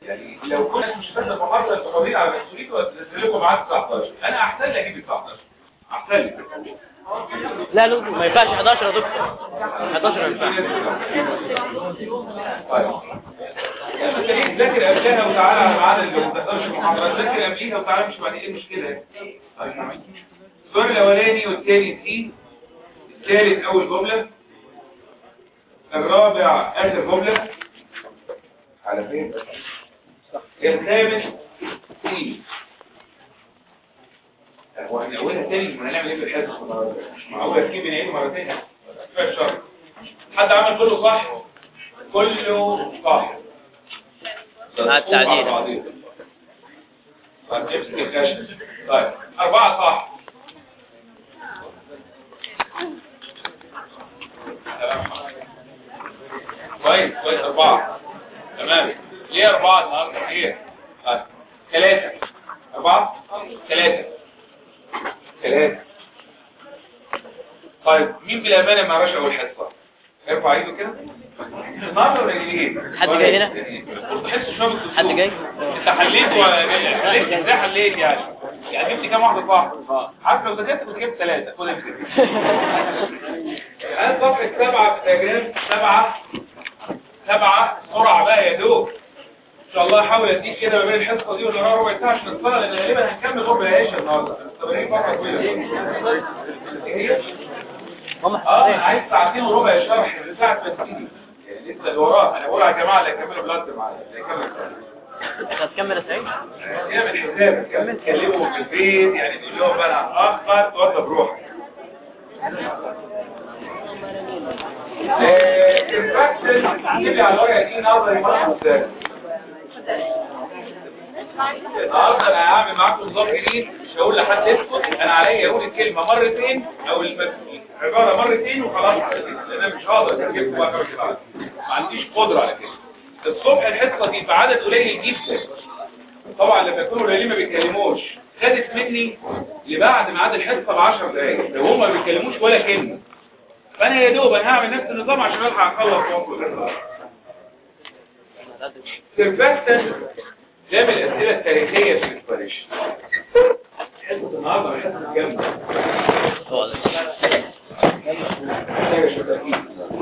يعني لو كنت مش فاكر المحاضره انتوا قادرين على مسؤوليته وتنزل لكم معاك 19 انا احسن لي اجيب 19 احسن لي لا لا ما ينفعش 11 يا دكتور 11 ما ينفعش طيب يعني انت ليه تذاكر قبلها وتعالى على ميعاد اللي ما تقدرش المحاضرات ذاكر قبليها وتعالى مش بعدين ايه المشكله طيب السؤال الاولاني والثاني سي الثالث اول جمله الرابع اخر جمله على فين الخامس سي هو احنا اولها تاني ما هنعمل ايه بالحصه مش معقول تجيب نعيد مرتين كفايه الشر حد عمل كله صح كله صح مع التعديل. مع بعضيهم. طيب امسك الخشب طيب أربعة صح تمام. كويس كويس أربعة تمام ليه أربعة النهاردة ليه؟ طيب ثلاثة أربعة ثلاثة ثلاثة طيب مين بالأمانة ما عرفش أول حصة؟ ارفع ايده كده النهارده ولا ايه؟ حد جاي هنا؟ المفروض تحس شويه بالدكتور. حد جاي؟ انت حليت ولا حليت ازاي حليت يعني؟ يعني جبت كام واحده صح؟ عارف لو ذاكرت كنت جبت ثلاثه خد امسك الان صفحه سبعه في الدياجرام سبعه سبعه بسرعه بقى يا دوب ان شاء الله احاول اديك كده ما بين الحصه دي واللي وراها ربع ساعه عشان نتصل لان غالبا هنكمل ربع العيش النهارده مستمرين فتره طويله ايه هي؟ هم اه انا عايز ساعتين وربع شرح من ساعه ما تيجي يعني لسه اللي وراه انا بقول يا جماعه اللي هيكملوا بلاد معايا اللي هيكمل هتكمل يا سعيد اعمل حسابك كمل تكلمه في البيت يعني تقول لهم بقى انا هتاخر توضى بروحك الفاكشن جيب لي على الورقه دي نظري مرة ازاي النهارده انا هعمل معاكم نظام جديد مش هقول لحد اسكت انا عليا اقول الكلمه مرتين او الم- العباره مرتين وخلاص على كده لان انا مش هقدر اجيب بقى كمان كده. ما عنديش قدره على كده الصبح الحصه دي بعدد قليل جدا طبعا لما يكونوا قليلين ما بيتكلموش خدت مني لبعد ميعاد الحصه ب 10 دقايق لو هم ما بيتكلموش ولا كلمه فانا يا دوب انا هعمل نفس النظام عشان الحق اخلص واخد سيرفاكتن ده من الاسئله التاريخيه في الانسبريشن حصه النهارده من حصه جامده محتاجه شويه تركيز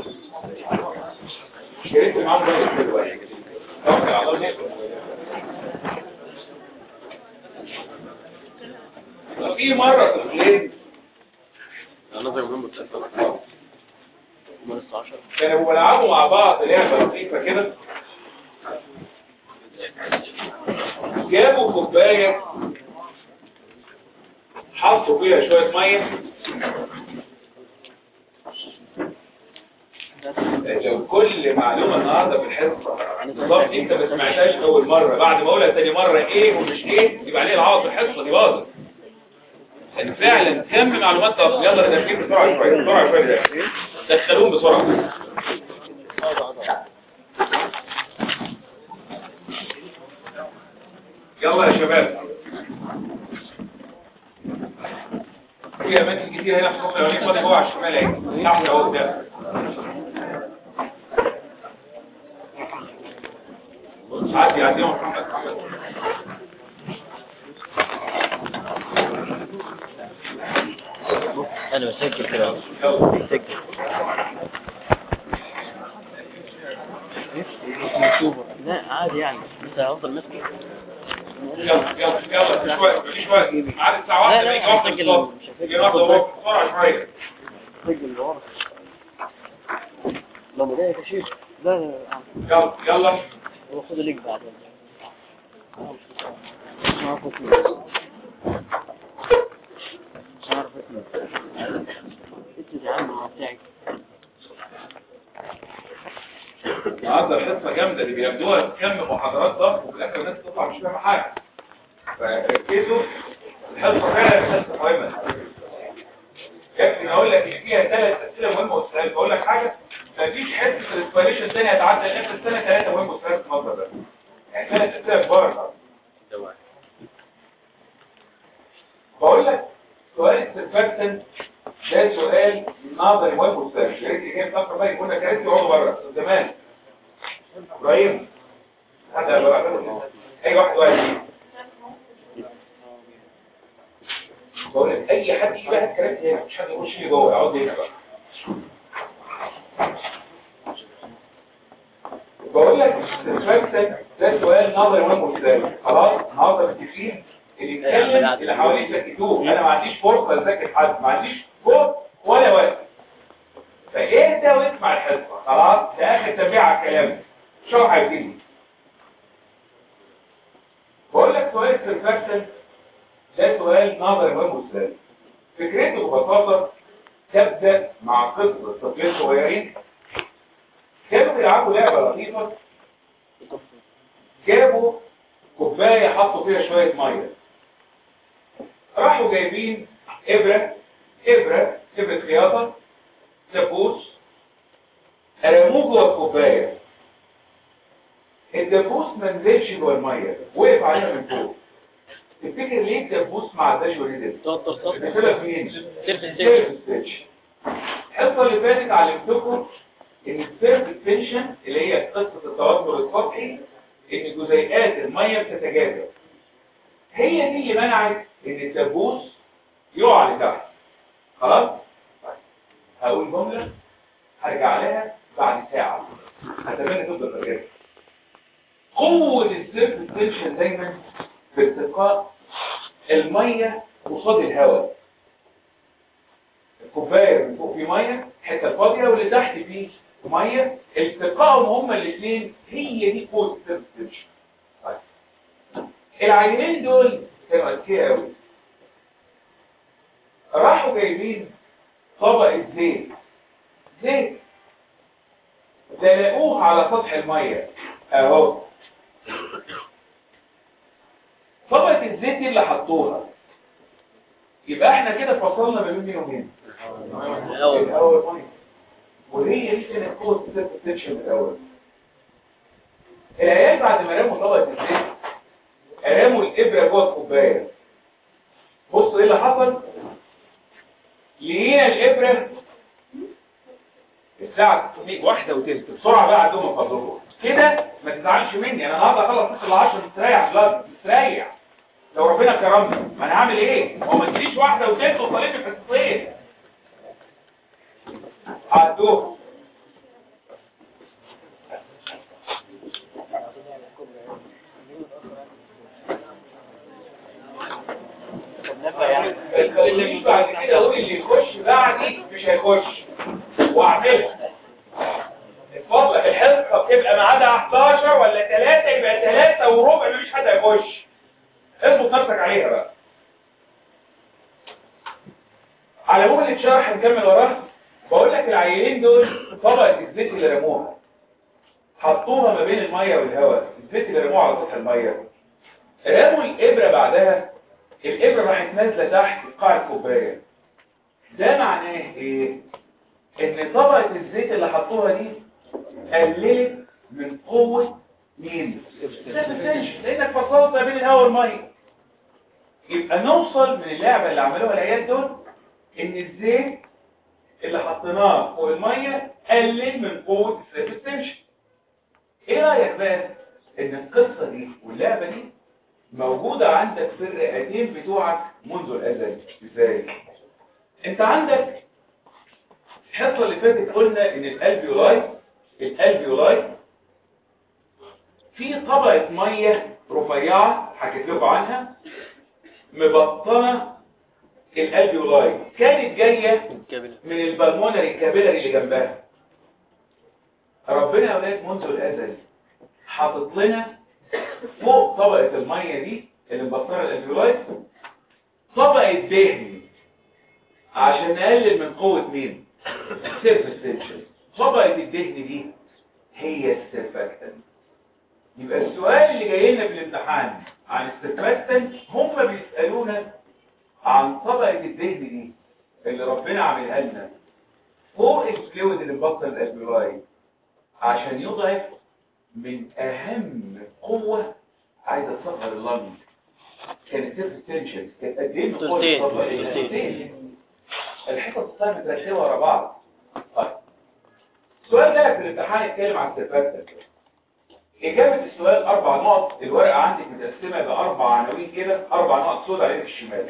يا ريت معاهم بقى كل واحد توكل على الله في مرة طفلين نظر مهم بتأثر من 16 كانوا بيلعبوا مع بعض لعبة لطيفة كده جابوا كوباية حطوا فيها شوية مية لو كل معلومة النهاردة في الحصة بالظبط انت ما سمعتهاش اول مرة بعد ما اقولها تاني مرة ايه ومش ايه يبقى عليه العوض في الحصة دي باظت يعني فعلا كم معلومات تصل يلا ندخل بسرعة شوية بسرعة شوية ده دخلوهم بسرعة يلا يا شباب في اماكن كتير هنا في الصف الاولاني فاضي جوه على الشمال اهي تحت اهو قدام عدي عدي يا محمد محمد انا بسجل كده يلا بسجل لا عادي يعني انت هفضل ماسكه يلا يلا يلا شوية مفيش وقت معاد الساعة واحدة لا، بيجي لا، واحدة هسجل- بالظبط مش هسجل. يجي واحدة وهو بسرعة شوية سجل لورا لما ده يا شيخ لا لا يلا يلا هو خد ليك بعد مش عارف اسمه مش عارف اسمه انت يا عم هو بتاعك النهارده الحصة جامدة اللي بياخدوها كم محاضرات ضغط وفي الآخر الناس تطلع مش فاهمة حاجة فركزوا الحصة فعلا حصة مهمة يكفي إن أقول لك إن فيها ثلاث أسئلة مهمة وسؤال بقول لك حاجة مفيش حصة الانسبيريشن تاني هتعدي آخر السنة ثلاثة مهمة وسؤال في المصدر ده يعني ثلاث أسئلة كبار بقول لك سؤال السرفاكتن ده سؤال نظري مهم وسؤال يا ريت اللي جاي مفكر بقى يكون كراسي يقعدوا بره زمان ابراهيم هذا بقى اي واحد واحد بقول لك اي حد يجي بقى الكلام هنا مش حد يخش لي جوه اقعد هنا بقى بقول لك الفاكتور ده سؤال نظري مهم ازاي خلاص النهارده متفقين اللي يتكلم اللي حواليه يسكتوه انا ما عنديش فرصه اذاكر حد ما عنديش فرصه ولا وقت فاهدى واسمع الحصه خلاص ده اخر تنبيه على الكلام شرح هيبتدي بقول لك سؤال السرفاكتن ده سؤال نظري مهم ازاي فكرته ببساطه تبدا مع قصه طفلين صغيرين كانوا بيلعبوا لعبه لطيفه جابوا كوبايه حطوا فيها شويه ميه راحوا جايبين ابره ابره ابره خياطه دبوس رموه جوه الكوبايه الدبوس ما نزلش جوه الميه وقف عليها من فوق تفتكر ليه الدبوس ما عداش ونزل توتر صوت بسبب مين سيرف سيرف ستيتش الحصه اللي فاتت علمتكم ان السيرف تنشن اللي هي قصه التوتر السطحي ان جزيئات الميه بتتجاذب هي دي اللي منعت ان الدبوس يقع لتحت خلاص طيب. هقول جمله هرجع لها بعد ساعه اتمنى تفضل فاكرها قوه السيرف تنشن دايما في ارتقاء الميه قصاد الهواء الكوبايه من فوق فيه ميه حته فاضيه واللي تحت فيه ميه التقائهم هما الاثنين هي دي قوه السيرفستنشن طيب العينين دول كانوا اذكياء قوي راحوا جايبين طبقه زيت زيت دلقوه على سطح الميه اهو طبقه الزيت دي اللي حطوها يبقى احنا كده فصلنا ما بين مين ومين الأول. الاول ميه وهي دي كانت قوه السيرفستنشن الاول العيال بعد ما رموا طبقه الزيت رموا الابره جوه الكوبايه بص ايه اللي حصل لقينا الابره الساعه واحدة وتلت بسرعه بقى عندهم فضلكم كده ما تزعلش مني انا النهارده اخلص ال 10 مستريح بلاد مستريح لو ربنا كرمني ما انا هعمل ايه هو ما تجيش واحده وتلت وطالبني في حصتين عدوها اللي يجي بعد كده اقول اللي يخش بعدي مش هيخش واعملها اتفضل الحصه بتبقى ميعادها 11 ولا 3 يبقى 3 وربع مفيش حد هيخش اظبط نفسك عليها بقى على مهلة الشرح هنكمل وراه بقول لك العينين دول طبقة الزيت اللي رموها حطوها ما بين المية والهواء الزيت اللي رموها على سطح المية رموا الإبرة بعدها الإبرة راحت نازلة تحت قاع الكوباية ده معناه ايه؟ ان طبقة الزيت اللي حطوها دي قللت من قوة مين؟ السيرفستنشن لانك فصلت ما بين الهواء والمية يبقى نوصل من اللعبة اللي عملوها العيال دول ان الزيت اللي حطيناه فوق المية قلل من قوة السيرفستنشن ايه رأيك بقى ان القصة دي واللعبة دي موجودة عندك في الرئتين بتوعك منذ الازل ازاي انت عندك الحصة اللي فاتت قلنا ان الالفيولاي الالفيولاي في طبقة مية رفيعة حكيت لكم عنها مبطنة الالفيولاي كانت جاية كابل من البلمونري كابيلاري اللي جنبها ربنا يا اولاد منذ الازل حاطط لنا فوق طبقة المية دي اللي مبطنة الالفيولاي طبقة دهن عشان نقلل من قوة مين السيرفستنشن طبقة الدهن دي هي السيرفاكتنت يبقى السؤال اللي جاي لنا في الامتحان عن السيرفاكتنت هم بيسألونا عن طبقة الدهن دي اللي ربنا عاملها لنا فوق الفلويد اللي مبطن الالفيولاي عشان يضعف من اهم قوة عايزة تصغر اللنج كانت سيرفستنشن كانت قد ايه من قوة تلتين. الطبقة؟ تلتين. تلتين. الحصص الثانية مترتبة ورا بعض طيب السؤال ده في الامتحان يتكلم عن السيرفاكتنت إجابة السؤال أربع نقط الورقة عندك متقسمة بأربع عناوين كده أربع نقط سوداء على الشمال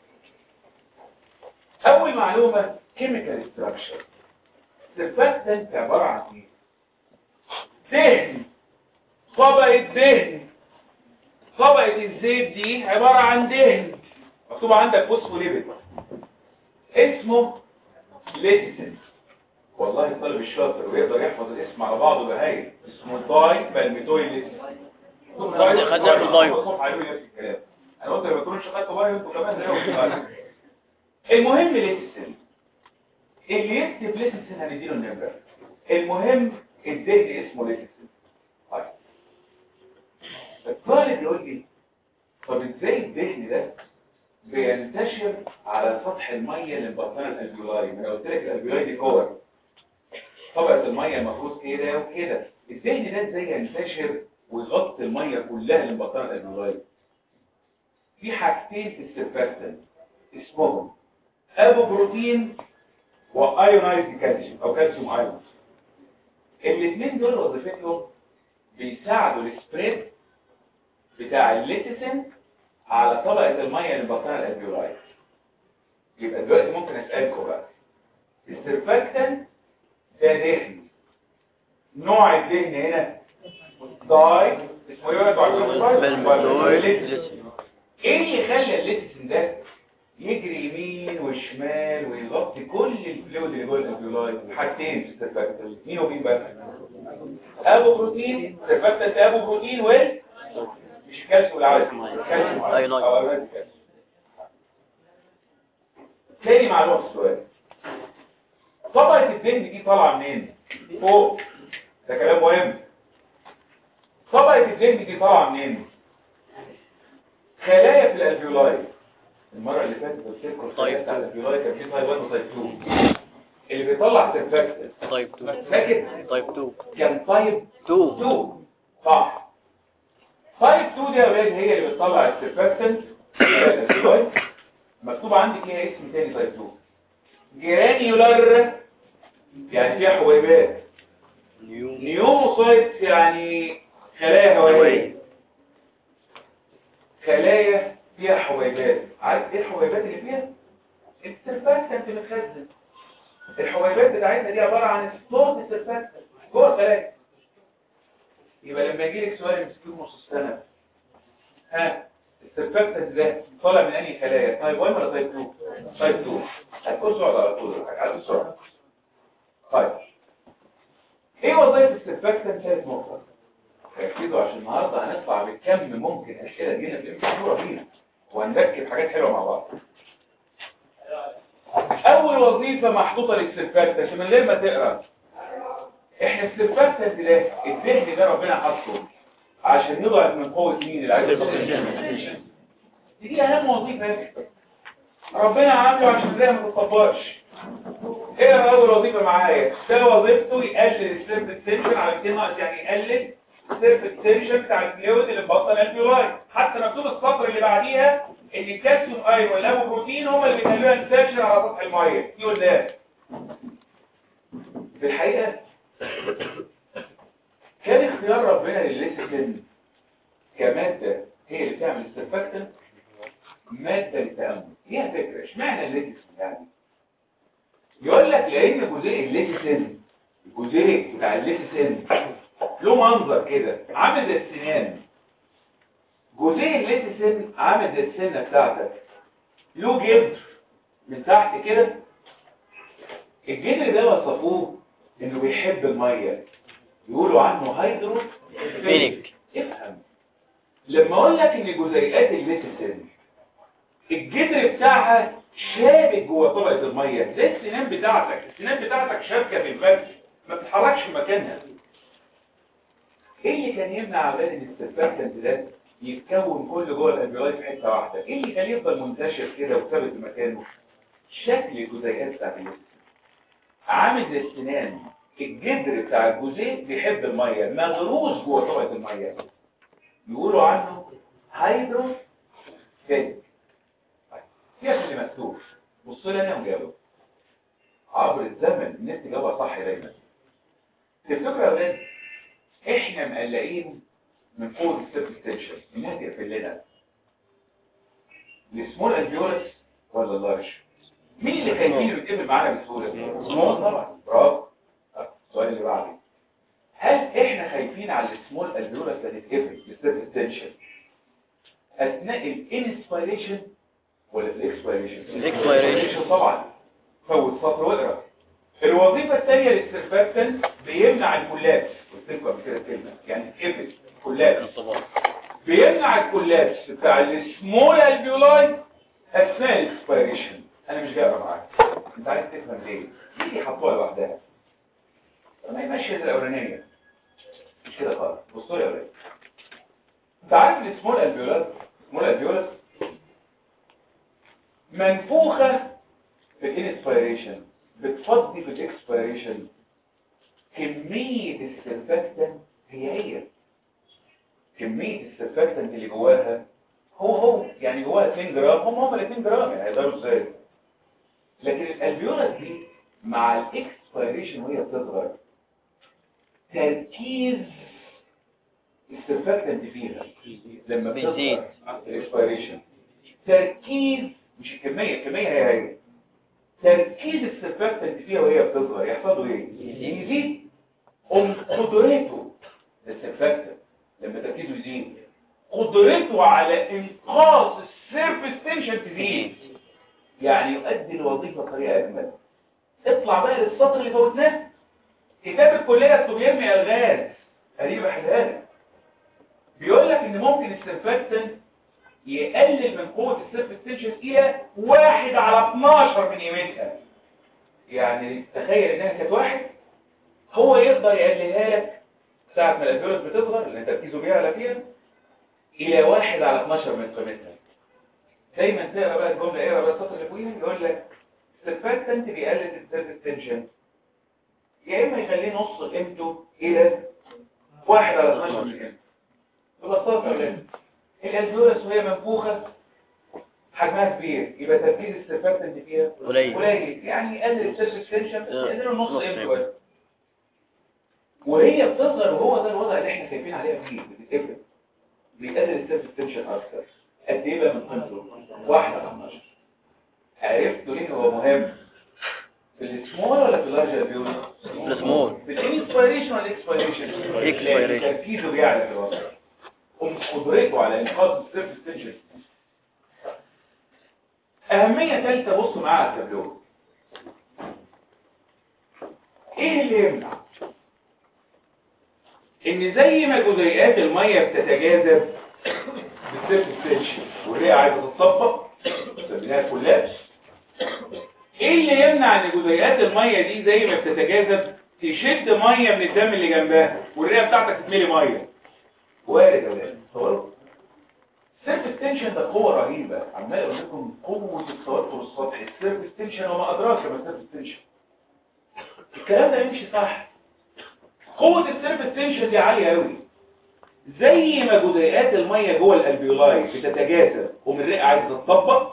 أول معلومة chemical structure surfactant عبارة عن إيه؟ دهن طبقة دهن طبقة الزيت دي عبارة عن دهن مكتوب عندك فوسفوليبيد اسمه ليتسن والله الطالب الشاطر ويقدر يحفظ الاسم على بعضه بهايل اسمه داي بالميتوي ليتسن خدنا في البايو. انا قلت ما تكونوش خدتوا بايو انتوا كمان زيهم المهم ليتسن اللي يكتب ليتسن هنديله النمره المهم الدهن اسمه ليتسن طيب الطالب يقول لي طب ازاي الدهن ده بينتشر على سطح الميه اللي مبطنه الالفيولاي ما انا قلت لك الالفيولاي دي كور طبقه الميه المفروض كده وكده الدهن ده ازاي ينتشر ويغطي الميه كلها اللي مبطنه الالفيولاي في حاجتين في السيرفاكتنت اسمهم ابو بروتين وايونايزد كالسيوم او كالسيوم ايون الاثنين دول وظيفتهم بيساعدوا السبريد بتاع الليتسن على طبقة المية اللي مبطنة الالفيولاي يبقى دلوقتي ممكن اسألكم بقى السرفاكتن ده دهن نوع الدهن هنا داي اسمه ايه بقى انتوا عارفين بالميتوي الليتسن. ايه اللي خلى الليتسن ده يجري يمين وشمال ويغطي كل الفلويد اللي جوه الالفيولاي حاجتين في السرفاكتن مين ومين بقى ابو بروتين سرفاكتن ابو بروتين وال مش كالسيوم العادي كالسيوم أيونايز. أو أيونايز كالسيوم. تاني معلومة في السؤال طبقة الدهن دي طالعة منين؟ فوق ده كلام مهم طبقة الدهن دي طالعة منين؟ خلايا في الالفيولاي المرة اللي فاتت قلت لكم الخلايا طيب. بتاع الالفيولاي كان في تايب 1 وتايب 2 اللي بيطلع سيرفاكتنت طيب 2 فاكر طيب 2 كان تايب 2 2 صح تايب 2 دي يا ولاد هي اللي بتطلع السيرفاكتنت مكتوب عندك ايه اسم تاني تايب 2 جرانيولار يعني فيها حبيبات نيو نيوموسايت يعني خلايا هوائيه خلايا فيها حبيبات عارف ايه الحبيبات اللي فيها السيرفاكتنت متخزن الحبيبات بتاعتنا دي عباره عن ستور السيرفاكتنت جوه الخلايا يبقى لما يجي لك سؤال مسكين نص السنه ها السيرفاكتنت ده طالع من انهي خلايا تايب 1 ولا تايب 2 تايب 2 هتكون سؤال على طول على السرعه طيب ايه وظيفه السيرفاكتنت ثالث نقطه ركزوا عشان النهارده هنطلع بكم ممكن اسئله تجينا في الامتحان فينا وهنركب حاجات حلوه مع بعض اول وظيفه محطوطه للسيرفاكتنت من غير ما تقرا احنا السيرفاكتنت ده الذهن ده ربنا حاطه عشان يضعف من قوه مين اللي عايز دي اهم وظيفه يا أخي. ربنا عامله عشان زي ما تطبقش ايه اول وظيفه معايا ده وظيفته يقلل السيرف تنشن على 200 ناقص يعني يقلل السيرف تنشن بتاع الفلويد اللي مبطن الفيولاي حتى مكتوب السطر اللي بعديها ان الكالسيوم ايون واللابو بروتين هم اللي بيخلوها تنتشر على سطح الميه يقول ده في الحقيقه كان اختيار ربنا للليسيتين كماده هي اللي بتعمل السرفاكتنت ماده للتامل ليها فكره اشمعنى الليسيتين يعني يقول لك لان جزيء الليسيتين الجزيء بتاع الليسيتين له منظر كده عامل زي السنان جزيء الليسيتين عامل زي السنه بتاعتك له جدر من تحت كده الجدر ده وصفوه انه بيحب الميه يقولوا عنه هيدرو فينيك. افهم لما اقول لك ان جزيئات الليسيتين الجدر بتاعها شابك جوه طبقه الميه زي السنان بتاعتك السنان بتاعتك شابكه في الفرد ما بتتحركش في مكانها ايه اللي كان يمنع اولاد ان السرفاكتنت ده يتكون كل جوه الالفيولاي في حته واحده ايه اللي كان يفضل منتشر كده وثابت في مكانه شكل الجزيئات بتاعت الليسيتين عامل زي السنان الجدر بتاع الجزيء بيحب الميه مغروس جوه طبقه الميه يقولوا عنه هيدرو فينيك يا اللي مكتوب بص لي انا وجاوب عبر الزمن الناس تجاوبها صح دايما تفتكروا يا اولاد احنا مقلقين من قوه السيرفستنشن انها تقفل لنا السمول الفيولس ولا اللارج مين اللي خايفين يتقفل معانا بسهوله سمول طبعا برافو السؤال اللي بعده هل احنا خايفين على السمول الفيولس اللي تتقفل بالسيرفستنشن اثناء الانسبيريشن ولا الاكسبيريشن الإكسبيريشن. طبعا فوت سطر واقرا الوظيفه الثانيه للسيرفكتنت بيمنع الكولابس قلت لكم قبل كده الكلمه يعني تقفل كولابس انطباع بيمنع الكولابس بتاع السمول الفيولاي اثناء الاكسبيريشن انا مش جاي اقرا معاك انت عايز تفهم ليه دي حطوها لوحدها طب ما هي ماشيه زي الاولانيه مش كده خالص بصوا لي يا ولاد انت عارف السمول الفيولاي سمول الفيولاي منفوخه في الانسبيريشن بتفضي في الاكسبيريشن كميه السرفكتنت هي هي كمية السرفكتنت اللي جواها هو هو يعني جواها 2 جرام هم هم ال 2 جرام يعني هيقدروا ازاي لكن الالفيولات دي مع الاكسبيريشن وهي بتصغر تركيز السرفكتنت فيها لما بيزيد. بتصغر الاكسبيريشن تركيز مش الكمية الكمية هي هي تركيز السرفكتنت فيها وهي بتصغر يحصل له ايه؟ يزيد. يزيد قم قدرته السرفكتنت لما تركيزه يزيد قدرته على انقاص السيرفس تنشن تزيد يعني يؤدي الوظيفة بطريقة أجمل اطلع بقى للسطر اللي فوتناه كتاب الكلية بيرمي ألغاز قريب بحلها لك بيقول لك ان ممكن السرفكتنت يقلل من قوة السيرفس تنشن الى واحد على 12 من قيمتها يعني تخيل انها كانت واحد هو يقدر يقللها لك ساعة ما الالفيولوس بتصغر اللي تركيزه بيعلى فيها الى واحد على 12 من قيمتها دايما تقرا بقى الجمله اقرا بقى السطر اللي فوقيها يقول لك السرفكتنت بيقلل السيرفس تنشن يا اما يخليه نص قيمته الى واحد على 12 من قيمته ببساطه يا ولاد الالفيولوس وهي منفوخه حجمها كبير يبقى تركيز السرفكتنت فيها قليل. قليل يعني يقلل السيرفس تنشن بس آه، يقلله نص نص قيمته قيمته. بس وهي بتصغر وهو ده الوضع اللي احنا خايفين عليها فيه بتتقفل بيقلل السيرفس تنشن اكتر قد ايه بقى من قيمته؟ واحد على 12 عرفتوا ليه هو مهم في السمول ولا في اللارج الفيوز؟ السمول. في الانسبيريشن ولا الاكسبيريشن؟ Expiration. تركيزه بيعلى في الوضع قم قدرته على انقاذ السيرفس تنشن اهميه ثالثه بصوا معايا على التابلو ايه اللي يمنع ان زي ما جزيئات الميه بتتجاذب بالسيرفس تنشن والرئه عايزه تتطبق سميناها كولابس ايه اللي يمنع ان جزيئات الميه دي زي ما بتتجاذب تشد ميه من الدم اللي جنبها والرئه بتاعتك تتملي ميه وارد يا ولاد تصوروا السيرفس تنشن ده قوه رهيبه عمال اقول لكم قوه التوتر السطحي السيرفس تنشن وما ادراك ما السيرفس تنشن الكلام ده يمشي صح قوه السيرفس تنشن دي عاليه قوي زي ما جزيئات الميه جوه الالفيولاي بتتجاذب ومن الرئه عايزه تتطبق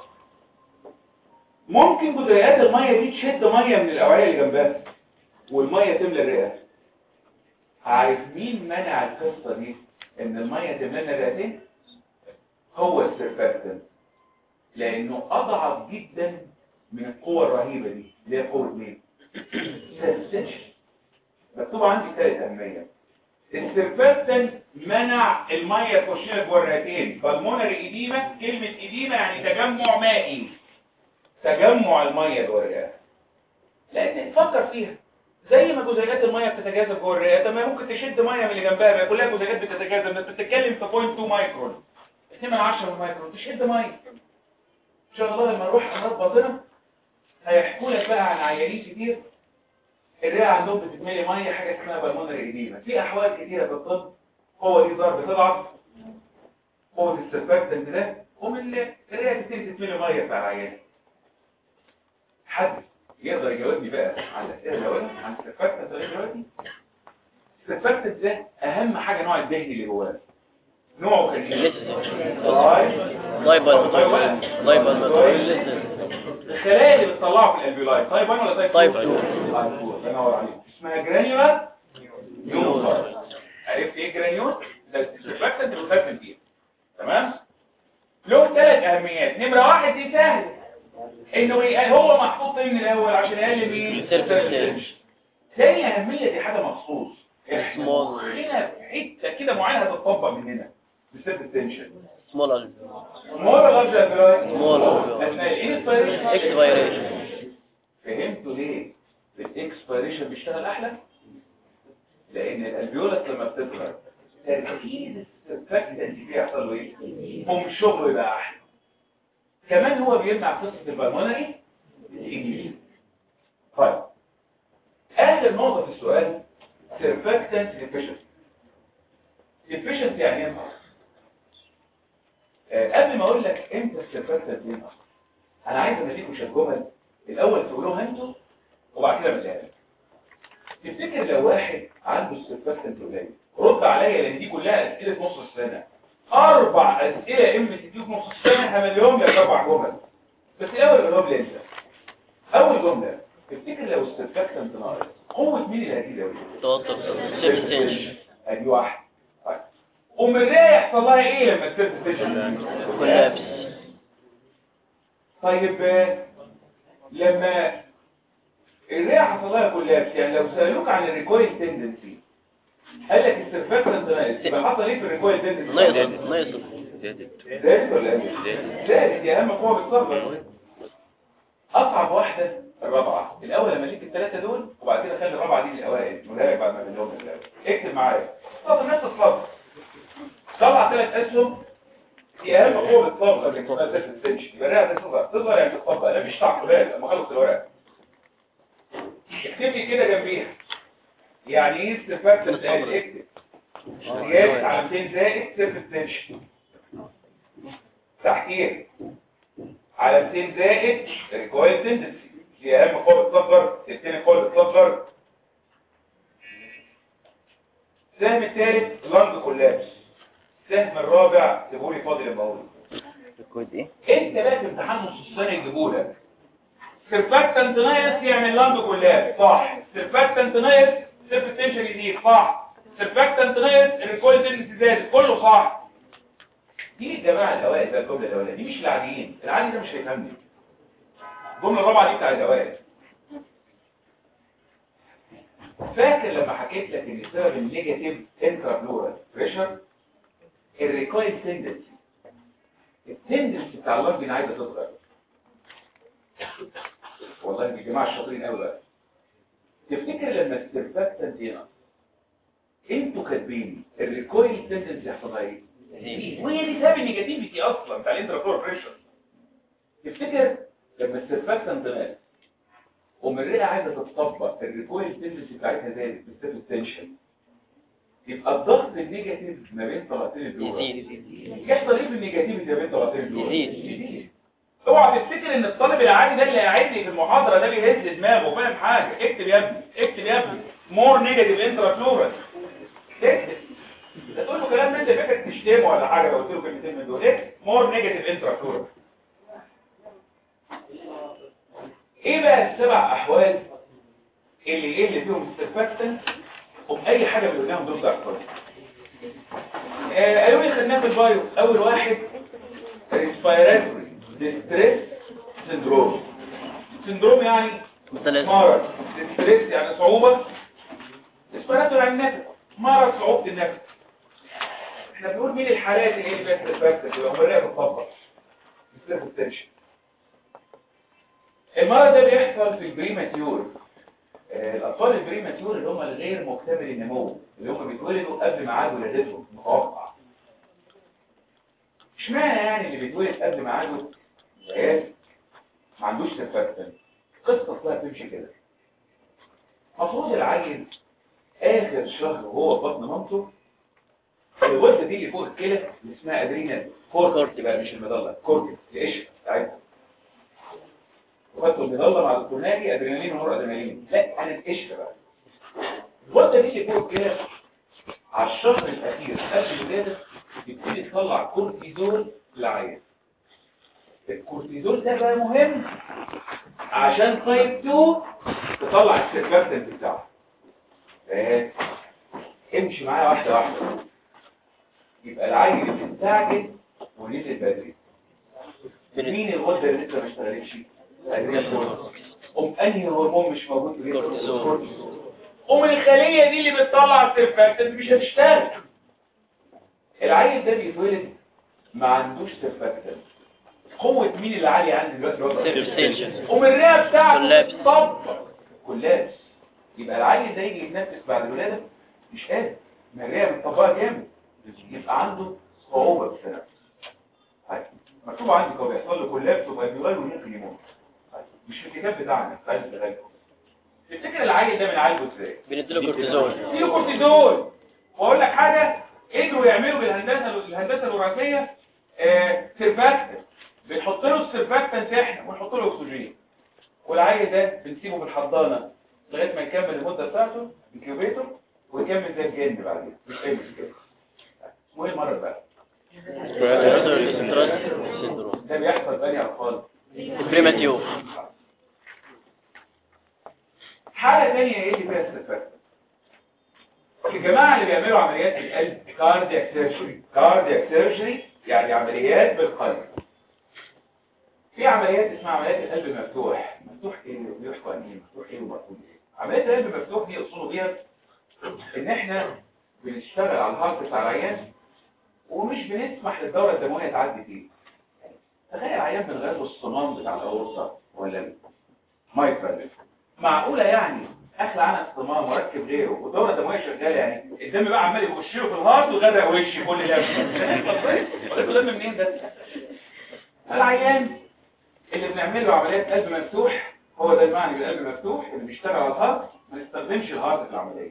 ممكن جزيئات الميه دي تشد ميه من الاوعيه اللي جنبها والميه تملى الرئه عارف مين منع القصه دي ان الميه تملى لنا الرئتين هو السيرفكتنت لانه اضعف جدا من القوه الرهيبه دي اللي هي قوه مين السيرفكتنت مكتوب عندي ثالث اهميه السيرفكتنت منع الميه تخش لنا جوه الرئتين بالمونري ايديما كلمه ايديما يعني تجمع مائي تجمع الميه جوه الرئه لان فكر فيها زي ما جزيئات الميه بتتجاذب جوه الرئه طب ما ممكن تشد ميه من اللي جنبها بقى كلها جزيئات بتتجاذب بس بتتكلم في 0.2 مايكرون 2 من 10 من مايكرون تشد ميه ان شاء الله لما نروح امراض باطنه هيحكوا لك بقى عن عيانين كتير الرئه عندهم بتتملي ميه حاجه اسمها بالمونري ايديما في احوال كتيره في الطب قوه دي ضرب بتضعف قوه السرفكتنت ده ومن الرئه تبتدي تتملي ميه بتاع العيان حد يقدر يجاوبني بقى على الاسئله اللي هقولها عن السرفكتنت ده دلوقتي السرفكتنت ده اهم حاجه نوع الدهن اللي جواه نوعه كان ايه؟ لايبل لايبل الخلايا اللي بتطلعه في الالفيولاي تايب 1 ولا تايب 2 تايب 2. الله ينور عليك اسمها جرانيولار نيوكلر عرفت ايه جرانيول ده السيرفاكتنت اللي بتستخدم فيه تمام له ثلاث اهميات نمره واحد دي سهل انه يقل هو محطوط ايه من الاول عشان يقلل مين Self-extension. ثاني اهميه دي حاجه مخصوص احنا Small. هنا في حته كده معينه هتطبق مننا بالسيلف اكستنشن سمول ألف مره غير جراي Small. اثناء الانسبيريشن اكسبيريشن فهمتوا ليه الاكسبيريشن بيشتغل احلى لان الالفيولس لما بتظهر تركيز السرفاكتنت فيها يحصل له ايه هم شغله يبقى احلى كمان هو بيمنع قصه البلمونري الانجليزي طيب اخر نقطه في السؤال سرفاكتنت ديفيشنسي ديفيشنسي يعني ايه آه، قبل ما اقول لك امتى السرفاكتنت ينقص انا عايز اديكم شويه جمل الاول تقولوها انتوا وبعد كده بديها لك تفتكر لو واحد عنده السرفاكتنت قليل رد عليا لان دي كلها اسئله نص السنه اربع اسئله ام تديك نص السنه همليهم لك اربع جمل بس الاول قولهم لي انت اول جمله تفتكر لو السرفاكتنت ناقص قوه مين اللي هتزيد قوي توتر سيبستنشن ادي واحد طيب ام الرئه يحصل لها ايه لما تصير تستيشن كولابس طيب آه، لما الرئه حصل لها كولابس يعني لو سالوك عن الريكويل تندنسي قال لك السرفاكتنت ناقص يبقى حصل ايه في الريكويل تندنسي نقص نقص زادت ولا قلت زادت يا اهم قوه بتصغر اصعب واحده الرابعه الاول لما اديك الثلاثه دول وبعد كده خلي الرابعه دي الاوائل نقولها لك بعد ما بنقولهم الاول اكتب معايا طب نفس الصف طلع ثلاث اسهم دي اهم قوه بتصغر اللي اسمها سيلف اكستنشن يبقى الرئه تصغر تصغر يعني تتطبق انا مش تعقيدات لما اخلص الورق اكتب لي كده جنبيها يعني ايه استفاده اكتب زيادة علامتين زائد سيلف اكستنشن تحقيق علامتين زائد ريكويل تندنسي دي اهم قوه بتصغر التاني قوه بتصغر السهم الثالث لانج كولابس السهم الرابع سيبولي فاضي لما اقول الكود ايه انت بقى في امتحان نص السنه يجيبولك سيرفاكتنت نايس يعمل لانج كولابس صح سيرفاكتنت نايس سيرف تنشن يزيد صح سيرفاكتنت نايس الريكويل تندنسي زاد كله صح دي الجماعه الاوائل ده الجمله الاولانيه دي مش العاديين العادي ده مش هيفهمني الجمله الرابعه دي بتاع الاوائل فاكر لما حكيت لك ان سبب النيجاتيف انترا بلورال بريشر الريكويل تندنسي التندنسي بتاع اللنج دي عايزه تظهر والله دي الجماعه الشاطرين قوي بقى تفتكر لما السيرفاكتنت ينقص انتوا كاتبين الريكويل تندنسي يحصل ايه وهي دي سبب النيجاتيفيتي اصلا بتاع الانترا بريشر تفتكر لما السيرفاكتنت نقص ومن الرئه عايزه تتطبق الريكويل تندنسي بتاعتها زادت بالسيف تنشن يبقى الضغط النيجاتيف ما بين طلعتين الدورة يزيد يحصل ايه في النيجاتيفيتي ما بين طلعتين الدورة يزيد. يزيد اوعى تفتكر ان الطالب العادي ده اللي قاعد لي في المحاضره ده بيهز دماغه فاهم حاجه اكتب يا ابني اكتب يا ابني مور نيجاتيف انترا فلورال اكتب ده تقول له كلام من ده فكرك تشتمه ولا حاجه لو قلت له كلمتين من دول اكتب مور نيجاتيف انترا فلورال ايه بقى السبع احوال اللي ايه اللي فيهم السرفاكتنت وبأي حاجه من اللي قلناهم دول ضعف آه قالوا لي خدناه في البايو اول واحد ريسبيراتوري ديستريس سندروم سندروم يعني مثلا مرض ديستريس يعني صعوبة ريسبيراتوري يعني نفس مرض صعوبة النفس احنا بنقول مين الحالات اللي هي فيها سرفاكتنت يبقى مرية بتطبق ستريس تنشن المرض ده بيحصل في البريماتيور آه، الأطفال البريماتيور اللي هم الغير مكتمل النمو اللي هم بيتولدوا قبل ميعاد ولادتهم متوقع اشمعنى يعني اللي بيتولد قبل ميعاده عيال ما عندوش سرفاكتن قصة اصلها بتمشي كده المفروض العيل آخر شهر وهو في بطن مامته الغدة دي اللي فوق الكلى اللي اسمها ادرينال كورتكس بقى مش المظلة كورتكس القشرة بتاعتها وخدتوا المظلة مع دكتور ناجي ادرينالين ونور ادرينالين لا انا القشرة بقى الغدة دي اللي فوق الكلى على الشهر الاخير قبل الولاده يبتدي تطلع كورتيزول للعيان الكورتيزول ده بقى مهم عشان تايب 2 تطلع السيرفاكتنت بتاعه بس امشي معايا واحده واحده يبقى العيل اللي استعجل ونزل بدري مين الغده اللي لسه ما اشتغلتش الريسبتور ام انهي هرمون مش موجود في الجسم كورتيزول. ام الخليه دي اللي بتطلع السيرفاكتنت مش هتشتغل العيل ده بيتولد ما عندوش سيرفاكتنت قوه مين اللي عاليه عندي دلوقتي الوضع Sensation. ام الرئه بتاعته كولابس. بتطبق كلابس يبقى العيل ده يجي يتنفس بعد الولاده مش قادر ما الرئه متطبقه جامد يبقى عنده صعوبه في التنفس طيب مكتوب عندي هو بيحصل له كولابس وبقى بيولد وممكن يموت طيب مش في الكتاب بتاعنا خلي بالك تفتكر العيل ده بنعالجه ازاي بنديله كورتيزول اديله كورتيزون واقول لك حاجه قدروا يعملوا بالهندسه الهندسه الوراثيه آه سيرفاكتنت بنحط له السيرفاكتنت احنا ونحط له اكسجين والعيل ده بنسيبه في الحضانه لغايه ما يكمل المده بتاعته انكيوبيتور ويكمل زي الجن بعدين مش اي مشكله وايه المرض بقى سيندروم ده بيحصل بني اطفال بريماتيور حالة تانية ايه اللي فيها استفادة الجماعة اللي بيعملوا عمليات القلب كاردياك سيرجري كاردياك سيرجري يعني عمليات بالقلب في عمليات اسمها عمليات القلب المفتوح مفتوح ايه بيحكوا عن ايه مفتوح ايه ومقفول ايه عمليات القلب المفتوح دي اصوله بيها ان احنا بنشتغل على الهارت بتاع العيان ومش بنسمح للدورة الدموية تعدي فيه تخيل عيان بنغير له الصمام بتاع الاورطة ولا المايترال معقولة يعني اخلع عنها الصمام واركب غيره والدورة الدموية شغالة يعني الدم بقى عمال يخش له في الهارت ويغرق وشي كل ده قلت له دم منين ده العيان اللي بنعمل له عمليات قلب مفتوح هو ده المعنى بالقلب المفتوح اللي بيشتغل على الهارت ما نستخدمش الهارت في العملية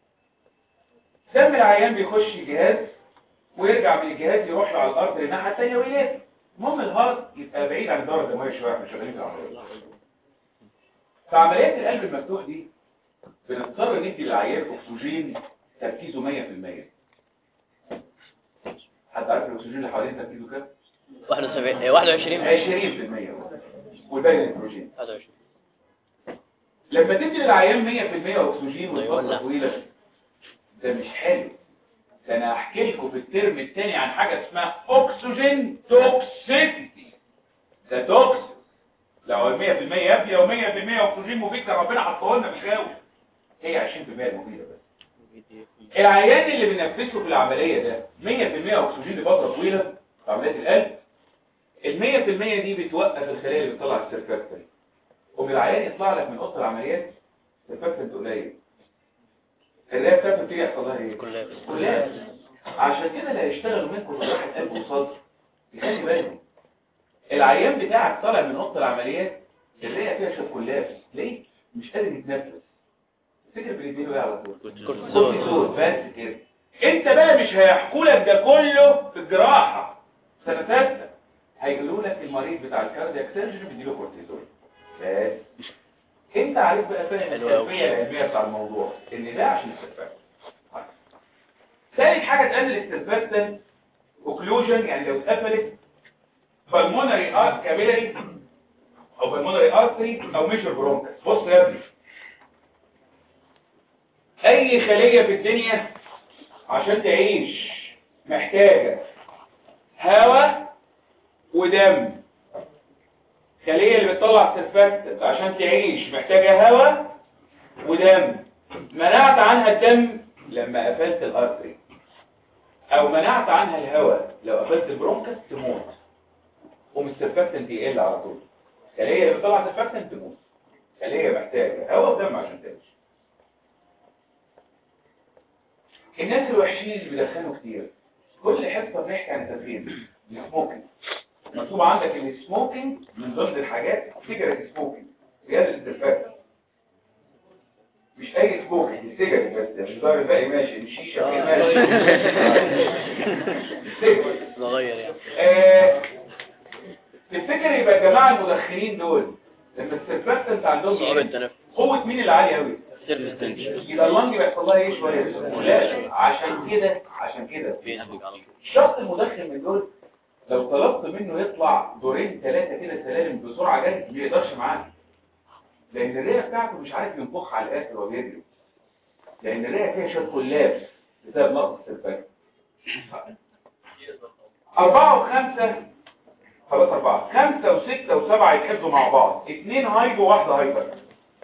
دم العيان بيخش الجهاز ويرجع من الجهاز يروح له على الارض للناحيه الثانيه ويلف المهم الهارت يبقى بعيد عن الدوره الدمويه شويه احنا شغالين في العمليه في عمليات القلب المفتوح دي بنضطر ندي للعيان اكسجين تركيزه 100% حد عارف الاكسجين اللي حوالين تركيزه كام 71 21 20% والباقي نيتروجين 21 لما تدي للعيان 100% اكسجين ده يولع. والفتره طويله ده مش حلو ده انا هحكي لكم في الترم الثاني عن حاجه اسمها اكسجين توكسيسيتي ده توكس لو ال 100% يبلي او 100% اكسجين مفيد كان ربنا حطه لنا مش غاوي هي 20% المفيده بس العيان اللي بننفذه في العمليه ده 100% اكسجين لفتره طويله في عمليه القلب ال 100% دي بتوقف الخلايا اللي بتطلع السيرفاكتنت وبالعيان يطلع لك من اوضه العمليات سيرفاكتنت قليل الرئه بتاعته بتيجي يحصل لها ايه؟ كلها كلها عشان كده اللي هيشتغلوا منكم في واحد قلب وصدر يخلي بالكم العيان بتاعك طالع من اوضه العمليات الرئه فيها شويه كلاب ليه؟ مش قادر يتنفس تفتكر بنديله ايه على طول؟ كورتيزول كورتيزول بس كده انت بقى مش هيحكوا لك ده كله في الجراحه سنه ثالثه هيقولوا لك المريض بتاع الكاردياك سيرجري بيديله كورتيزول بس انت عارف بقى فاهم حلو أوي. الخلفيه العلميه بتاع الموضوع ان ده عشان السرفاكتن ثالث حاجه تقلل السرفاكتن اوكلوجن يعني لو اتقفلت بالمونري ارت كابيلاري او بالمونري ارتري او ميجر برونكس بص يا ابني اي خليه في الدنيا عشان تعيش محتاجه هواء ودم الخليه اللي بتطلع سيرفاكتنت عشان تعيش محتاجه هواء ودم منعت عنها الدم لما قفلت الارتري او منعت عنها الهواء لو قفلت البرونكس تموت قوم السيرفاكتنت يقل على طول الخليه اللي بتطلع سيرفاكتنت تموت خليه محتاجه هواء ودم عشان تعيش الناس الوحشين اللي بيدخنوا كتير كل حصه بنحكي عن التدخين السموكينج مكتوب عندك ان السموكينج من ضمن الحاجات سيجارة سموكينج زيادة التفاكر مش اي سموكينج السيجارة بس مش ضارب الباقي ماشي الشيشة آه. ماشي السيجارة. نغير يعني آه، تفتكر يبقى الجماعة المدخنين دول لما السيرفاكتنت عندهم صعوبة إيه؟ التنفس قوة مين اللي عالية قوي سيرفس تنشن يبقى اللنج بيحصل لها ايه شوية لا عشان كده عشان كده بينهج على طول الشخص المدخن من دول لو طلبت منه يطلع دورين ثلاثة كده سلالم بسرعة جد ما يقدرش معاه لأن الرئة بتاعته مش عارف ينفخ على الآخر وهو بيجري لأن الرئة فيها شوية كلاب بسبب نقص السيرفاكتنت أربعة وخمسة خلاص أربعة خمسة وستة وسبعة يتحفظوا مع بعض اتنين هايبو واحدة هايبر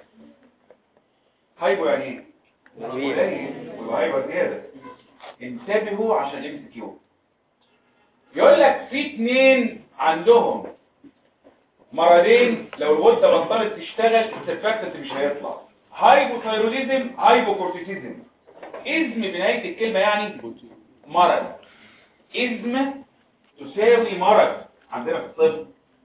هايبو يعني ايه؟ قليل والهايبر زيادة انتبهوا عشان ام كيو يقول لك في اتنين عندهم مرضين لو الغدة بطلت تشتغل السيرفاكتنت مش هيطلع هايبوثايروديزم هايبوكورتيزم اسم بنهاية الكلمة يعني مرض اسم تساوي مرض عندنا في الطب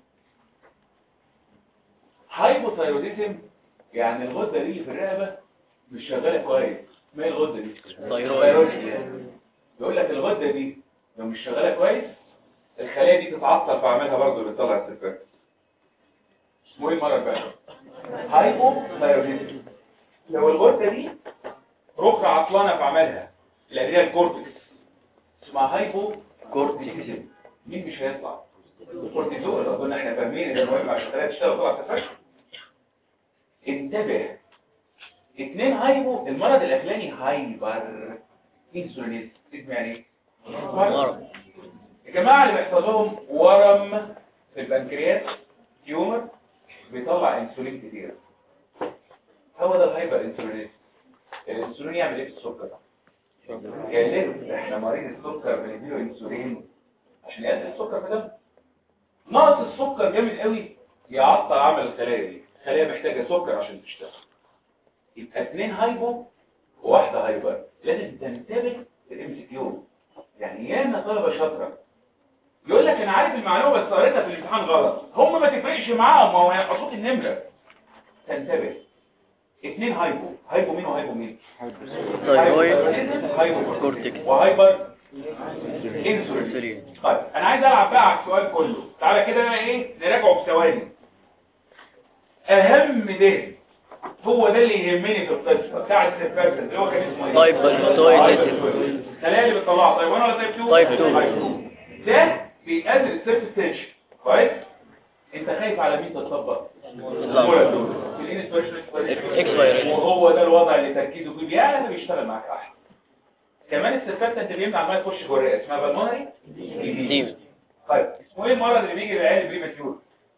هايبوثايروديزم يعني الغدة دي اللي في الرقبة مش شغالة كويس ما هي الغدة دي ثايرويد. يقول لك الغدة دي لو مش شغالة كويس الخلايا دي تتعطل في عملها برضه اللي بتطلع السيرفاكت اسمه ايه المرض بقى هايبوثايروديزم لو الغدة دي ركعة عطلانة في عملها الأدرية الكورتكس اسمها هايبو كورتيزم مين مش هيطلع الكورتيزول اظن احنا فاهمين ان المهم عشان الخلايا تشتغل طلع تفشل انتبه اتنين هايبو المرض الاخلاني هايبر انسولينيز اسمه يعني ايه؟ مرض الجماعه اللي بيحصل لهم ورم في البنكرياس تيومر بيطلع انسولين كتير هو ده الهايبر انسولينيز الانسولين يعمل ايه في السكر يقلل احنا مريض السكر بنديله انسولين عشان يقلل السكر في دمه نقص السكر جامد قوي يعطل عمل الخلايا دي الخلايا محتاجه سكر عشان تشتغل يبقى اثنين هايبو وواحده هايبر لازم تنتبه للام سي كيو يعني ياما طلبه شاطره يقول لك انا عارف المعلومه بس قريتها في الامتحان غلط هم ما تفرقش معاهم هو هينقصوك النمره تنتبه اثنين هايبو هايبو مين وهايبو مين ثايرويد هايبو كورتكس وهايبر انسولين انسولين طيب انا عايز العب بقى على السؤال كله تعالى كده بقى ايه نراجعه بثواني اهم ده هو ده اللي يهمني في القصه بتاع السيرفاكتنت اللي هو كان اسمه ايه طيب، بالمساوي الخلايا اللي بتطلعها طيب وانا ولا تايب 2 طيب 2. ده بيقلل السيرفس تنشن كويس انت خايف على مين تطبق اللنج. في الانسبيريشن اكسبيريشن. وهو ده الوضع اللي تركيزه فيه بيعلى بيشتغل معاك احسن كمان السيرفاكتنت بيمنع عمال يخش جوه الرئه اسمها بالمونري ديم طيب اسمه ايه المرض اللي بيجي للعيال بريماتيور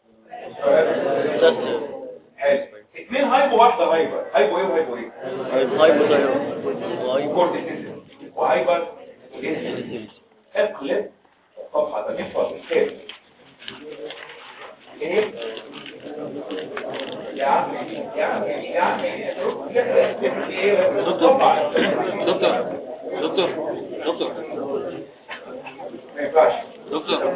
حلو اثنين هايبو واحده هايبر هايبو ايه وهايبو ايه هايبو ثايرويد وهايبو كورتيزم وهايبر انسولين. اقلب الصفحه ده نفضل كيف ايه يا عم يا عم يا عم دكتور دكتور دكتور دكتور ما ينفعش دكتور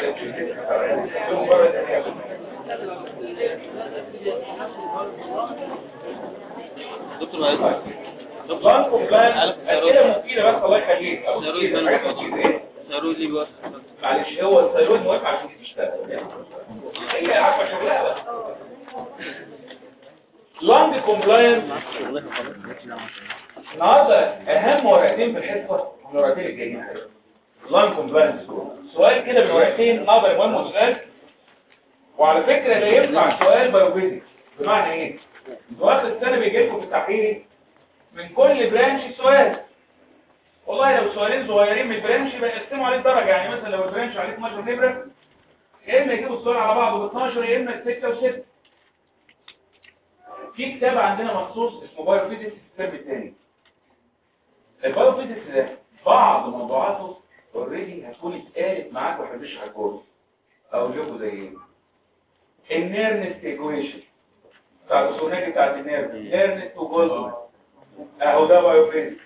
دكتور معلش لانكم بلان اسئله مفيده بس الله يخليك أو ثيرويد مفيدة، مالك حاجات مفيدة، إيه؟ ثيرويد ليه بقى معلش هو الثيرويد موافق عشان تشتغل هي عارفه شغلها بس لانج كومبلاينس النهارده اهم ورقتين في الحصه الورقتين الجايين لانج كومبلاينس سؤال كده من ورقتين نظري مهم وسؤال وعلى فكره لا ينفع سؤال بايوفيزيكس بمعنى ايه؟ انتوا اخر السنه بيجي لكم في التحريري من كل برانش سؤال والله لو سؤالين صغيرين من البرانش يبقى يقسموا عليه درجه يعني مثلا لو البرانش عليه 12 نمره يا اما يجيبوا السؤال على بعضه ب 12 يا اما 6 و6 في كتاب عندنا مخصوص اسمه بايوفيزيكس الترم الثاني البايوفيزيكس ده بعض موضوعاته اوريدي هتكون اتقالت معاك وهتمشي على الكورس اقول لكم زي ايه النيرنست ايكويشن بتاع الرسومات بتاعت النيرن نيرنست وجولدمان اهو ده بايوفيزيكس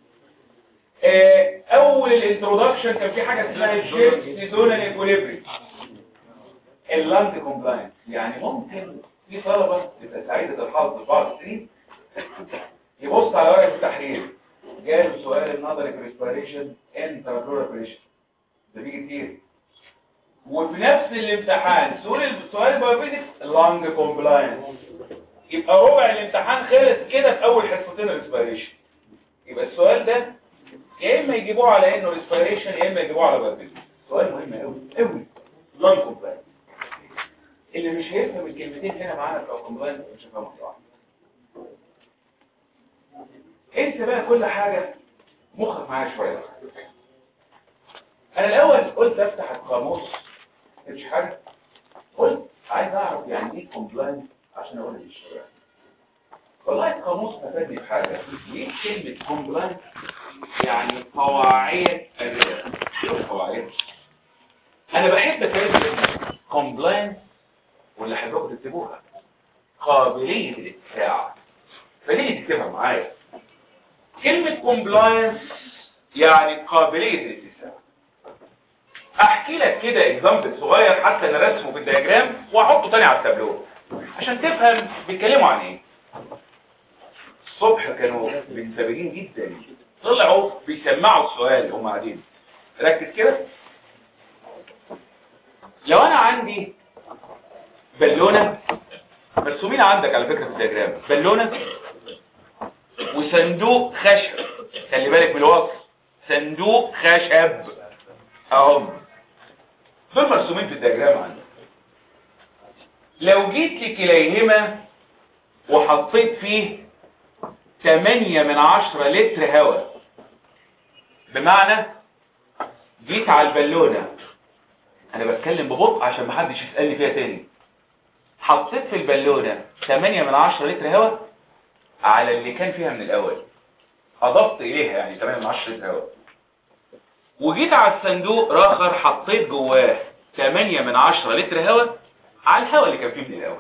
آه، اول الانترودكشن كان في حاجه اسمها الشيب سيزونال ايكوليبريم اللانج كومبلاينس يعني ممكن في طلبه تبقى سعيده الحظ في بعض السنين يبص على ورقه التحرير جاله سؤال النظري في ريسبيريشن انترا بريشن ده بيجي كتير وفي نفس الامتحان سؤال السؤال البايوفيزيكس لانج كومبلاينس يبقى ربع الامتحان خلص كده في اول حصتين ريسبيريشن يبقى السؤال ده يا اما يجيبوه على انه ريسبيريشن يا اما يجيبوه على بايوفيزيكس سؤال مهم قوي قوي لانج كومبلاينس اللي مش هيفهم الكلمتين هنا معانا في الكومبلاينس مش هيفهمها صح انت بقى كل حاجه مخك معايا شويه انا الاول قلت افتح القاموس مش حاجه قلت عايز اعرف يعني ايه كومبلاينس عشان اقول للشباب والله القاموس افادني بحاجه ايه كلمه كومبلاينس يعني قواعد الرئه ايه القواعد انا بحب اترجم كومبلاينس واللي حضرتك تكتبوها قابليه الاتساع فليه تكتبها معايا كلمه كومبلاينس يعني قابليه الاتساع احكي لك كده اكزامبل صغير حتى انا رسمه في الدياجرام واحطه تاني على التابلو عشان تفهم بيتكلموا عن ايه الصبح كانوا منتبهين جدا طلعوا بيسمعوا السؤال هم قاعدين ركز كده لو انا عندي بالونه مرسومين عندك على فكره في الدياجرام بالونه وصندوق خشب خلي بالك من الوصف صندوق خشب اهم دول مرسومين في الدياجرام عندك لو جيت لكليهما وحطيت فيه 8 من 10 لتر هواء بمعنى جيت على البالونة انا بتكلم ببطء عشان محدش يسألني فيها تاني حطيت في البالونة 8 من 10 لتر هواء على اللي كان فيها من الاول اضفت اليها يعني 8 من 10 لتر هواء وجيت على الصندوق راخر حطيت جواه 8 من 10 لتر هواء على الهواء اللي كان فيه من الاول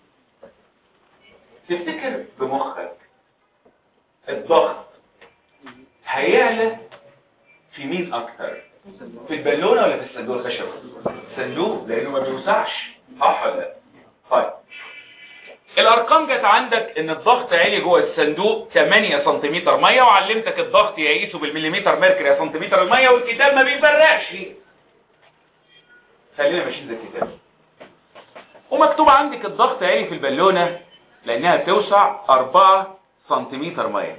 تفتكر بمخك الضغط هيعلى في مين اكتر في البالونه ولا في الصندوق الخشب الصندوق لانه ما بيوسعش صح ولا لا طيب الارقام جت عندك ان الضغط عالي جوه الصندوق 8 سنتيمتر ميه وعلمتك الضغط يقيسه بالمليمتر ميركوري يا سنتيمتر الميه والكتاب ما بيفرقش خلينا ماشيين زي الكتاب ومكتوب عندك الضغط عالي في البالونه لانها بتوسع 4 سنتيمتر ميه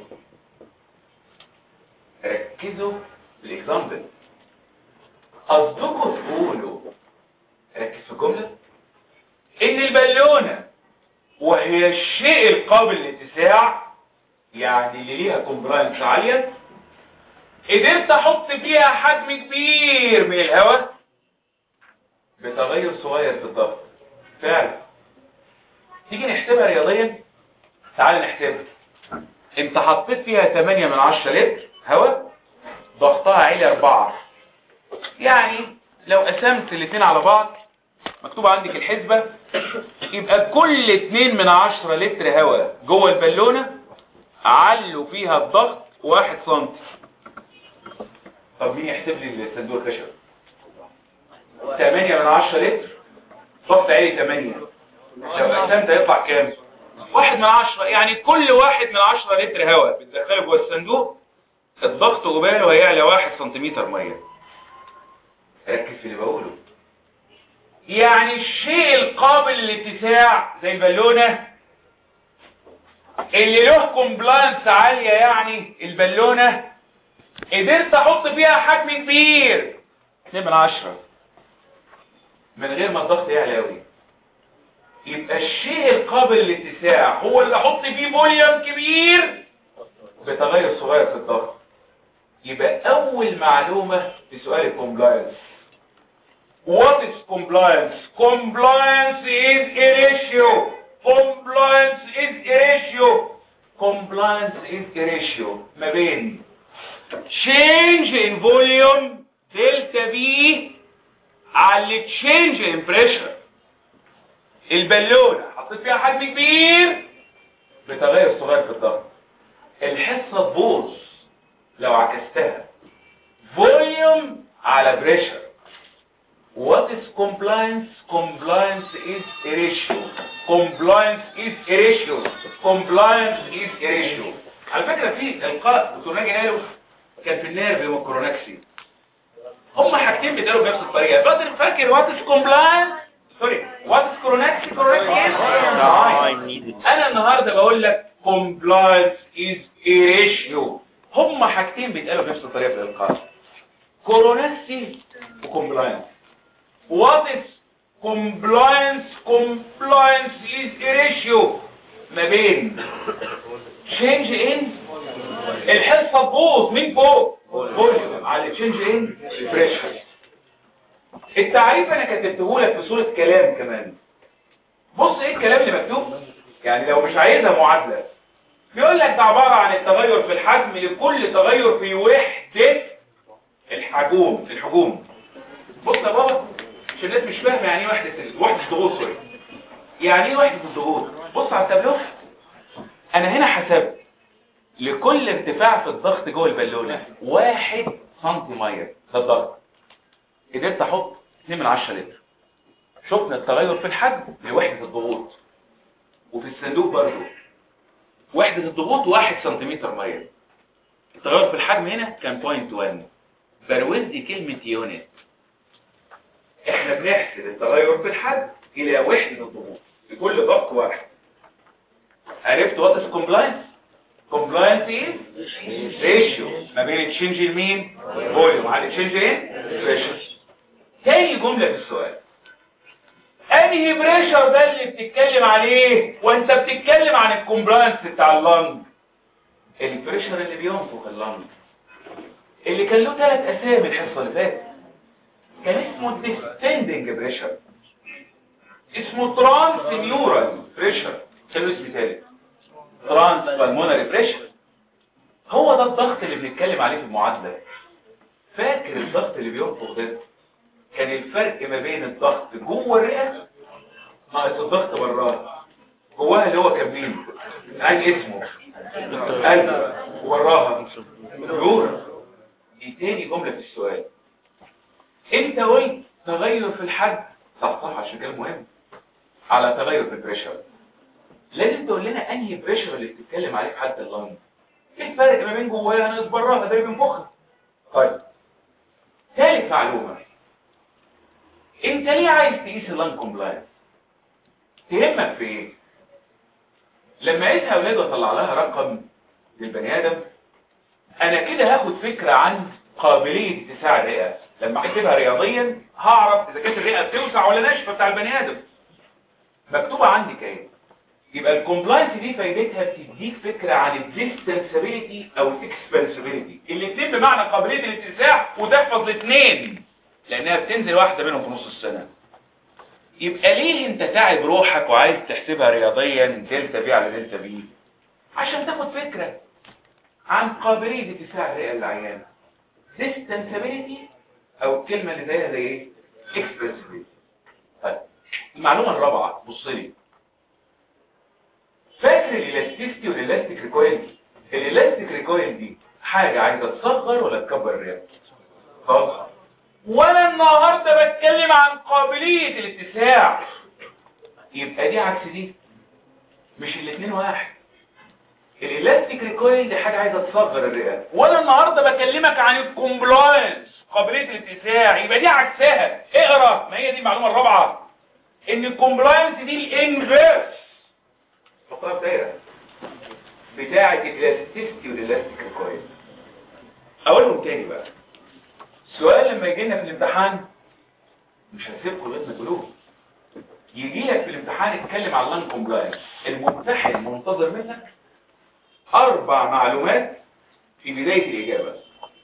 ركزوا في الاكزامبل قصدكم تقولوا ركز في الجمله ان البالونه وهي الشيء القابل للاتساع يعني اللي ليها كومبلاينس عاليه قدرت احط فيها حجم كبير من الهواء بتغير صغير في الضغط فعلا تيجي نحسبها رياضيا تعال نحسبها انت حطيت فيها 8 من 10 لتر هواء ضغطها عالي 4 يعني لو قسمت الاثنين على بعض مكتوب عندك الحسبة يبقى كل 2 من 10 لتر هواء جوه البالونة علوا فيها الضغط 1 سم طب مين يحسب لي الصندوق الخشب 8 من 10 لتر ضغط عالي 8 لو قسمت هيطلع كام واحد من عشرة يعني كل واحد من عشرة لتر هواء بتدخله جوه الصندوق الضغط قباله هيعلى واحد سنتيمتر مية ركز في اللي بقوله يعني الشيء القابل للاتساع زي البالونة اللي له كومبلاينس عالية يعني البالونة قدرت احط فيها حجم كبير 2 من عشرة من غير ما الضغط يعلى قوي يبقى الشيء القابل للاتساع هو اللي احط فيه فوليوم كبير بتغير صغير في الضغط يبقى اول معلومة في سؤال الكومبلاينس What is compliance? Compliance is a ratio. Compliance is a ratio. Compliance is a ratio ما بين change in volume delta V على change in pressure البالونة حطيت فيها حجم كبير بتغير صغير في الضغط الحصة تبوظ لو عكستها فوليوم على بريشر What is compliance? Compliance is a ratio. Compliance is a ratio. Compliance is a ratio. على فكرة في القاء دكتور ناجي قاله كان في النيرف يوم الكورونكسي هما حاجتين بيتقالوا بنفس الطريقة فاكر فاكر what is compliance سوري وات كورونكسي كورونكسي انا النهارده بقول لك compliance is a ratio هما حاجتين بيتقالوا بنفس الطريقه في الالقاء كورونكسي وكومبلاينس وات از كومبلاينس كومبلاينس is a ratio ما بين change in الحصه تبوظ مين فوق فوليوم على التشينج ان بريشر التعريف انا كتبته لك بصوره كلام كمان بص ايه الكلام اللي مكتوب يعني لو مش عايزها معادله بيقول لك ده عباره عن التغير في الحجم لكل تغير في وحده الحجوم الحجوم بص يا بابا عشان الناس مش فاهمه يعني ايه وحده ال- وحده الضغوط سوري يعني ايه وحده الضغوط بص على التابلو انا هنا حسبت لكل ارتفاع في الضغط جوه البالونه واحد سنتي ميه ده الضغط قدرت احط 2 من 10 لتر شفنا التغير في الحجم لوحده الضغوط وفي الصندوق برضه وحده الضغوط 1 سنتيمتر ميه التغير في الحجم هنا كان 0.1 بروز دي كلمه يونت احنا بنحسب التغير في الحجم الى وحده الضغوط لكل ضغط واحد عرفت وات از كومبلاينس كومبلاينس ايه ريشيو ما بين التشينج المين فوليوم على التشينج ايه بريشر تاني جمله في السؤال انهي بريشر ده اللي بتتكلم عليه وانت بتتكلم عن الكومبلاينس بتاع اللنج البريشر اللي بينفخ اللنج اللي كان له ثلاث اسامي الحصه اللي فاتت كان اسمه ديستندنج بريشر اسمه ترانس نيورال بريشر كان له اسم ثالث ترانس بالمونري بريشر هو ده الضغط اللي بنتكلم عليه في المعادله فاكر الضغط اللي بينفخ ده كان الفرق ما بين الضغط جوه الرئه ناقص الضغط براها جواها اللي هو كان مين عايز اسمه قلب وبراها نور دي تاني جمله في السؤال انت قلت تغير في الحجم صح صح عشان كده مهم على تغير في البريشر لازم تقول لنا انهي بريشر اللي بتتكلم عليه في حالة اللنج ايه الفرق ما بين جواها ناقص براها ده اللي بينفخها طيب ثالث معلومة انت ليه عايز تقيس اللنج كومبلاينس تهمك في ايه لما اقيسها يا اولاد واطلع لها رقم للبني ادم انا كده هاخد فكرة عن قابلية اتساع الرئة لما احسبها رياضيا هعرف اذا كانت الرئة بتوسع ولا ناشفة بتاع البني ادم مكتوبة عندي كايه يبقى الكومبلاينس دي فايدتها بتديك فكرة عن الديستنسابيلتي او الاكسبنسابيلتي الاثنين بمعنى قابلية الاتساع وتحفظ الاثنين لانها بتنزل واحدة منهم في نص السنة يبقى ليه انت تعب روحك وعايز تحسبها رياضيا دلتا بي على دلتا بي عشان تاخد فكرة عن قابلية اتساع الرئة للعيان ديستنسابيلتي او الكلمة اللي زيها زي ايه اكسبنسابيلتي طيب المعلومة الرابعة بص لي فاكر الالاستيستي والالاستيك ريكويل الالاستيك ريكويل دي حاجة عايزة تصغر ولا تكبر الرئة خلاص وانا النهاردة بتكلم عن قابلية الاتساع يبقى دي عكس دي مش الاثنين واحد الالاستيك ريكويل دي حاجة عايزة تصغر الرئة وانا النهاردة بكلمك عن الكومبلاينس قابلية الاتساع يبقى دي عكسها اقرا ما هي دي المعلومة الرابعة ان الكومبلاينس دي الانفيرس فقرة دايرة بتاعة الالاستيستي والالاستيك ريكويل اقولهم تاني بقى السؤال لما يجي لنا في الامتحان مش هسيبكم لغايه ما تقولوه يجي لك في الامتحان يتكلم عن اللان كومبلاينس الممتحن منتظر منك اربع معلومات في بدايه الاجابه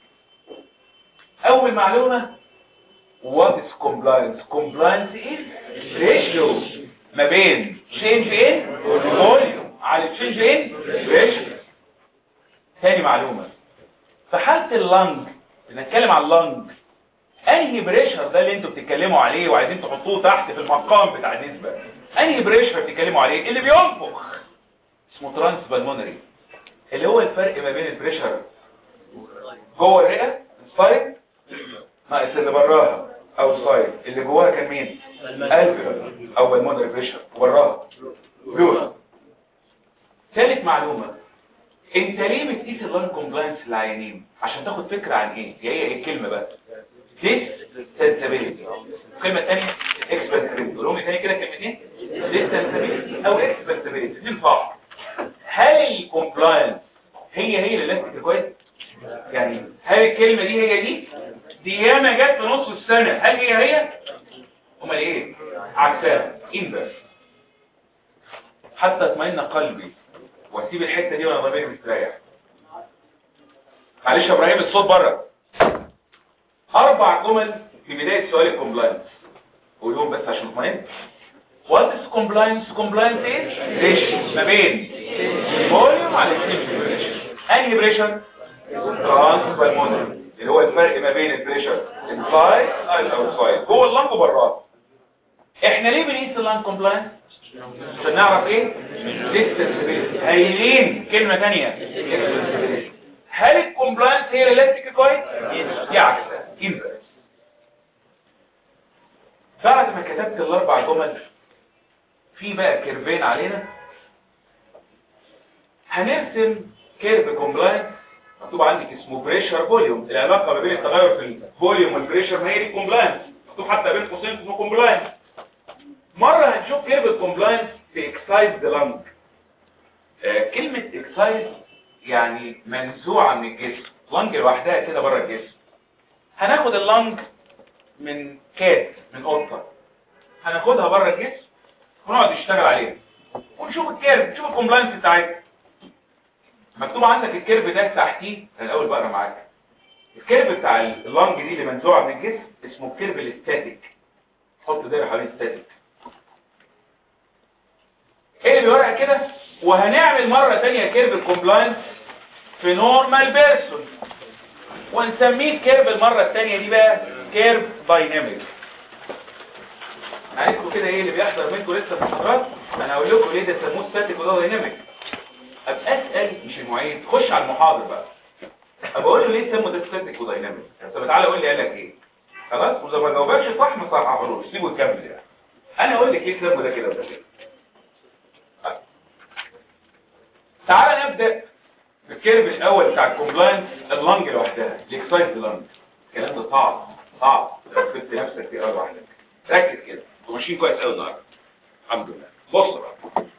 اول معلومه what is compliance compliance is ratio ما بين change in volume على change in ratio تاني معلومه في حاله اللنج بنتكلم على اللنج انهي بريشر ده اللي انتوا بتتكلموا عليه وعايزين تحطوه تحت في المقام بتاع النسبة انهي بريشر بتتكلموا عليه اللي بينفخ اسمه ترانس بالمونري اللي هو الفرق ما بين البريشر جوه الرئة السايد ناقص اللي براها او السايد اللي جواها كان مين قلب او بالمونري بريشر وراها بيور ثالث معلومة انت ليه بتقيس اللان كومبلاينس للعيانين عشان تاخد فكرة عن ايه هي ايه الكلمة بقى ديستنسابيلتي الكلمة الثانية اكسبنسابيلتي قولهم لي تاني كده كلمتين ديستنسابيلتي او اكسبنسابيلتي دي صح هل الكومبلاينس هي هي الالاستيك ريكويست يعني هل الكلمة دي هي دي دي ياما جت في نص السنة هل هي هي امال ايه عكسها انفرس حتى اطمئن قلبي واسيب الحتة دي وانا ضميري مستريح معلش يا ابراهيم الصوت بره اربع جمل في بدايه سؤال الكومبلاينس قولهم بس عشان اطمئن What is compliance? Compliance ايه؟ ريشيو ما بين الفوليوم على التمبريتشر انهي بريشر؟ ترانس بالمونري اللي هو الفرق ما بين البريشر انسايد او اوتسايد جوه اللنج وبراه احنا ليه بنقيس اللنج كومبلاينس؟ عشان نعرف ايه؟ ديستنسبيلتي هايلين كلمه ثانيه هل الكومبلاينس هي الالكتريك كويس؟ دي عكسها انفرس بعد ما كتبت الاربع جمل في بقى كيرفين علينا هنرسم كيرف كومبلاينس مكتوب عندك اسمه بريشر فوليوم العلاقه ما بين التغير في الفوليوم والبريشر ما هي دي الكومبلاينس مكتوب حتى بين قوسين اسمه كومبلاينس مره هنشوف كيرف الكومبلاينس في اكسايز ذا لانج كلمه اكسايز يعني منزوعه من الجسم لانج لوحدها كده بره الجسم هناخد اللانج من كات من قطه هناخدها بره الجسم ونقعد نشتغل عليها ونشوف الكيرف نشوف الكومبلاينس بتاعتها مكتوب عندك الكيرف ده تحتيه الاول بقرا معاك الكيرف بتاع اللانج دي اللي منزوعه من الجسم اسمه الكيرف الاستاتيك حط دايره حوالين الستاتيك ايه اللي بيورق كده وهنعمل مره ثانيه كيرف الكومبلاينس في نورمال بيرسون ونسميه الكيرف المره الثانيه دي بقى كيرف دايناميك عرفتوا كده ايه اللي بيحصل منكم لسه في المحاضرات انا هقول لكم ليه ده سموه ستاتيك وده دايناميك ابقى اسال مش المعيد خش على المحاضر بقى ابقى اقول له ليه سموا ده ستاتيك ودايناميك طب تعالى قول لي قال لك ايه خلاص واذا ما جاوبكش صح ما صححلوش سيبه يكمل يعني انا اقول لك ايه سموا ده كده وده كده طيب. تعالى نبدا بالكيرف الاول بتاع الكومبلاينس اللنج لوحدها الاكسايز لنج الكلام ده صعب صعب لو كنت نفسك في اربع لوحدك ركز كده انتوا ماشيين كويس قوي النهارده الحمد لله بص بقى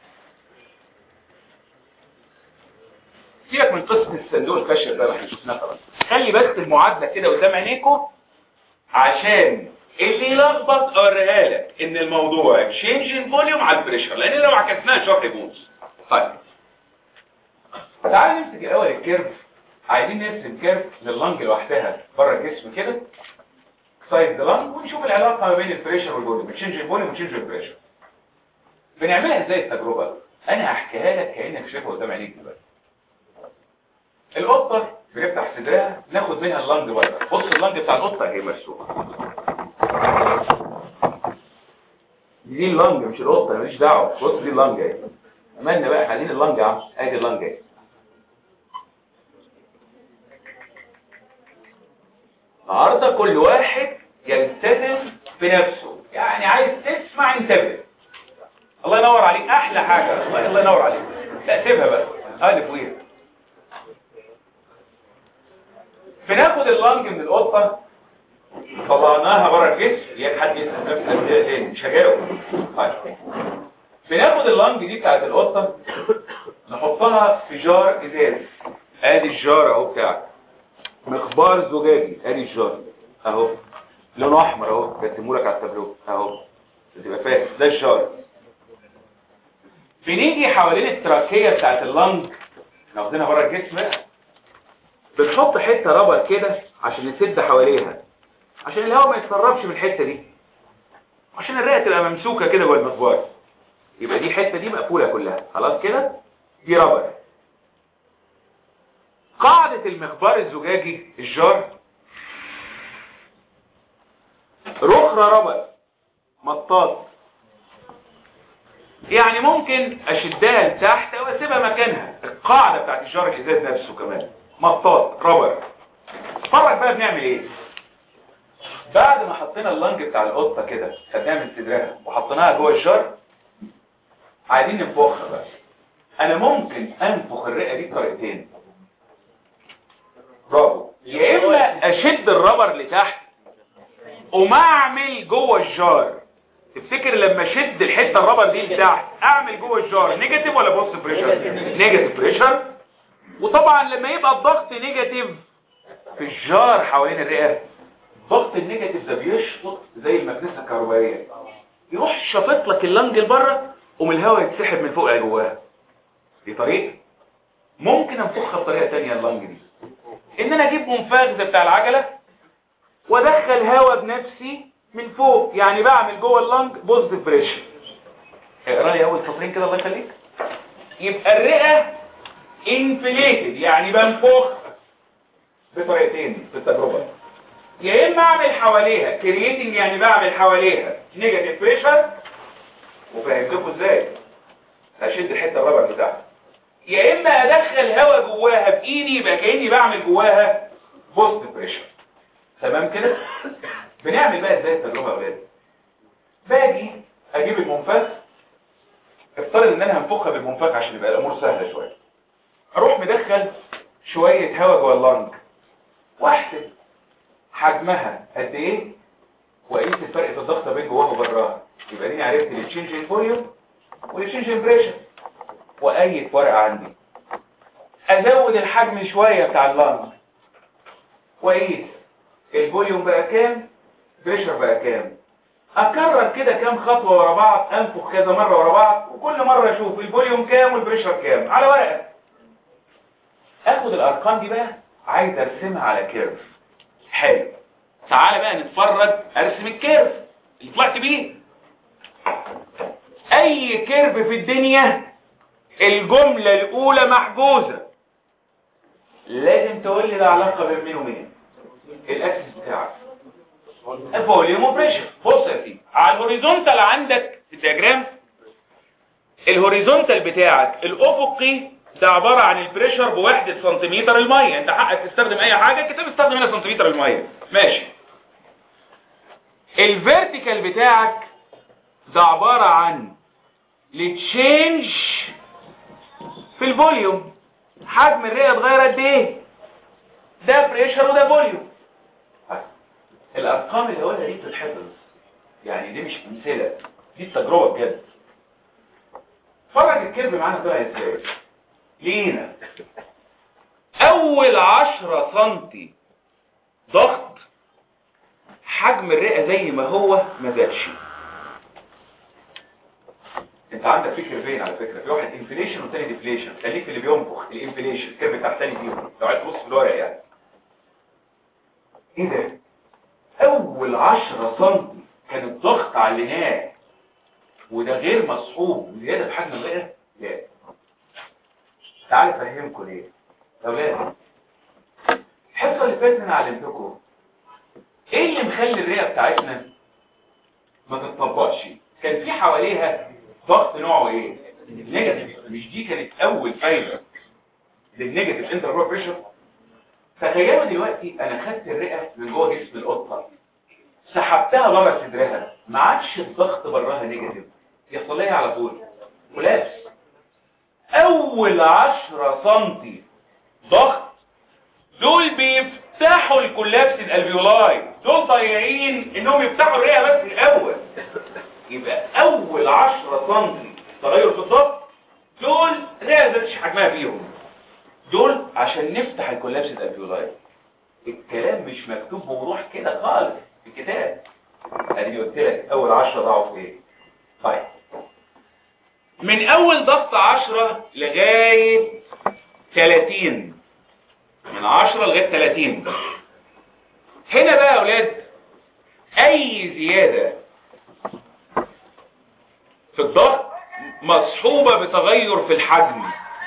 سيبك من قصه الصندوق الفشل ده اللي احنا شفناه خلاص خلي بس المعادله كده قدام عينيكم عشان اللي يلخبط اوريها لك ان الموضوع تشينج ان فوليوم على البريشر لان لو عكسناها شرح يبوظ طيب تعال نمسك الاول الكيرف عايزين نرسم كيرف لللنج لوحدها بره الجسم كده سايد لانج ونشوف العلاقه ما بين البريشر والفوليوم تشينج الفوليوم وتشينج البريشر بنعملها ازاي التجربه انا هحكيها لك كانك شايفها قدام عينيك دلوقتي القطه بنفتح صدرها ناخد منها اللنج بره بص اللنج بتاع القطه اهي مرسومه دي اللنج مش القطه ماليش دعوه بص دي اللنج اهي عملنا بقى خلينا اللنج يا عم ادي اللنج اهي النهارده كل واحد يلتزم بنفسه يعني عايز تسمع انتبه الله ينور عليك احلى حاجه الله الله ينور عليك لا سيبها بقى هذه فوقيها بناخد اللنج من القطه طلعناها بره الجسم يا حد يسال نفسه ده تاني مش هجاوب طيب بناخد اللنج دي بتاعت القطه نحطها في جار ازاز ادي الجار اهو بتاعك مخبار زجاجي ادي الجار اهو لونه احمر اهو برسمهولك على التابلو اهو تبقى فاهم ده الجار بنيجي حوالين التراكيه بتاعت اللنج ناخدينها بره الجسم بقى بنحط حته ربر كده عشان نسد حواليها عشان الهواء ما يتسربش من الحته دي عشان الرئه تبقى ممسوكه كده جوه المخبار يبقى دي الحته دي مقفوله كلها خلاص كده دي ربر قاعده المخبار الزجاجي الجار رخرة ربر مطاط يعني ممكن اشدها لتحت او اسيبها مكانها القاعده بتاعت الجار الازاز نفسه كمان مطاط ربر اتفرج بقى بنعمل ايه بعد ما حطينا اللنج بتاع القطه كده خدناها من صدرها وحطيناها جوه الجار عايزين ننفخها بقى انا ممكن انفخ الرئه دي بطريقتين برافو يا اما اشد الربر لتحت وما اعمل جوه الجار تفتكر لما اشد الحته الربر دي لتحت اعمل جوه الجار نيجاتيف ولا بوست بريشر نيجاتيف بريشر وطبعا لما يبقى الضغط نيجاتيف في الجار حوالين الرئه ضغط النيجاتيف ده بيشفط زي المكنسه الكهربائيه يروح شافط لك اللنج لبره ومن الهواء يتسحب من فوق جواها دي طريقه ممكن انفخها بطريقه ثانيه اللنج دي ان انا اجيب منفاخ زي بتاع العجله وادخل هواء بنفسي من فوق يعني بعمل جوه اللنج بوزيتيف بريشر اقرا لي اول سطرين كده الله يخليك يبقى الرئه انفليتد يعني بنفخ بطريقتين في التجربه يا اما اعمل حواليها كرييتنج يعني بعمل حواليها نيجاتيف بريشر وفهمتكم ازاي هشد الحته الرابعه بتاعها يا اما ادخل هواء جواها بايدي يبقى كاني بعمل جواها بوست بريشر تمام كده بنعمل بقى ازاي التجربه يا اولاد باجي اجيب المنفخ افترض ان انا هنفخها بالمنفخ عشان يبقى الامور سهله شويه اروح مدخل شويه هواء جوه اللنج واحسب حجمها قد ايه واقيس الفرق في الضغط بين جواها وبراها يبقى دي عرفت التشينج ان فوليوم والتشينج ان بريشر واي ورقه عندي ازود الحجم شويه بتاع اللنج واقيس الفوليوم بقى كام بريشر بقى كام اكرر كده كام خطوه ورا بعض انفخ كذا مره ورا بعض وكل مره اشوف الفوليوم كام والبريشر كام على ورقه اخد الارقام دي بقى عايز ارسمها على كيرف حلو تعالى بقى نتفرج ارسم الكيرف اللي طلعت بيه اي كيرف في الدنيا الجملة الاولى محجوزة لازم تقول لي ده علاقة بين مين ومين الاكسس بتاعك الفوليوم وبريشر بص يا سيدي على الهوريزونتال عندك في الدياجرام الهوريزونتال بتاعك الافقي ده عبارة عن البريشر بوحدة سنتيمتر المية انت حقك تستخدم اي حاجة الكتاب استخدم هنا سنتيمتر المية ماشي الفيرتيكال بتاعك ده عبارة عن التشينج في الفوليوم حجم الرئة اتغير قد ايه ده بريشر وده فوليوم الارقام اللي قولها دي بتتحفظ يعني دي مش امثله دي التجربه بجد فرج الكيرف معانا طلع ازاي لينا اول عشرة سنتي ضغط حجم الرئة زي ما هو ما زادش انت عندك فكر فين على فكرة في واحد انفليشن والتاني ديفليشن خليك في اللي بينفخ الانفليشن الكيرف بتاع التاني فيهم لو عايز تبص في الورق يعني ايه ده اول عشرة سنتي كان الضغط عليناه وده غير مصحوب زيادة في حجم الرئة لا تعالى افهمكم ليه يا اولاد الحصه اللي فاتت انا علمتكم ايه اللي مخلي الرئه بتاعتنا ما تتطبقش كان في حواليها ضغط نوعه ايه نيجاتيف مش دي كانت اول فايده للنيجاتيف انتر بريشر تخيلوا دلوقتي انا خدت الرئه من جوه جسم القطه سحبتها بره صدرها ما عادش الضغط براها نيجاتيف يحصل لها على طول ولابس اول عشرة سنتي ضغط دول بيفتحوا الكولابس الالفيولاي دول ضايعين انهم يفتحوا الرئه بس الاول يبقى اول عشرة سنتي تغير في الضغط دول الرئه زادش حجمها فيهم دول عشان نفتح الكولابس الالفيولاي الكلام مش مكتوب بوضوح كده خالص في الكتاب ادي قلت لك اول عشرة ضعوا في ايه طيب من اول ضغط عشرة لغاية 30 من عشرة لغاية 30 هنا بقى يا اولاد اي زيادة في الضغط مصحوبة بتغير في الحجم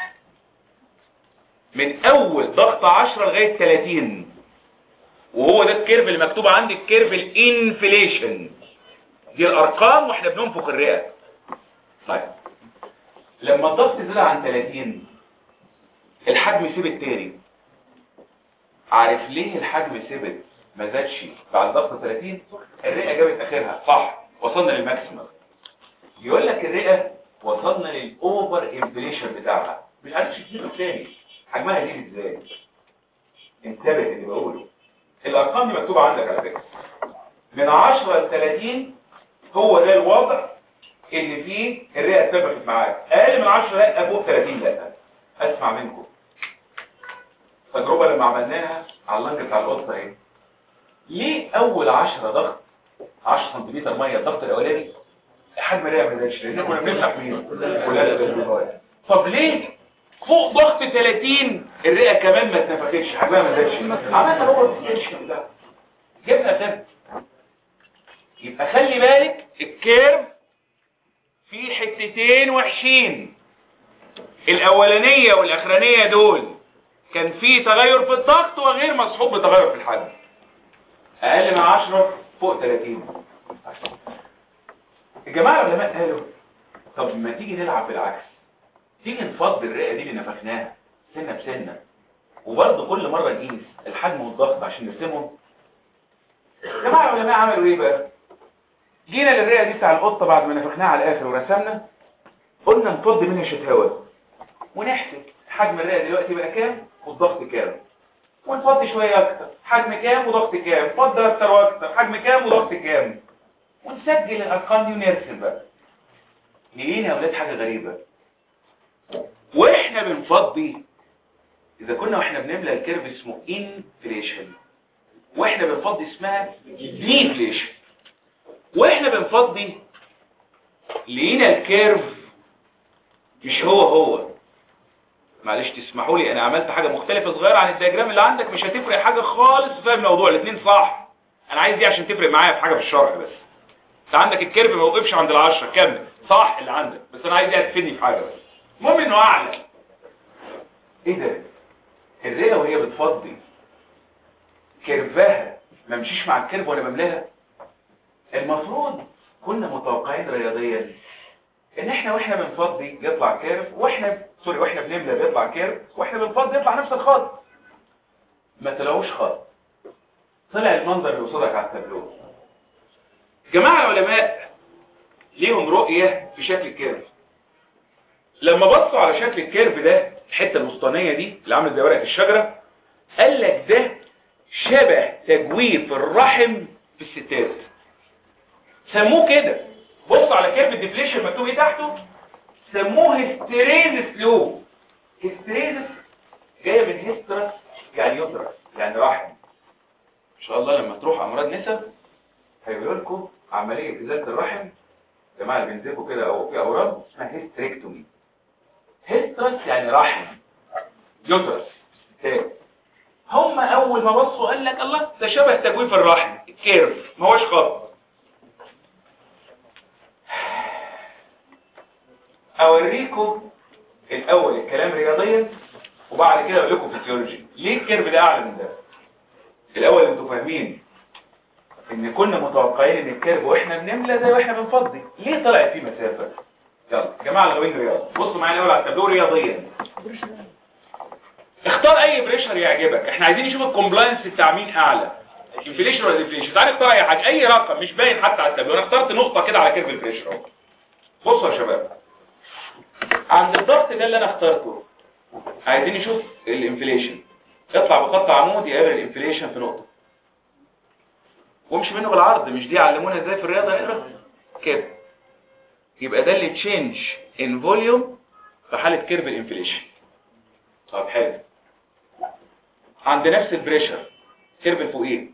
من اول ضغط 10 لغاية 30 وهو ده الكيرف اللي مكتوب عندي الكيرف الانفليشن دي الارقام واحنا بننفخ الرئة طيب لما الضغط زاد عن 30 الحجم ثبت تاني عارف ليه الحجم ثبت ما زادش بعد ضغط 30 الرئه جابت اخرها صح وصلنا للماكسيمم يقول لك الرئه وصلنا للاوفر انفليشن بتاعها مش عارفش تجيبه تاني حجمها يزيد ازاي انتبه اللي بقوله الارقام دي مكتوبه عندك على فكره من 10 ل 30 هو ده الوضع اللي فيه الرئه اتفقت معاك اقل من 10 لا فوق 30 لا اسمع منكم تجربه لما عملناها على اللنج بتاع القطه اهي ليه اول 10 ضغط 10 سم ميه الضغط الاولاني حجم الرئه ما زادش لان كنا بنفتح مين ولا طب ليه فوق ضغط 30 الرئه كمان ما اتنفختش حجمها ما زادش عملنا روبوت ستيشن ده جبنا تاني يبقى خلي بالك الكيرف في حتتين وحشين الاولانيه والاخرانيه دول كان في تغير في الضغط وغير مصحوب بتغير في الحجم اقل من 10 فوق 30 الجماعه العلماء قالوا طب ما تيجي نلعب بالعكس تيجي نفضي الرئه دي اللي نفخناها سنه بسنه وبرضه كل مره نقيس الحجم والضغط عشان نرسمهم الجماعه العلماء عملوا ايه بقى جينا للرئه دي بتاع القطه بعد ما نفخناها على الاخر ورسمنا قلنا نفضي منها شتاوه ونحسب حجم الرئه دلوقتي بقى كام والضغط كام ونفضي شويه اكتر حجم كام وضغط كام فضي اكتر واكتر حجم كام وضغط كام ونسجل الارقام دي ونرسم بقى لقينا يا اولاد حاجه غريبه واحنا بنفضي اذا كنا واحنا بنملى الكيرف اسمه انفليشن واحنا بنفضي اسمها ديفليشن واحنا بنفضي لقينا الكيرف مش هو هو معلش تسمحوا لي انا عملت حاجه مختلفه صغيره عن الدياجرام اللي عندك مش هتفرق حاجه خالص في الموضوع الاثنين صح انا عايز دي عشان تفرق معايا في حاجه في الشرح بس انت عندك الكيرف ما وقفش عند العشرة كمل صح اللي عندك بس انا عايز دي هتفيدني في حاجه بس المهم انه اعلى ايه ده الرئه وهي بتفضي كيرفها ما مشيش مع الكيرف وانا بملاها المفروض كنا متوقعين رياضيا ان احنا واحنا بنفضي يطلع كيرف واحنا سوري واحنا بنملى بيطلع كيرف واحنا بنفضي يطلع نفس الخط ما طلعوش خط طلع المنظر اللي قصادك على التابلو جماعه العلماء ليهم رؤيه في شكل الكيرف لما بصوا على شكل الكيرف ده الحته الوسطانيه دي اللي عامله زي ورقه الشجره قال لك ده شبه تجويف الرحم في الستات سموه كده بص على كيرف الديفليشن مكتوب ايه تحته سموه هستريزس لو هستريزس جايه من هسترس يعني يدرس يعني رحم ان شاء الله لما تروح امراض نسب هيقولوا لكم عمليه ازاله الرحم جماعه اللي بينزفوا كده او في اورام اسمها هيستريكتومي هسترس يعني رحم يدرس تاني هم اول ما بصوا قال لك الله ده شبه تجويف الرحم الكيرف ما هوش خط اوريكم الاول الكلام رياضيا وبعد كده اقول لكم فيسيولوجي ليه الكيرف ده اعلى من ده الاول انتوا فاهمين ان كنا متوقعين ان الكيرف واحنا بنملى زي واحنا بنفضي ليه طلعت فيه مسافه يلا يا جماعه الغوين رياضه بصوا معايا الاول على التابلو رياضيا اختار اي بريشر يعجبك احنا عايزين نشوف الكومبلاينس بتاع مين اعلى انفليشن ولا ديفليشن تعالى اختار اي حاجه اي رقم مش باين حتى على التابلو انا اخترت نقطه كده على كيرف البريشر اهو بصوا يا شباب عند الضغط ده اللي انا اخترته عايزين نشوف الانفليشن اطلع بخط عمود يقابل الانفليشن في نقطه وامشي منه بالعرض مش دي علمونا ازاي في الرياضه نقرا كده يبقى ده اللي تشينج ان فوليوم في حاله كيرف الانفليشن طب حلو عند نفس البريشر كيرف الفوقيه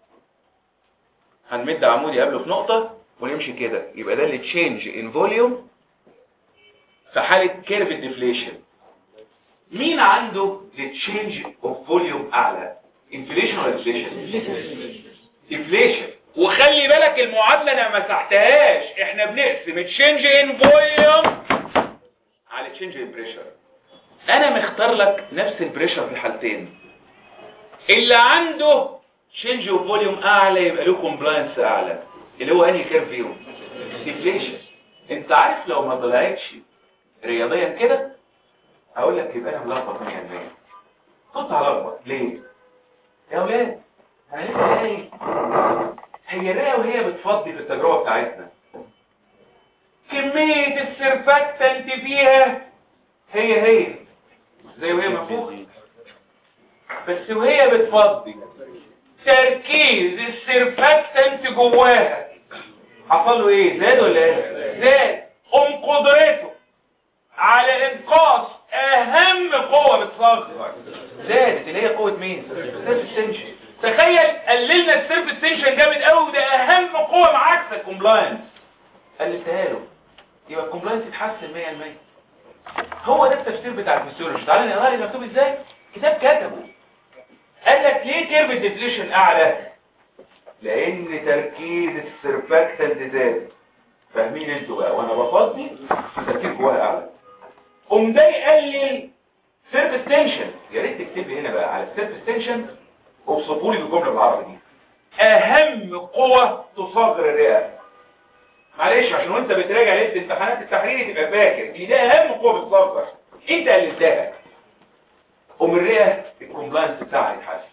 هنمد عمود يقابله في نقطه ونمشي كده يبقى ده اللي تشينج ان فوليوم في حالة كيرف الديفليشن مين عنده التشينج اوف فوليوم اعلى انفليشن ولا ديفليشن ديفليشن وخلي بالك المعادله انا ما مسحتهاش احنا بنقسم تشينج ان فوليوم على تشينج ان بريشر انا مختار لك نفس البريشر في الحالتين اللي عنده تشينج اوف فوليوم اعلى يبقى له كومبلاينس اعلى اللي هو انهي كيرف فيهم ديفليشن انت عارف لو ما طلعتش رياضيا كده هقول لك يبقى انا ملخبط 100% كنت هلخبط ليه يا اولاد انا لسه قايل هي الرئه وهي بتفضي في التجربه بتاعتنا كميه السرفاكتنت فيها هي هي زي وهي منفوخه بس وهي بتفضي تركيز السرفاكتنت جواها حصل له ايه زاد ولا ايه زاد ام قدرته على انقاص اهم قوة بتصغر زادت اللي هي قوة مين سيرف تنشن تخيل قللنا السيرف تنشن جامد قوي وده اهم قوة معاكسة الكومبلاينس قللتها له يبقى الكومبلاينس يتحسن 100% هو ده التفسير بتاع الفسيولوجي تعالى نقرا لي مكتوب ازاي كتاب كتبه قال لك ليه كيرف الديفليشن اعلى لان تركيز السرفاكتنت زاد فاهمين انتوا بقى وانا بفضي التركيز جواها اعلى قوم ده يقلل سيرفس تنشن يا ريت تكتب لي هنا بقى على السيرفس تنشن اوصفوا لي بالجمله بالعربي دي اهم قوه تصغر الرئه معلش عشان وانت بتراجع ليله امتحانات التحريري تبقى فاكر ان ده اهم قوه بتصغر انت قللتها قوم الرئه الكومبلاينس بتاعها يتحسن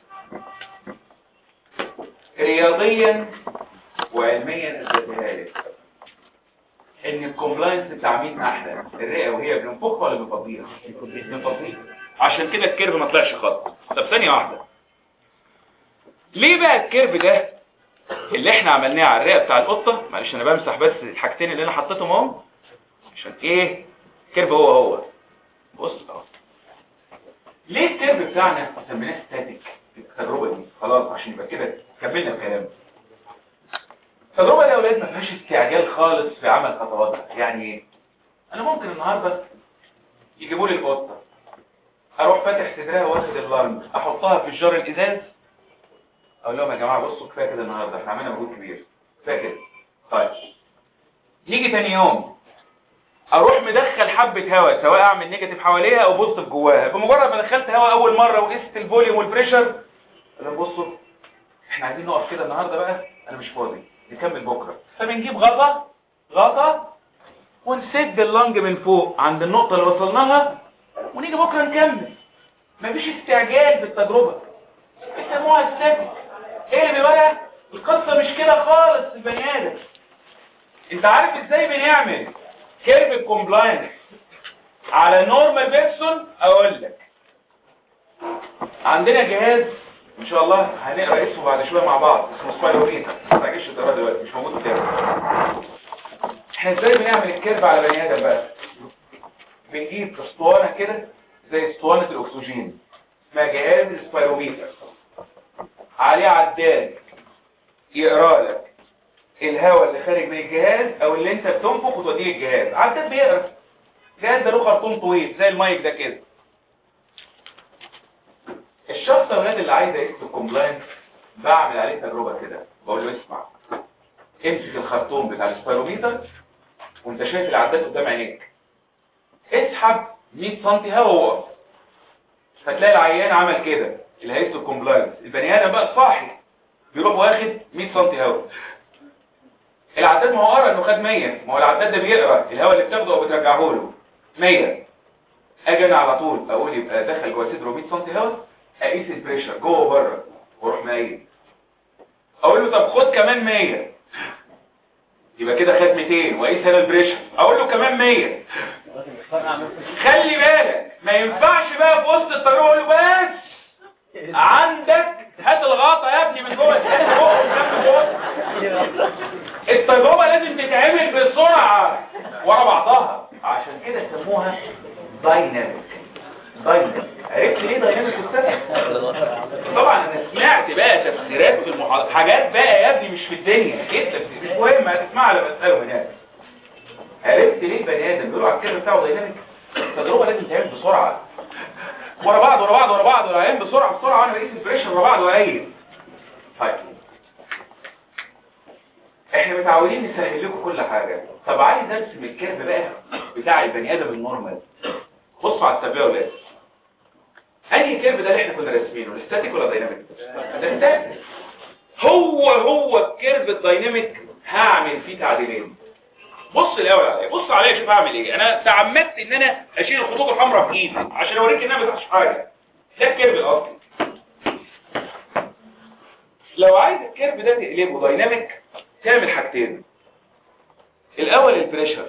رياضيا وعلميا اثبتها لك ان الكومبلاينس بتاع مين احلى الرئه وهي بننفخها ولا بنفضيها بنفضيها عشان كده الكيرف ما طلعش خط طب ثانيه واحده ليه بقى الكيرف ده اللي احنا عملناه على الرئه بتاع القطه معلش انا بمسح بس الحاجتين اللي انا حطيتهم اهو عشان ايه الكيرف هو هو بص اهو ليه الكيرف بتاعنا سميناه ستاتيك التجربه دي خلاص عشان يبقى كده كملنا الكلام التجربه دي يا اولاد ما فيهاش استعجال خالص في عمل خطواتها يعني ايه انا ممكن النهارده يجيبوا لي القطه اروح فاتح صدرها واخد اللارم احطها في الجار الازاز اقول لهم يا جماعه بصوا كفايه كده النهارده احنا عملنا مجهود كبير كفايه كده طيب يجي تاني يوم اروح مدخل حبه هواء سواء اعمل نيجاتيف حواليها او بوزيتيف جواها بمجرد ما دخلت هواء اول مره وقست الفوليوم والبريشر اقول لهم بصوا احنا عايزين نقف كده النهارده بقى انا مش فاضي نكمل بكره فبنجيب غطا غطا ونسد اللنج من فوق عند النقطه اللي وصلناها ونيجي بكره نكمل مفيش استعجال في التجربه بيسموها السكت ايه اللي بقى القصه مش كده خالص البني ادم انت عارف ازاي بنعمل كيرف كومبلاينس على نورمال بيرسون اقول لك عندنا جهاز ان شاء الله هنقرا اسمه بعد شويه مع بعض اسمه سبايروريتا ما تجيش تقرا دلوقتي مش موجود قدامك احنا ازاي بنعمل الكيرف على بني ادم بقى بنجيب اسطوانه كده زي اسطوانه الاكسجين اسمها جهاز السبايروميتر عليه عداد يقرا لك الهواء اللي خارج من الجهاز او اللي انت بتنفخ وتوديه الجهاز عداد بيقرا الجهاز ده له خرطوم طويل زي المايك ده كده الشخص اولاد اللي عايز يكتب كومبلاينس بعمل عليه تجربه كده بقول له اسمع امسك الخرطوم بتاع السبيروميتر وانت شايف العداد قدام عينيك اسحب 100 سم هواء وقف فتلاقي العيان عمل كده اللي هيكتب كومبلاينس البني ادم بقى صاحي بيروح واخد 100 سم هواء العداد ما هو قرا انه خد 100 ما هو العداد ده بيقرا الهواء اللي بتاخده او بترجعه له 100 اجي انا على طول اقول يبقى دخل جوه صدره 100 سم هواء اقيس البريشر جوه وبره واروح مايل اقول له طب خد كمان 100 يبقى كده خد 200 واقيس انا البريشر اقول له كمان 100 خلي بالك ما ينفعش بقى في وسط الطريق اقول له بس عندك هات الغطا يا ابني من جوه الحته فوق قدام فوق التجربه لازم تتعمل بسرعه ورا بعضها عشان كده سموها دايناميك دايناميك عرفت ليه دايناميك استاذ طبعا انا سمعت بقى تفسيرات في المحاضرات حاجات بقى يا ابني مش في الدنيا ايه التفسير مش مهم هتسمعها لما تساله هناك عرفت ليه البني ادم بيقولوا على الكلام بتاعه دايناميك التجربه لازم تتعمل بسرعه ورا بعض ورا بعض ورا بعض ورا عين بسرعه بسرعه وانا بقيس البريشر ورا بعض وقايل طيب احنا متعودين نسهل لكم كل حاجه طب عايز ارسم الكيرف بقى بتاع البني ادم النورمال بصوا على التابلو يا ولاد انهي كيرف ده اللي احنا كنا راسمينه الاستاتيك ولا دايناميك ده ستاتيك هو هو الكيرف الدايناميك هعمل فيه تعديلين بص الاول عليا بص عليا شوف هعمل ايه انا تعمدت ان انا اشيل الخطوط الحمراء في ايدي عشان اوريك ان انا ما بتعملش حاجه ده الكيرف الاصلي لو عايز الكيرف ده تقلبه دايناميك تعمل حاجتين الاول البريشر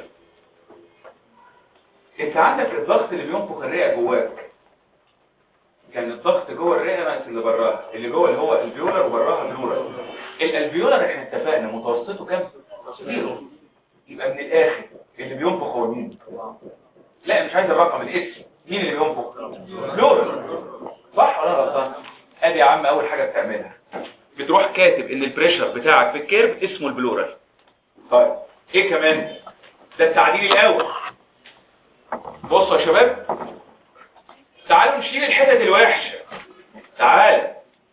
انت عندك الضغط اللي بينفخ الرئه جواك كان الضغط جوه الرئه ناقص اللي براها اللي جوه اللي هو الفيولر وبراها الفيولر الالفيولر احنا اتفقنا متوسطه كام زيرو يبقى من الاخر اللي بينفخ هو مين لا مش عايز الرقم الاسم مين اللي بينفخ فيولر صح ولا غلطان ادي يا عم اول حاجه بتعملها بتروح كاتب ان البريشر بتاعك في الكيرف اسمه البلورال طيب ايه كمان ده التعديل الاول بصوا يا شباب تعالوا تعالوا نشيل الحتت الوحشه تعالى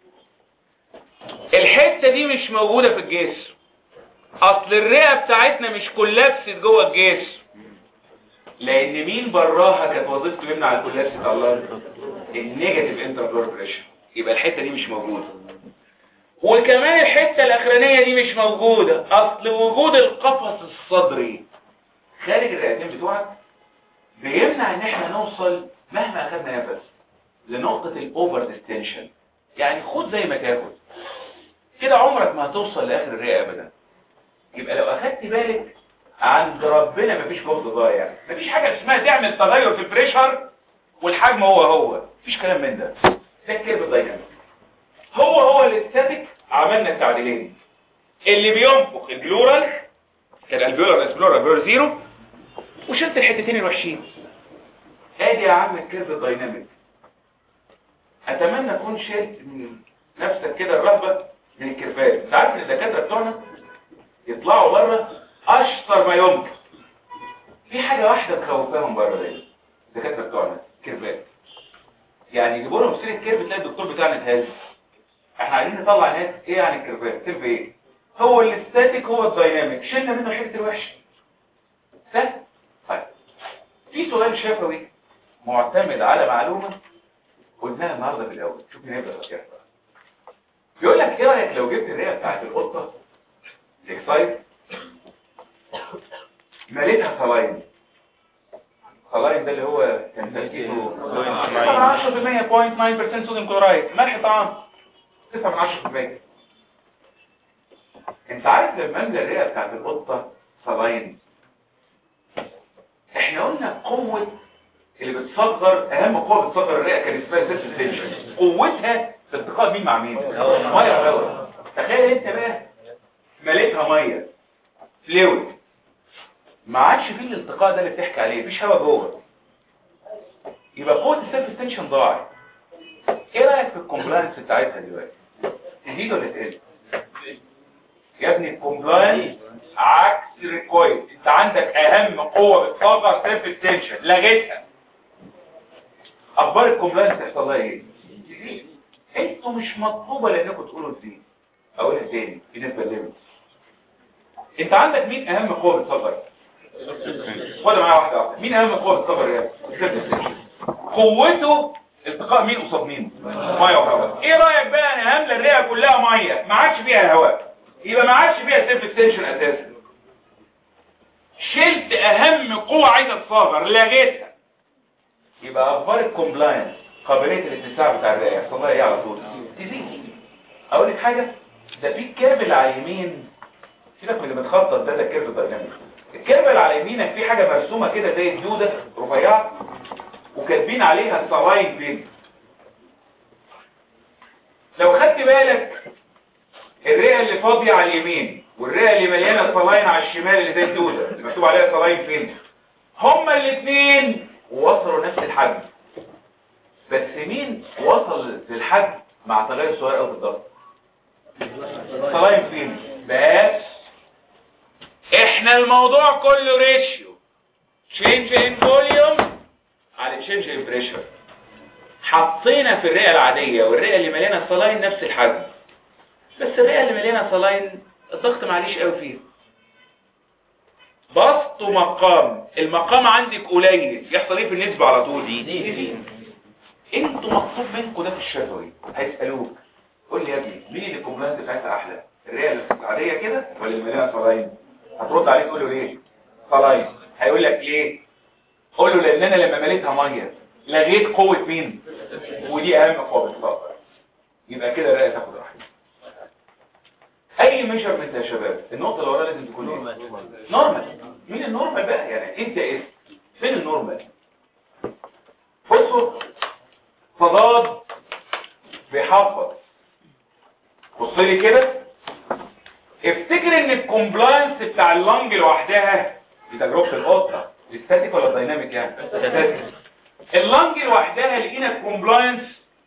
الحته دي مش موجوده في الجسم اصل الرئه بتاعتنا مش كولابست جوه الجسم لان مين براها كانت وظيفته يمنع الكولابس بتاع الله النيجاتيف انترفلور بريشر يبقى الحته دي مش موجوده وكمان الحته الاخرانيه دي مش موجوده اصل وجود القفص الصدري خارج الرئتين بتوعك بيمنع ان احنا نوصل مهما اخدنا نفس لنقطه الاوفر ديستنشن يعني خد زي ما تاخد كده عمرك ما هتوصل لاخر الرئه ابدا يبقى لو اخدت بالك عند ربنا مفيش جهد ضايع مفيش حاجه اسمها تعمل تغير في البريشر والحجم هو هو مفيش كلام من ده ده الكيرف الدايناميك هو هو الاستاتيك عملنا التعديلين اللي بينفخ البلورال كان البلورال اسبلورال بلورال زيرو وشلت الحتتين الوحشين ادي يا عم الكيرف الدايناميك اتمنى اكون شلت من نفسك كده الرهبه من الكيرفات انت عارف ان الدكاتره بتوعنا يطلعوا بره اشطر ما يمكن في حاجه واحده مخوفاهم بره دايما الدكاتره بتوعنا كيرفات يعني يجيبوا لهم سيره كيرف تلاقي الدكتور بتاعنا اتهز احنا عايزين نطلع ناس ايه عن الكيرفات كيرف ايه هو الاستاتيك هو الدايناميك شلنا منه الحته الوحشه سهل طيب في سؤال شفوي معتمد على معلومه قلناها النهارده في الاول شوف نبدا كده بيقول لك ايه رايك لو جبت الرئه بتاعت القطه الاكسايد مليتها صلاين صلاين ده اللي هو كان تركيزه 9 10% 0.9% صوديوم كلورايد ملح طعام 9 من 10% انت عارف لما املى الرئه بتاعت القطه صلاين احنا قلنا قوه اللي بتصغر اهم قوه بتصغر الرئه كان اسمها سيرفس تنشن قوتها في التقاء مين مع مين ميه وهواء تخيل انت بقى مليتها ميه فلويد ما عادش فيه الالتقاء ده اللي بتحكي عليه مفيش هواء جوه يبقى قوه السيرفس تنشن ضاعت ايه رايك في الكومبلاينس بتاعتها دلوقتي تزيد ولا تقل يا ابني الكومبلاينس عكس الريكويل انت عندك اهم قوه بتصغر سيرفس تنشن لغيتها اخبار الكومبلاينس تحصل لها ايه تزيد انتوا مش مطلوبه لانكم تقولوا تزيد اقولها تاني بالنسبه لليمت انت عندك مين اهم قوه بتصغر خدها معايا واحده واحده مين اهم قوه بتصغر يا قوته التقاء مين قصاد مين ميه وهواء ايه رايك بقى انا هامله الرئه كلها ميه ما عادش فيها هواء يبقى ما عادش فيها سيرف تنشن اساسا شلت اهم قوه عايزه تصغر لغيتها يبقى اخبار الكومبلاينس قابليه الاتساع بتاع الرئه يحصل لها ايه على طول تزيد اقول لك حاجه ده في الكيرف اللي على اليمين سيبك من اللي متخطط ده ده الكيرف الدايناميك الكيرف اللي على يمينك في حاجه مرسومه كده زي الدوده رفيعه وكاتبين عليها الصلاين فين لو خدت بالك الرئه اللي فاضيه على اليمين والرئه اللي مليانه صلاين على الشمال اللي زي الدوده اللي مكتوب عليها صلاين فين هما الاثنين وصلوا نفس الحجم بس مين وصل للحجم مع تغير صغير قوي في الضغط صلاين فين بس احنا الموضوع كله ريشيو تشينج ان فوليوم على تشينج ان بريشر حطينا في الرئه العاديه والرئه اللي مليانه صلاين نفس الحجم بس الرئه اللي مليانه صلاين الضغط معليش قوي فيه بسط مقام المقام عندك قليل يحصل ايه في النسبه على طول دي انتوا مطلوب منكم ده في الشفوي هيسالوك قول لي يا ابني مين اللي الكومبلانس بتاعتها احلى الرئه العاديه كده ولا اللي مليانه صلاين هترد عليه تقول له ليه صلاين هيقول لك ليه قول له لان انا لما مليتها ميه لغيت قوه مين ودي اهم قوه بالطاقه يبقى كده الرئه تاخد راحتها اي ميجرمنت يا شباب النقطه اللي وراها لازم تكون ايه نورمال مين النورمال بقى يعني انت ايه فين النورمال بصوا تضاد بيحفظ بص لي كده افتكر ان الكومبلاينس بتاع اللنج لوحدها دي تجربه القطه الستاتيك ولا الدايناميك يعني ستاتيك اللنج لوحدها لقينا الكومبلاينس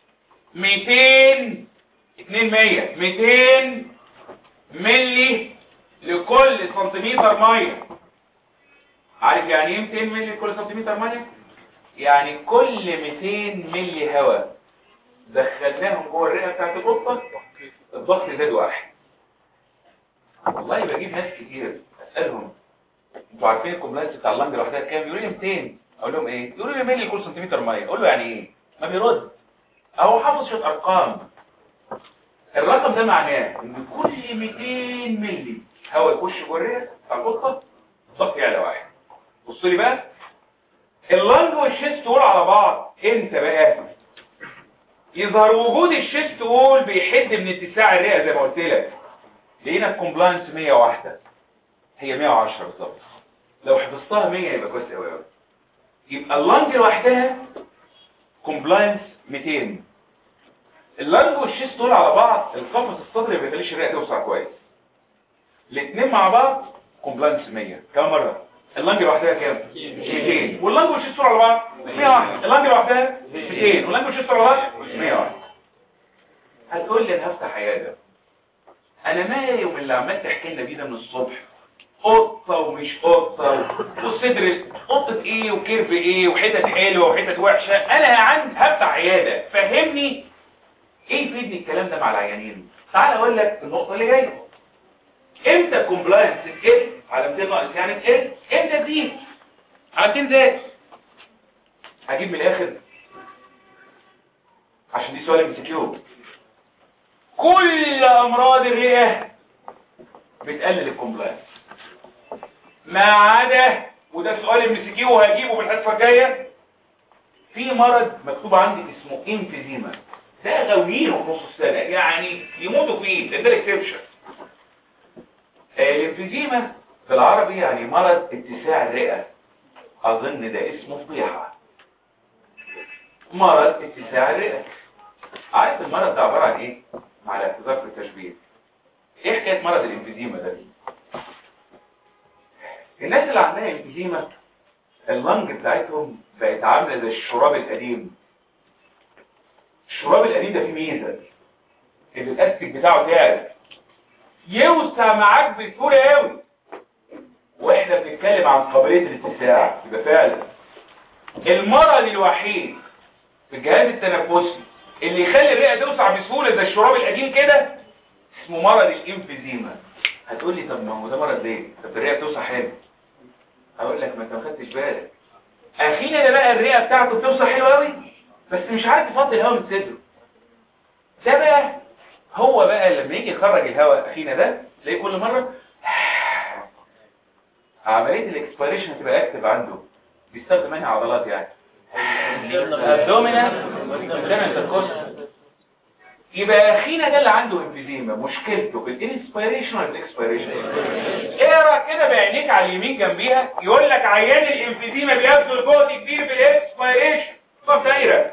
200 200 200 ملي لكل سنتيمتر ميه عارف يعني ايه 200 ملي لكل سنتيمتر ميه يعني كل 200 ملي هواء دخلناهم جوه الرئه بتاعت القطه الضغط زاد واحد والله بجيب ناس كتير اسالهم انتوا عارفين الكومبلاينس بتاع اللنج لوحدها كام يقولوا لي 200 اقول لهم ايه يقولوا لي ملي كل سنتيمتر ميه اقول له يعني ايه ما بيرد اهو حافظ شويه ارقام الرقم ده معناه ان كل 200 ملي هواء يخش جوه الرئه بتاع القطه الضغط يعلى واحد بص لي بقى اللنج والشيست وول على بعض امتى بقى يظهر وجود الشيست وول بيحد من اتساع الرئه زي ما قلت لك لقينا الكومبلاينس 101 هي 110 بالظبط لو حفظتها 100 يبقى كويس قوي قوي يبقى اللنج لوحدها كومبلاينس 200 اللنج والشيست دول على بعض القفص الصدري ما بيخليش الرئه توسع كويس الاثنين مع بعض كومبلاينس 100 كم مره اللنج لوحدها كام 200 واللنج والشيست دول على بعض 101 اللنج لوحدها 200 واللنج والشيست دول على بعض 101 هتقول لي انا هفتح عياده انا ما يوم اللي عمال تحكي لنا بيه ده من الصبح قطه ومش قطه والصدر قطه ايه وكيرف ايه وحتت حلوه وحتت وحشه انا عن هفتح عياده فهمني ايه يفيدني الكلام ده مع العيانين تعال اقول لك النقطه اللي جايه امتى الكومبلاينس تقل على 200 ناقص يعني تقل امتى تزيد على 200 زاد هجيب من الاخر عشان دي سؤال ام كل امراض الرئه بتقلل الكومبلاينس ما عدا وده سؤال ام سي وهجيبه في الحصه الجايه في مرض مكتوب عندي اسمه امفيزيما ده غاويينه في نص السنه يعني يموتوا فيه ده الاكسبشن الامفيزيما بالعربي يعني مرض اتساع الرئه اظن ده اسمه فضيحه مرض اتساع الرئه عارف المرض ده عباره عن ايه على اعتذار في التشبيه ايه حكايه مرض الامفيزيما ده الناس اللي عندها امفيزيما اللنج بتاعتهم بقت عامله زي الشراب القديم الشراب القديم ده فيه ميزه اللي الاستك بتاعه تعرف يوسع معاك بسهوله قوي واحنا بنتكلم عن قابليه الاتساع يبقى فعلا المرض الوحيد في الجهاز التنفسي اللي يخلي الرئه توسع بسهوله زي الشراب القديم كده اسمه مرض الامفيزيما هتقول لي طب ما هو ده مرض ليه طب الرئه بتوسع حلو هقول لك ما انت ما خدتش بالك اخينا ده بقى الرئه بتاعته بتوسع حلو قوي بس مش عارف يفضي الهواء من صدره ده بقى هو بقى لما يجي يخرج الهواء اخينا ده تلاقيه كل مره عمليه الاكسبيريشن هتبقى اكتف عنده بيستخدم انهي عضلات يعني الابدومينال والانتركوستال يبقى اخينا ده اللي عنده امفيزيما مشكلته في الانسبيريشن ولا الاكسبيريشن اقرا كده بعينيك على اليمين جنبيها يقول لك عيان الامفيزيما بيبذل جهد كبير في الاكسبيريشن طب دايره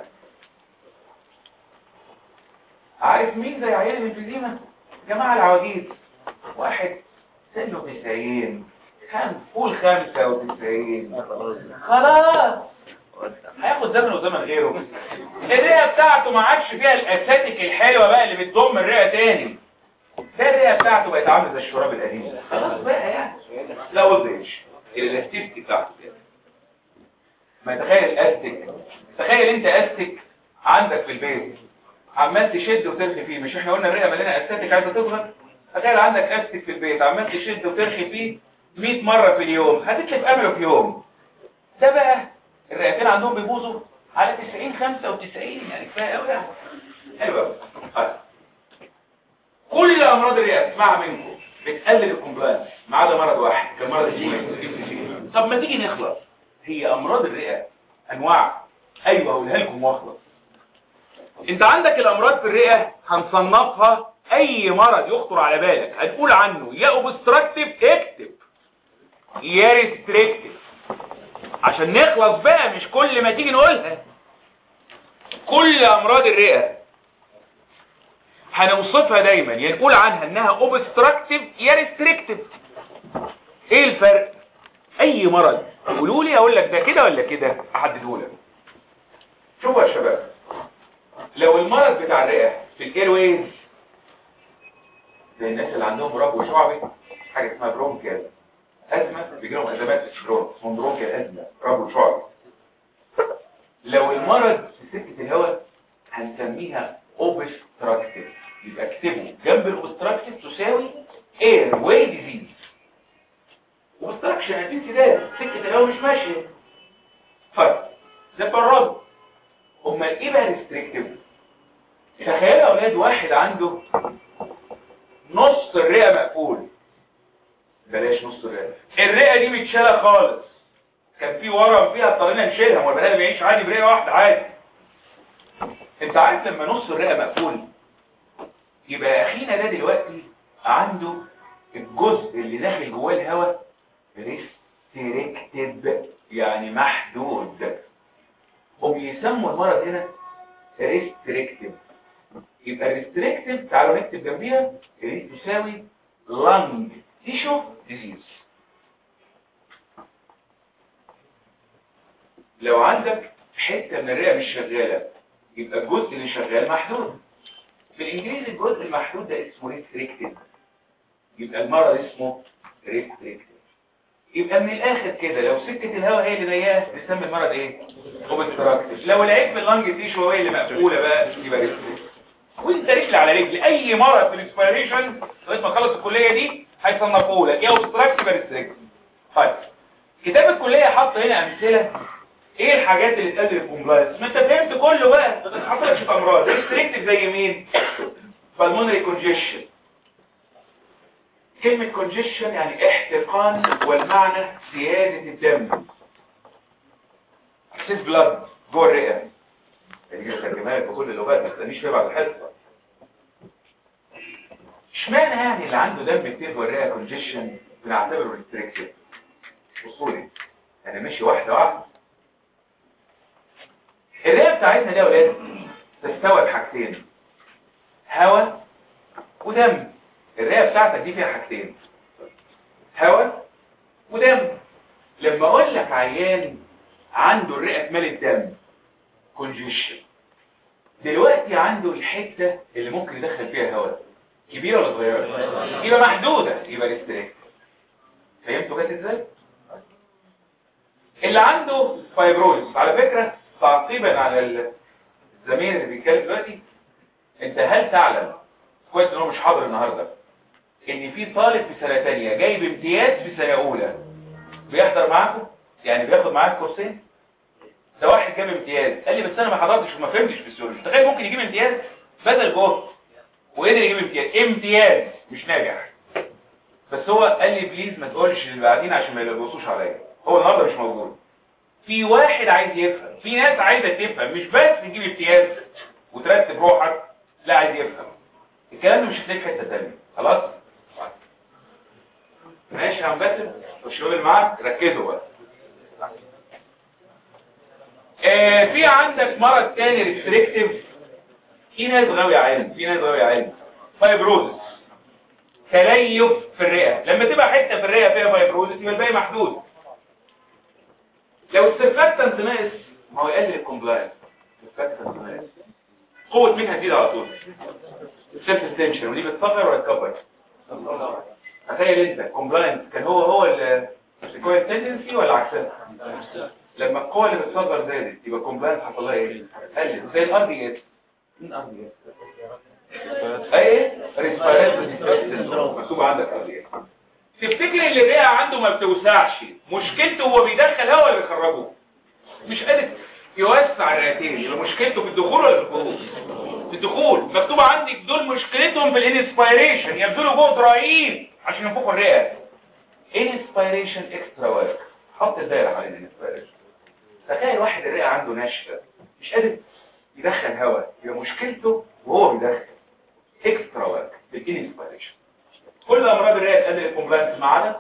عارف مين زي عيان الامفيزيما جماعه العواجيز واحد سنه 90 خمس قول 95 خلاص هياخد زمن وزمن غيره الرئه بتاعته ما عادش فيها الاساتيك الحلوه بقى اللي بتضم الرئه تاني ده الرئه بتاعته بقت عامله زي الشراب القديم خلاص بقى يعني لا وضعش الالاستيك بتاعته كده ما تخيل الاستيك تخيل انت استيك عندك في البيت عمال تشد وترخي فيه مش احنا قلنا الرئه مليانه استاتيك عايزه تضغط تخيل عندك استيك في البيت عمال تشد وترخي فيه 100 مره في اليوم هتتلف امله في يوم ده بقى الرئتين عندهم بيبوظوا على 90 95 يعني كفايه قوي يعني حلو قوي كل امراض الرئه اسمعها منكم بتقلل الكومبلاينس ما عدا مرض واحد كان مرض الجيم طب ما تيجي نخلص هي امراض الرئه انواع ايوه هقولها لكم واخلص انت عندك الامراض في الرئه هنصنفها اي مرض يخطر على بالك هتقول عنه يا اوبستراكتيف اكتب يا ريستريكتيف عشان نخلص بقى مش كل ما تيجي نقولها كل امراض الرئه هنوصفها دايما يا نقول عنها انها اوبستراكتيف يا ريستريكتيف ايه الفرق اي مرض قولوا لي اقول لك ده كده ولا كده احدده لك شوفوا يا شباب لو المرض بتاع الرئه في الاير ويز زي الناس اللي عندهم ربو شعبي حاجه اسمها برونكيال ازمه بيجي لهم ازمات في الشرون اسمهم برونكيال ازمه ربو شعبي لو المرض في سكة الهواء هنسميها اوبستراكتيف يبقى اكتبوا جنب الاوبستراكتيف تساوي اير واي ديزيز اوبستراكشن هتنسي ده سكة الهواء مش ماشية طيب ده بالرد امال ايه بقى ريستريكتيف تخيلوا يا اولاد واحد عنده نص الرئه مقفول بلاش نص الرئه الرئه دي متشاله خالص كان في ورم فيها اضطرينا نشيلها ما البني ادم يعيش عادي برئه واحده عادي انت عارف لما نص الرئه مقفول يبقى اخينا ده دلوقتي عنده الجزء اللي داخل جواه الهواء ريستريكتد يعني محدود هم يسموا المرض هنا ريستريكتيف يبقى ريستريكتيف تعالوا نكتب جنبيها اللي تساوي lung tissue disease لو عندك حتة من الرئة مش شغالة يبقى الجزء اللي شغال محدود في الانجليزي الجزء المحدود ده اسمه ريستريكتيف يبقى المرض اسمه ريستريكتيف يبقى من الاخر كده لو سكة الهواء هي اللي ضيقه نسمي المرض ايه اوبستراكتيف لو العيب في اللنج تيشو هي اللي مقفوله بقى يبقى ريستريكتيف وانت رجل على رجل اي مرض في الاسبيريشن لغايه ما خلص الكليه دي هيصنفوه لك يا اوبستراكتيف يا ريستريكتيف طيب كتاب الكليه حط هنا امثله ايه الحاجات اللي تقلل الكومبلاينس ما انت فهمت كله بقى ما حصلش في امراض ريستريكتيف زي مين بالمونري كونجيشن كلمة كونجيشن يعني احتقان والمعنى زيادة الدم اكسس بلاد جوه الرئة اللي ترجمها لك بكل اللغات ما تستنيش فيها بعد الحصة اشمعنى يعني اللي عنده دم كتير جوه الرئة كونجيشن بنعتبره ريستريكتيف وصولي انا ماشي واحدة واحدة الرئة بتاعتنا دي يا ولاد تستوعب حاجتين هواء ودم الرئة بتاعتك دي فيها حاجتين هواء ودم لما اقول لك عيان عنده الرئة مالت دم كونجيشن دلوقتي عنده الحتة اللي ممكن يدخل فيها هواء كبيرة ولا صغيرة يبقى محدودة يبقى ريستريكت فهمتوا كده ازاي اللي عنده فايبروز على فكرة تعقيبا على الزميل اللي بيتكلم دلوقتي انت هل تعلم كويس ان هو مش حاضر النهارده ان في طالب في سنه ثانيه جايب امتياز في سنه اولى بيحضر معاكم يعني بياخد معاك كورسين ده واحد جاب امتياز قال لي بس انا ما حضرتش وما فهمتش في السوري تخيل ممكن يجيب امتياز بدل جهد وقدر يجيب امتياز امتياز مش ناجح بس هو قال لي بليز ما تقولش اللي بعدين عشان ما يلبسوش عليا هو النهارده مش موجود في واحد عايز يفهم في ناس عايزه تفهم مش بس تجيب امتياز وترتب روحك لا عايز يفهم الكلام ده مش هتلاقيه في حته ثانيه خلاص ماشي يا عم باسم والشباب اللي معاك ركزوا بقى آه في عندك مرض تاني ريستريكتيف في ناس غاوية علم في ناس غاوية علم فايبروزس تليف في الرئة لما تبقى حتة في الرئة فيها فايبروزس يبقى الباقي محدود لو السرفاكتنت ناقص ما هو يقلل الكومبلاينس السرفاكتنت ناقص قوة مين هتزيد على طول السيلف اكستنشن ودي بتصغر ولا تكبر تخيل انت كومبلاينس كان هو هو السيكوينس تندنسي ولا عكسها لما القوة اللي بتصغر زادت يبقى كومبلاينس حصل لها ايه قلت زي الار دي اس مين ار دي اس ايه ريسبيراتوري مكتوب عندك ار دي اس تفتكر اللي الرئه عنده ما بتوسعش مشكلته هو بيدخل هواء ولا بيخرجه مش قادر يوسع الرئتين يبقى مشكلته في الدخول ولا في الخروج في الدخول مكتوب عندك دول مشكلتهم في الانسبيريشن يبذلوا جهد رهيب عشان ينفخوا الرئه انسبيريشن اكسترا ورك حط الدايره على الانسبيريشن تخيل واحد الرئه عنده ناشفه مش قادر يدخل هواء يبقى مشكلته وهو بيدخل اكسترا ورك بالانسبيريشن كل امراض الرئه تقلل الكومبلانس ما عدا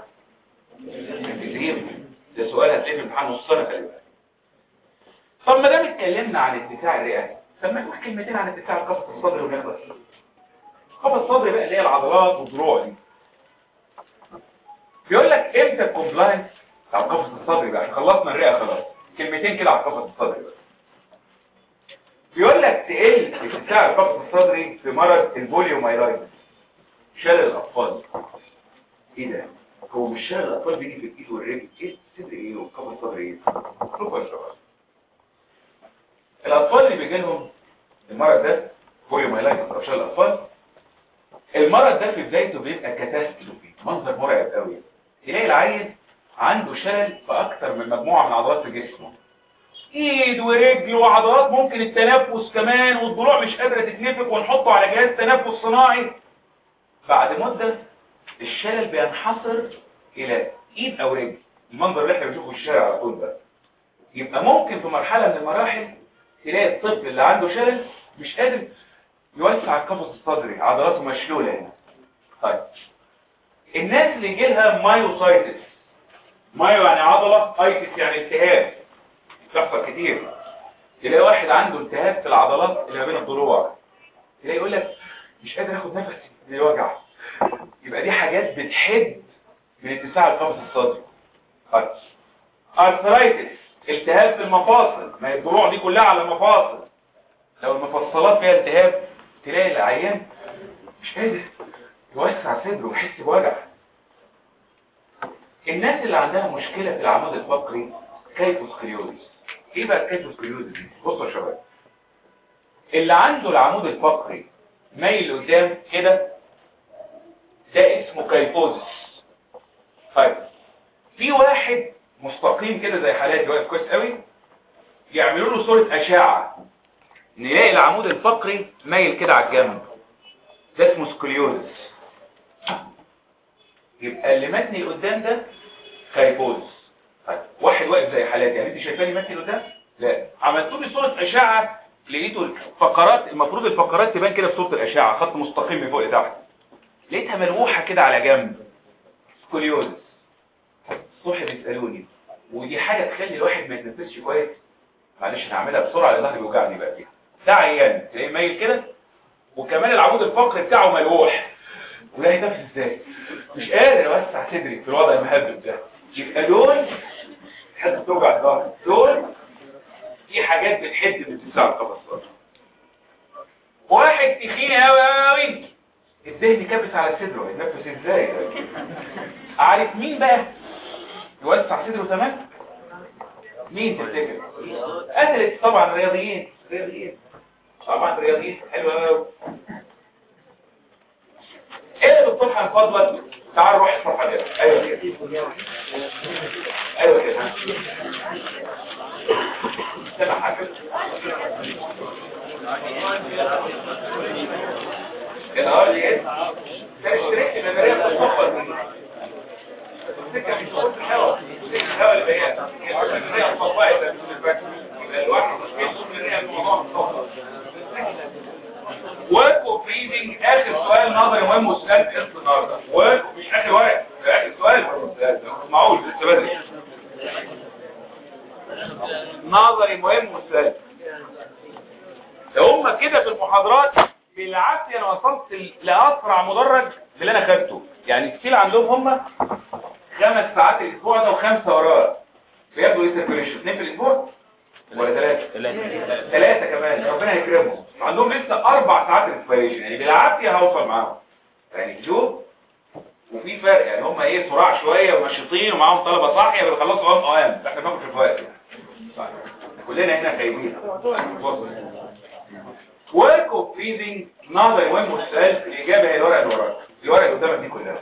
ده سؤال هتلاقيه في امتحان نص سنه خلي بالك طب ما دام اتكلمنا عن اتساع الرئه طب ما نقول كلمتين عن اتساع قفص الصدر ونخلص قفص الصدر بقى اللي هي العضلات والضلوع دي بيقول لك امتى الكومبلاينس بتاع قفص الصدر بقى خلصنا الرئه خلاص كلمتين كده على قفص الصدر بقى بيقول لك تقل اتساع القفص الصدري في مرض البوليومايلايتس شلل الاطفال ايه ده هو مش شلل الاطفال بيجي في الايد والرجل ايه الصدر ايه والقفص الصدري ايه شوفوا يا شباب الاطفال اللي بيجي لهم المرض ده بوليومايلايتس افشال الاطفال المرض ده في بدايته بيبقى كاتاستروفي منظر مرعب قوي تلاقي العيل عنده شلل في اكتر من مجموعه من عضلات في جسمه ايد ورجل وعضلات ممكن التنفس كمان والضلوع مش قادره تتنفخ ونحطه على جهاز تنفس صناعي بعد مده الشلل بينحصر الى ايد او رجل المنظر اللي احنا بنشوفه في الشارع على طول ده يبقى ممكن في مرحله من المراحل تلاقي الطفل اللي عنده شلل مش قادر يوسع القفص الصدري عضلاته مشلوله هنا طيب الناس اللي يجيلها مايوسايتس مايو يعني عضله ايتس يعني التهاب بتحصل كتير تلاقي واحد عنده التهاب في العضلات اللي ما بين الضلوع تلاقي يقول لك مش قادر اخد نفسي بيوجع يبقى دي حاجات بتحد من اتساع القفص الصدري طيب ارثرايتس التهاب في المفاصل ما هي الضلوع دي كلها على المفاصل لو المفصلات فيها التهاب تلاقي العيان مش قادر يوسع صدره ويحس بوجع الناس اللي عندها مشكلة في العمود الفقري كايفوسكليوزيس ايه بقى الكايفوسكليوزيس دي بصوا يا شباب اللي عنده العمود الفقري مايل قدام كده ده اسمه كايفوزيس طيب في واحد مستقيم كده زي حالاتي واقف كويس قوي يعملوا له صورة أشعة نلاقي العمود الفقري مايل كده على الجنب ده اسمه سكوليوزس يبقى اللي متني قدام ده كايبوز طيب واحد واقف زي حالاتي يعني انت شايفاني متني قدام لا عملتوا لي صوره اشعه لقيتوا الفقرات المفروض الفقرات تبان كده في صوره الاشعه خط مستقيم من فوق لتحت لقيتها ملوحه كده على جنب سكوليوزس الصبح بيسالوني ودي حاجه تخلي الواحد ما يتنفسش كويس معلش هعملها بسرعه لان ظهري بيوجعني بقى فيها ده عيان تلاقيه مايل كده وكمان العمود الفقري بتاعه ملوح وده هيتنفس ازاي مش قادر اوسع صدري في الوضع المهبب ده يبقى دول حد بتوجع الظهر دول دي حاجات بتحد من اتساع القفص الصدري واحد تخين قوي قوي الذهن كابس على صدره يتنفس ازاي ده عارف مين بقى يوسع صدره تمام مين تفتكر أثلت طبعا رياضيين رياضيين طبعا رياضيين حلوة قوي ايه يا دكتور من فضلك تعال روح اشرح كده ايوه كده ايوه كده ها. سمع حاجه النهار دي ايه ده اشتريت المداريه في الصفه دي السكه مش صوت الهواء الهواء اللي بيها هي الصفائح ده يبقى الواحد مش صوت الرئه الموضوع الصفه work of breathing اخر سؤال نظري مهم وسؤال في حصه النهارده work مش اخر ورق ده اخر سؤال معقول لسه بدري نظري مهم وسؤال هم كده في المحاضرات بالعافيه انا وصلت لاسرع مدرج باللي انا خدته يعني السيل عندهم هم خمس ساعات الاسبوع ده وخمسه وراه بياخدوا ايه سيركيوليشن اثنين في الاسبوع ولا ثلاثه ثلاثه كمان ربنا يكرمهم عندهم لسه اربع ساعات انسبيريشن يعني بالعافيه هوصل معاهم يعني شوف وفي فرق يعني هم ايه صراع شويه ونشيطين ومعاهم طلبه صاحيه بيخلصوا ام اوام احنا بناخد في الوقت كلنا هنا خايبين ورك اوف بريزنج نظري مهم والسؤال الاجابه هي الورقه اللي وراك الورقه اللي قدامك دي كلها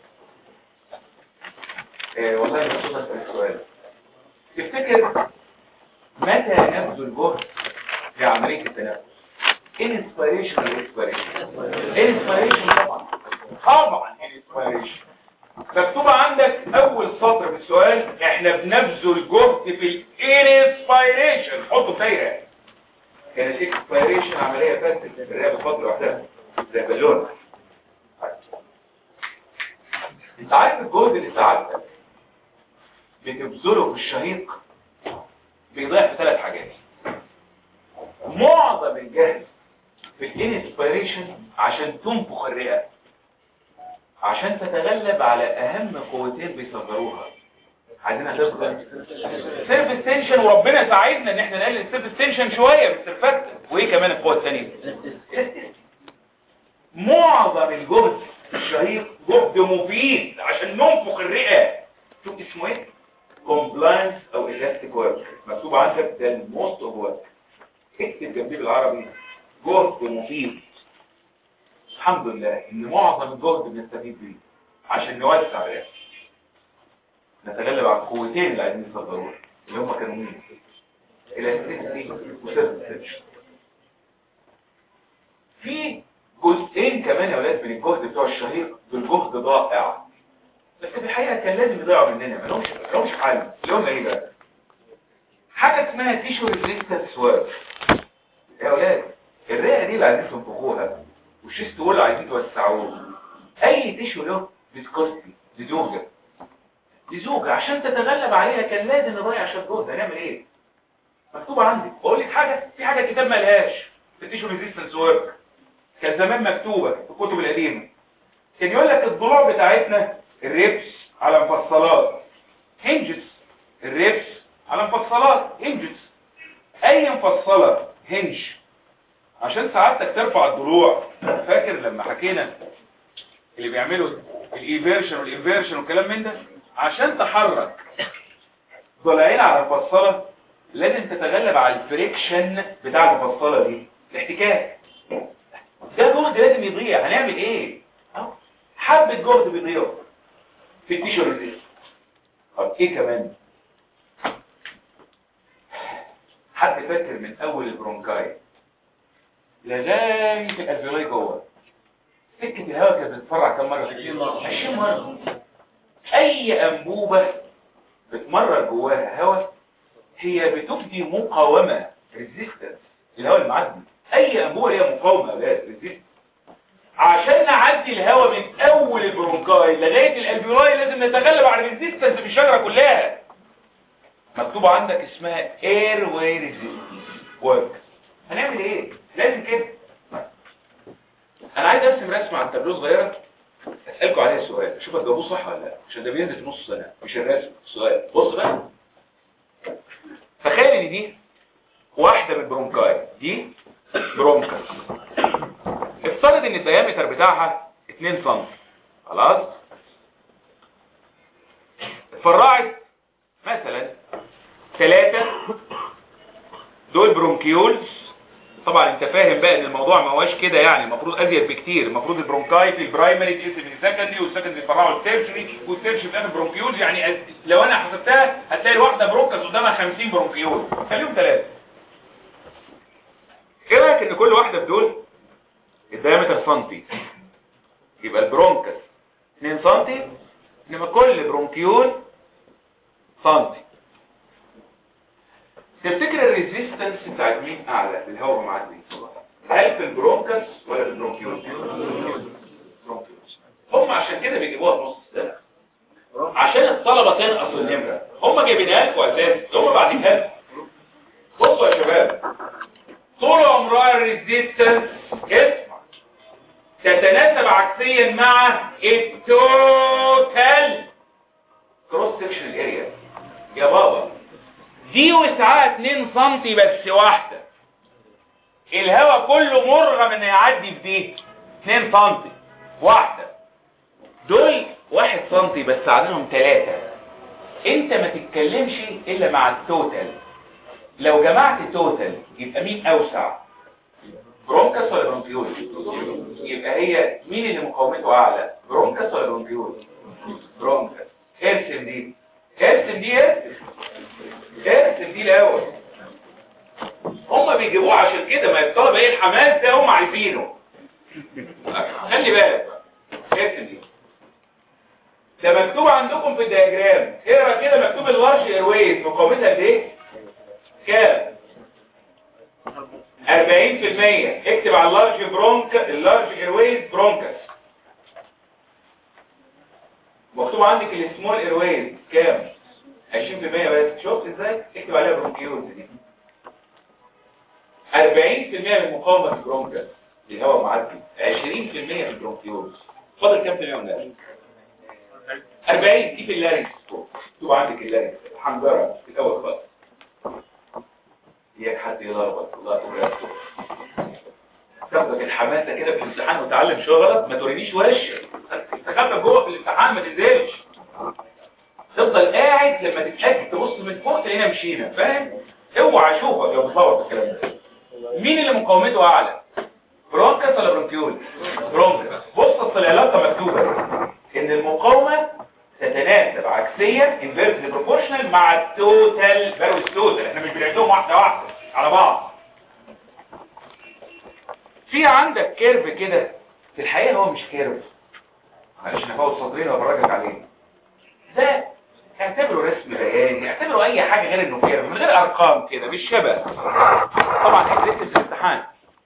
إيه والله مبسوط اسال السؤال تفتكر متى نبذل جهد في عمليه التنفس انسبيريشن ولا اكسبيريشن انسبيريشن طبعا طبعا انسبيريشن مكتوب عندك اول سطر في السؤال احنا بنبذل جهد في الانسبيريشن حطه في دايره كانت اكسبيريشن عمليه فاتت الرئه بفتره لوحدها زي بالونه انت عارف الجهد اللي ساعدتك بتبذله في الشهيق بيضيع في ثلاث حاجات معظم الجهد في الانسبيريشن عشان تنفخ الرئه عشان تتغلب على اهم قوتين بيصغروها عايزينها تفضل سيرف تنشن وربنا ساعدنا ان احنا نقلل السيرف تنشن شويه بالسيرفات وايه كمان القوه الثانيه معظم الجهد الشهيق جهد مفيد عشان ننفخ الرئه شوف اسمه ايه كومبلاينس او elastic work مكتوب عندك ده الموست اوف ورك اكتب جنبيه بالعربي جهد مفيد الحمد لله ان معظم الجهد بنستفيد بيه عشان نوسع الرئه نتغلب على القوتين اللي عايزين يصدروها اللي هم كانوا مين الاستيستي وسيرفيس في جزئين كمان يا ولاد من الجهد بتوع الشهيق دول جهد ضائع بس في الحقيقه كان لازم يضيعوا مننا ما لهمش ما لهمش حل اللي هم ايه بقى حاجه اسمها تيشو ريزيستنس ورك يا ولاد الرئه دي اللي عايزين تنفخوها والشيست وول عايزين توسعوه اي تيشو له فيسكوستي لزوجه لزوجه عشان تتغلب عليها كان لازم نضيع شويه جهد هنعمل ايه مكتوب عندي بقول لك حاجه في حاجه الكتاب ما لهاش في التيشو ريزيستنس ورك كان زمان مكتوبه في الكتب القديمه كان يقول لك الضلوع بتاعتنا الريبس على مفصلات هنجز الريبس على مفصلات هنجز اي مفصله هنج عشان سعادتك ترفع الضلوع فاكر لما حكينا اللي بيعملوا الايفيرشن والانفيرشن والكلام من ده عشان تحرك ضلعين على المفصله لازم تتغلب على الفريكشن بتاع المفصله دي الاحتكاك ده جهد لازم يضيع هنعمل ايه أهو، حبه جهد بيضيع في التيشو ريزيست طب ايه كمان حد فاكر من اول البرونكاي لغايه الالفيولاي جوه سكه الهواء كانت بتتفرع كم مره 20 مره 20 مره اي انبوبه بتمرر جواها هواء هي بتبدي مقاومه ريزيستنس الهواء المعدي اي انبوبه هي مقاومه لا ريزيستنس عشان نعدي الهواء من اول البرونكاي لغايه الالفيولاي لازم نتغلب على الريزيستنس في الشجره كلها مكتوب عندك اسمها اير واي ريزيستنس ورك هنعمل ايه لازم كده انا عايز ارسم رسمه على التابلو صغيره اسالكم عليها سؤال اشوف هتجاوبوه صح ولا لا عشان ده بينزل في نص سنه مش الرسم السؤال بص بقى تخيل ان دي واحده من البرونكاي دي برونكاس افترض ان الديامتر بتاعها 2 سم خلاص اتفرعت مثلا ثلاثة دول برونكيولز طبعا انت فاهم بقى ان الموضوع ما هواش كده يعني المفروض ازيد بكتير المفروض البرونكاي في البرايمري تقسم السكندري والسكندري يفرعوا التيرشري والتيرشري في الاخر برونكيولز يعني لو انا حسبتها هتلاقي الواحده برونكاس قدامها 50 برونكيول خليهم ثلاثه ايه رايك ان كل واحده في دول الدايمتر سنتي يبقى البرونكس 2 سنتي انما كل برونكيول سنتي تفتكر الريزيستنس بتاعت مين اعلى الهواء معدي هل في البرونكس ولا في البرونكيول برونكيولز هم عشان كده بيجيبوها في نص السنه عشان الطلبه تنقص النمره هم جايبينها لكم اساس هم بعدينها لكم بصوا يا شباب طول عمرها الريزيستنس اسمع تتناسب عكسيا مع التوتال كروس سكشن اريا يا بابا دي وسعها 2 سم بس واحده الهواء كله مرغم انه يعدي في دي 2 سم واحده دول 1 سم بس عددهم 3 انت ما تتكلمش الا مع التوتال لو جمعت توتال يبقى مين اوسع برونكاس ولا برونكيول يبقى هي مين اللي مقاومته اعلى برونكاس ولا برونكيول برونكاس ارسم دي ارسم دي ارسم ارسم دي الاول هم بيجيبوه عشان كده ما الطلبه ايه الحماس ده هم عارفينه خلي بالك ارسم دي ده مكتوب عندكم في الدياجرام اقرا كده مكتوب اللارج ايرويز مقاومتها قد ايه كام 40% اكتب على اللارج برونك اللارج ايرويز برونكس مكتوب عندك السمول ايرويز كام 20% بس شفت ازاي اكتب عليها برونكيوز دي 40% من مقاومه البرونكس الهواء معدي 20% من البرونكيوز فاضل كام في المية من 40 دي في اللارنكس مكتوب عندك اللارنكس الحنجره في الاول خالص اياك حد يلخبط الله تبارك تاخدك الحماسه كده في الامتحان وتعلم شغلك ما تورينيش وشك تاخدك جوه في الامتحان ما تنزلش تفضل قاعد لما تتاكد تبص من فوق تلاقينا مشينا فاهم اوعى اشوفك لو بتصور بالكلام ده مين اللي مقاومته اعلى برونكس ولا برونكيول برونكس بص اصل العلاقه مكتوبه ان المقاومه تتناسب عكسيا inversely proportional مع التوتال فيروس توتال احنا مش بنعدهم واحده واحده على بعض في عندك كيرف كده في الحقيقه هو مش كيرف معلش انا فوت سطرين وبراجع عليه ده اعتبره رسم بياني اعتبره اي حاجه غير انه كيرف من غير ارقام كده بالشبه طبعا هتكتب في الامتحان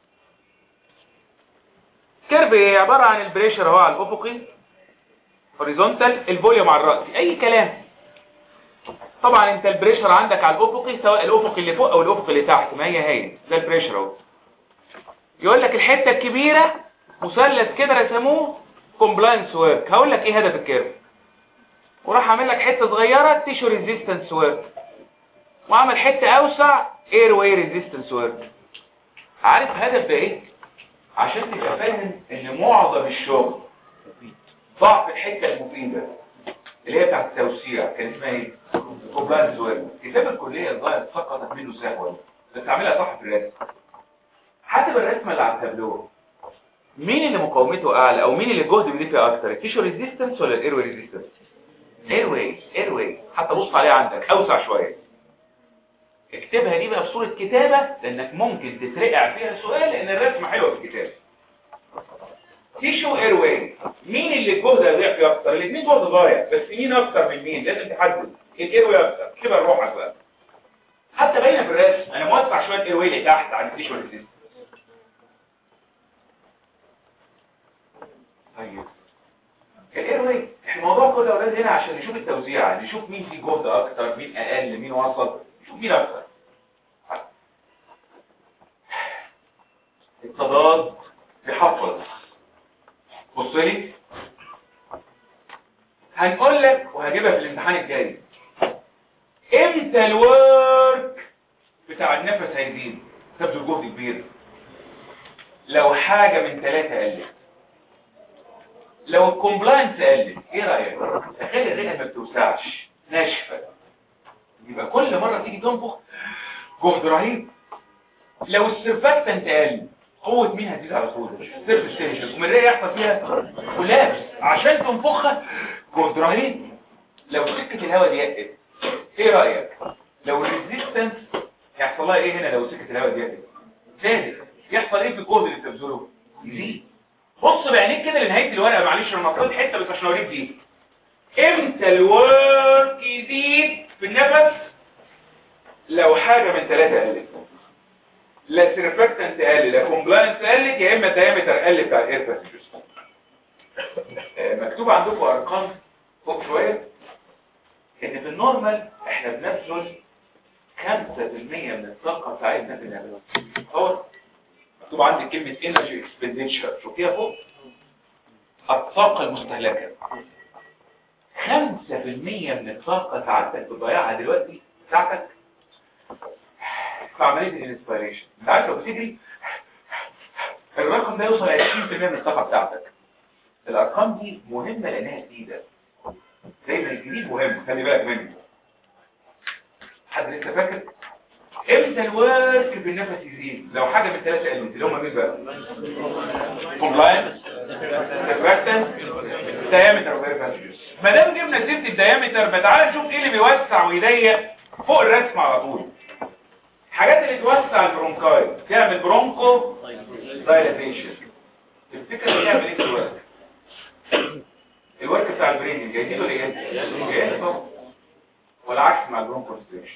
كيرف ايه عباره عن البريشر اهو على الافقي هوريزونتال الفوليوم على الرأسي اي كلام طبعا انت البريشر عندك على الافقي سواء الافقي اللي فوق او الافقي اللي تحت ما هي هي ده البريشر اهو يقول لك الحته الكبيره مثلث كده رسموه كومبلاينس ورك هقول لك ايه هدف الكيرف وراح عامل لك حته صغيره تيشو ريزيستنس ورك وعمل حته اوسع اير واي ريزيستنس ورك عارف هدف ده ايه عشان تبقى فاهم ان معظم الشغل ضعف الحته المفيده اللي هي بتاعت التوسيع كان اسمها ايه كوبلاينس ورك كتاب الكليه الظاهر سقطت منه سهوا بس عاملها صح في الرسم حسب الرسمه اللي على التابلو مين اللي مقاومته اعلى او مين اللي الجهد بيضيف فيه اكتر التيشو ريزيستنس ولا الاير واي ريزيستنس اير واي اير واي حتى بص عليها عندك اوسع شويه اكتبها دي بقى بصوره كتابه لانك ممكن تترقع فيها سؤال لان الرسمه حلوه في الكتاب تيشو اير واي مين اللي الجهد هيضيع فيه اكتر الاثنين جهد ضايع بس مين اكتر من مين لازم تحدد الاير واي اكتر اكتبها لروحك بقى حتى باينه في الرسم انا موسع شويه اير واي لتحت عن التيشو ريزيستنس طيب الاير واي الموضوع كله يا اولاد هنا عشان نشوف التوزيع نشوف مين فيه جهد اكتر مين اقل مين وسط نشوف مين اكتر التضاد بيحفظ بص لي هنقول لك وهجيبها في الامتحان الجاي امتى الورك بتاع النفس هيزيد تبذل جهد كبير لو حاجه من ثلاثه قلت لو الكومبلاينس قلت ايه رايك تخيل الرئه ما بتوسعش ناشفه يبقى كل مره تيجي تنفخ جهد رهيب لو السرفاكتنت قل قوه مين هتزيد على طول سيرف ستيشن ومن الرئه يحصل فيها كولابس عشان تنفخها جهد رهيب لو سكه الهواء ضيقت ايه رايك لو الريزيستنس يحصل لها ايه هنا لو سكه الهواء ضيقت زادت يحصل ايه في الجهد اللي بتبذله يزيد بص بعينيك كده لنهايه الورقه معلش انا المفروض حته بس عشان اوريك دي امتى الورك يزيد في النفس لو حاجه من ثلاثه قلت لا سيرفكتنت قل لا كومبلاينس قلت يا اما الدايمتر قل بتاع الاير باسجرز مكتوب عندكم ارقام فوق شويه ان في النورمال احنا بنبذل 5% من الطاقه بتاعتنا في النفس هو مكتوب عندك كلمة energy expenditure شوفيها فوق الطاقة المستهلكة 5% من الطاقة سعادتك بتضيعها دلوقتي ساعتك في عملية الانسبيريشن انت عارف لو بتجري الرقم ده يوصل 20% من الطاقة بتاعتك الارقام دي مهمة لانها جديدة زي ما الجديد مهم خلي بالك منه حد لسه فاكر امتى الورك بالنفس يزيد لو حاجه من ثلاثه قلت اللي هم مين بقى كومبلاينس سيرفاكتنس دايمتر ما دام جبنا سيره الدايمتر تعالى نشوف ايه اللي بيوسع ويضيق فوق الرسم على طول الحاجات اللي توسع البرونكاي تعمل برونكو دايلاتيشن تفتكر بتعمل ايه في الورك الورك بتاع البرين جايين ولا جايين جايين والعكس مع البرونكو ستيشن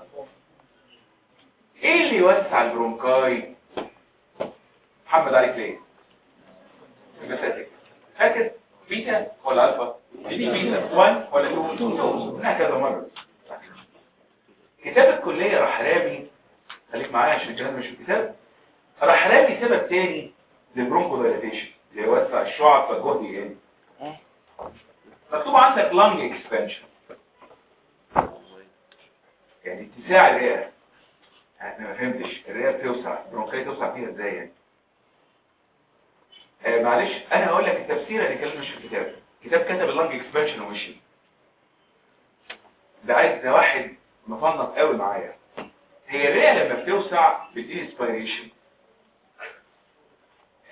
ايه اللي يوسع البرونكاي محمد عليك ليه المساتك فاكر بيتا ولا الفا دي بيتا 1 ولا 2 قلنا كذا مره كتاب الكليه راح رامي خليك معايا عشان الكلام مش في الكتاب راح رامي سبب تاني للبرونكو دايلاتيشن اللي يوسع الشعب فالجهد يقل مكتوب عندك لانج اكسبانشن يعني اتساع الرئه انا ما فهمتش الرئه بتوسع البرونكاي توسع فيها ازاي يعني آه معلش انا هقول لك التفسير اللي كان مش في الكتاب كتاب كتب اللانج اكسبانشن ومشي ده عايز ده واحد مفنط قوي معايا هي الرئه لما بتوسع بتدي اسبيريشن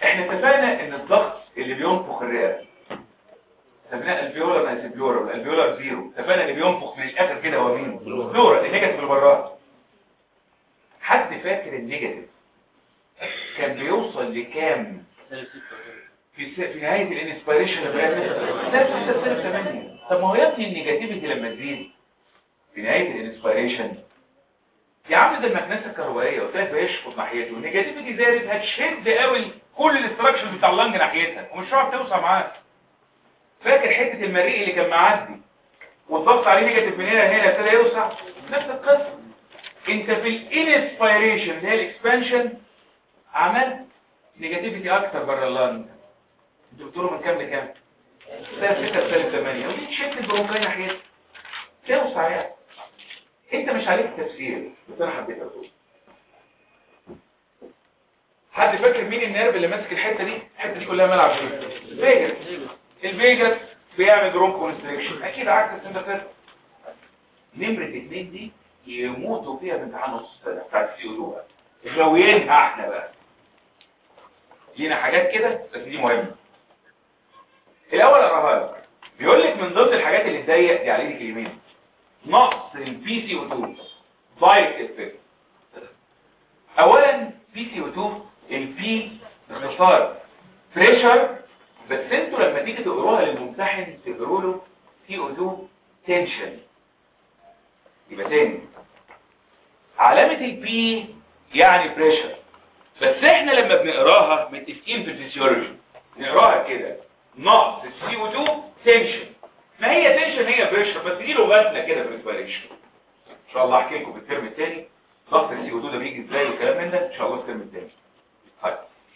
احنا اتفقنا ان الضغط اللي بينفخ الرئه سميناه الفيولار نايسبلورا والالفيولار زيرو اتفقنا اللي بينفخ من الاخر كده هو مين فلورا النيجاتيف اللي براه حد فاكر النيجاتيف كان بيوصل لكام في س... في نهايه الانسبيريشن نفس سالب 8 طب ما هو يا ابني النيجاتيفيتي لما تزيد في نهايه الانسبيريشن يا عم ده المكنسه الكهربائيه قلت لك بيشفط ناحيته والنيجاتيفيتي زادت هتشد قوي كل الاستراكشر بتاع اللنج ناحيتها ومش هتعرف توصل معاه فاكر حته المريء اللي كان معدي والضغط عليه نيجاتيف من هنا لهنا ابتدى يوسع نفس القصه انت في الانسبيريشن اللي هي الاكسبانشن عملت نيجاتيفيتي اكتر بره اللنج انتوا بتقولوا من كام لكام سالب 6 سالب 8 ودي تشد البرونكاي ناحيتها توسع يعني انت مش عليك تفسير بس انا حبيت اقول حد فاكر مين النيرف اللي ماسك الحته دي الحته دي كلها ملعب ايه الفيجاس الفيجاس بيعمل برونكو كونستريكشن اكيد عكس السنتر نمره اتنين دي يموتوا فيها في امتحان نص السنه بتاعت السي او غاويينها احنا بقى لينا حاجات كده بس دي مهمه الاول اقراها لك بيقول لك من ضمن الحاجات اللي تضيق دي عليه دي كلمين نقص البي سي او 2 دايركت افكت اولا بي سي او 2 البي اختصار بريشر بس انتوا لما تيجي تقروها للممتحن تقروا له سي او 2 تنشن يبقى تاني علامة البي يعني بريشر بس احنا لما بنقراها متفقين في الفسيولوجي نقراها كده نقص السي او 2 تنشن ما هي تنشن هي بريشر بس دي لغتنا كده في الريسبيريشن ان شاء الله احكي لكم في الترم الثاني ضغط السي او 2 ده بيجي ازاي والكلام من ده ان شاء الله في الترم الثاني طيب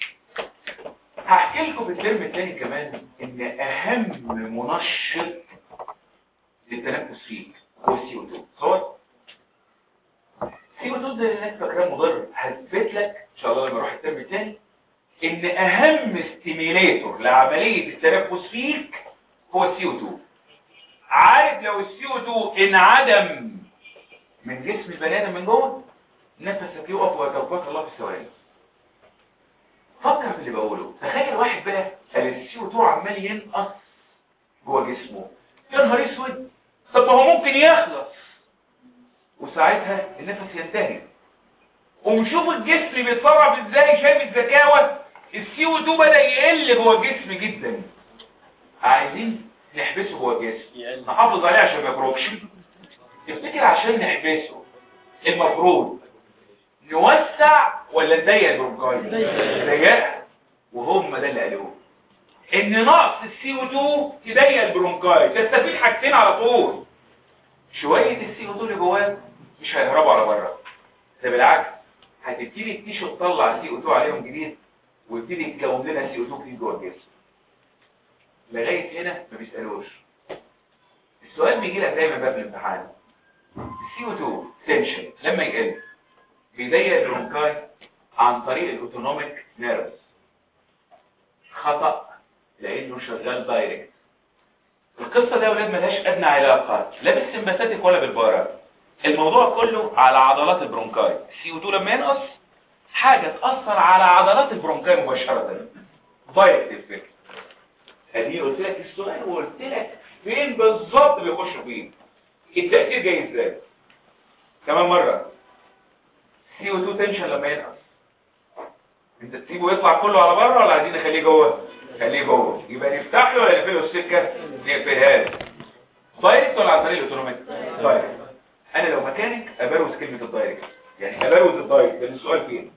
هحكي لكم في الترم الثاني كمان ان اهم منشط للتنفس فيه هو السي او 2 صور السي او 2 ده الناس فاكراه مضر هثبت لك ان شاء الله لما اروح الترم الثاني ان اهم ستيميليتور لعمليه التنفس فيك هو السي او 2 عارف لو السي او 2 انعدم من جسم البني ادم من جوه نفسك يقف ويتوفاك الله في الثواني فكر في اللي بقوله تخيل واحد بقى قال السي او 2 عمال ينقص جوه جسمه يا نهار اسود طب ما هو ممكن يخلص وساعتها النفس ينتهي ومشوف الجسم بيتصرف ازاي شايف الذكاوه السي او 2 بدا يقل جوه الجسم جدا عايزين نحبسه جوه الجسم نحافظ عليه عشان ما يخرجش تفتكر عشان نحبسه المفروض نوسع ولا نضيق البرونكاي نضيقها وهم ده اللي قالوه ان نقص السي او 2 تضيق البرونكاي تستفيد حاجتين على طول شويه السي او 2 اللي جواه مش هيهربوا على بره ده بالعكس هتبتدي التيشو تطلع سي او 2 عليهم جديد ويبتدي يتكون لنا سي او 2 جديد جوه الجسم لغايه هنا ما بيسالوش السؤال بيجي لك دايما بقى في الامتحان السي او 2 تنشن لما يقل بيضيق البرونكاي عن طريق الاوتونوميك نيرفز خطأ لانه شغال دايركت القصة ده يا ولاد ملهاش ادنى علاقة لا بالسمباثيك ولا بالبارا الموضوع كله على عضلات البرونكاي السي او 2 لما ينقص حاجة تأثر على عضلات البرونكاي مباشرة دايركت افكت ادي قلت لك السؤال وقلت لك فين بالظبط بيخشوا فين التأثير جاي ازاي كمان مرة سي او 2 تنشن لما ينقص انت تسيبه يطلع كله على بره ولا عايزين نخليه جوه خليه جوه يبقى نفتح له ولا نقفله السكه نقفلها له دايركت ولا عن طريق الاوتوماتيك دايركت انا لو مكانك ابروز كلمه الدايركت يعني ابروز الدايركت لان السؤال فين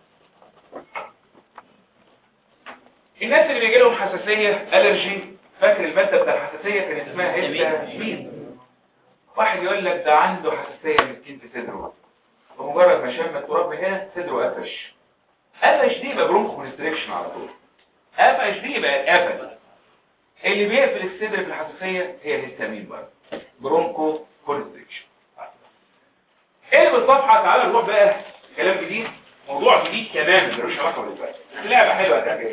الناس اللي بيجي لهم حساسيه الرجي فاكر الماده بتاع الحساسيه كان اسمها هيستامين واحد يقول لك ده عنده حساسيه مسكين في صدره بمجرد ما شم التراب من هنا صدره قفش قفش دي يبقى برونكو كونستريكشن على طول قفش دي يبقى قفل اللي بيقفل الصدر في الحساسيه هي الهستامين برضه برونكو كونستريكشن ايه بالصفحه تعالى نروح بقى كلام جديد موضوع جديد تماما ملوش علاقه بالفرق لعبه حلوه هتعجبك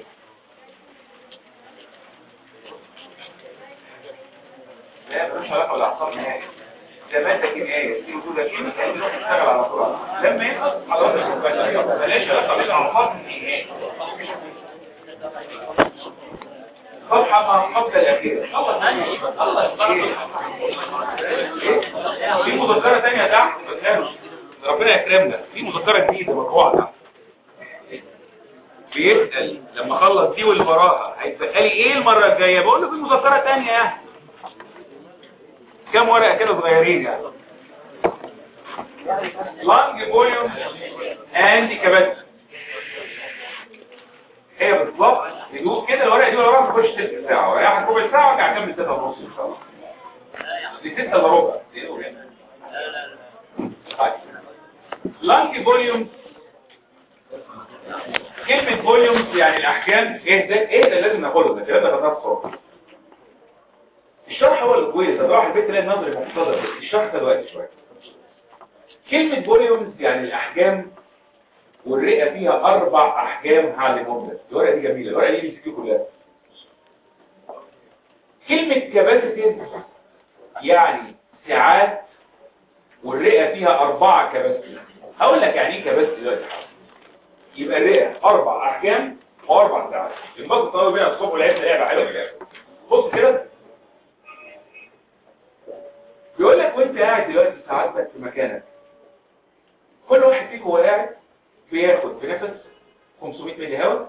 لا ملوش علاقه بالاعصاب نهائي ده ماده كيميائيه سي او 2 ده كيميائي بيروح يشتغل على طول لما ينقص خلاص بلاش علاقه بالاعصاب نهائي صفحة مع الصفحة الأخيرة الله الله في مذكرة تانية تحت مكانه. ربنا يكرمنا في مذكرة جديدة مطبوعة تحت بيسأل لما خلص دي واللي وراها هيتبقى لي ايه المرة الجاية بقول له في مذكرة تانية كام ورقة كده صغيرين يعني لانج فوليوم اند كبات هي بالظبط هدوء كده الورقة دي وراها تخش تلت ساعة وريحك ربع ساعة وارجع اكمل ستة ونص ان شاء الله دي ستة الا ربع طيب لانج فوليوم كلمة فوليوم يعني الأحجام ايه ده ايه ده لازم ناخده ده الكلام ده خدناه في الصوت الشرح هو اللي كويس هتروح البيت تلاقي النظري مقتضى الشرح ده دلوقتي شوية كلمة فوليومز يعني الأحجام والرئة فيها أربع أحجام هعلمهم لك الورقة دي جميلة الورقة دي بيسكيو كلها كلمة كباسيتيز يعني ساعات والرئة فيها أربعة كباسيتيز هقول لك يعني ايه كباسيتي دلوقتي يبقى الرئة أربع أحجام وأربع ساعات الباص طويل بيها الصبح والعيد لعبة حلوة في الآخر بص كده بيقول لك وانت قاعد دلوقتي ساعاتك في مكانك كل واحد فيكم وهو قاعد بياخد بنفس 500 ملي هواء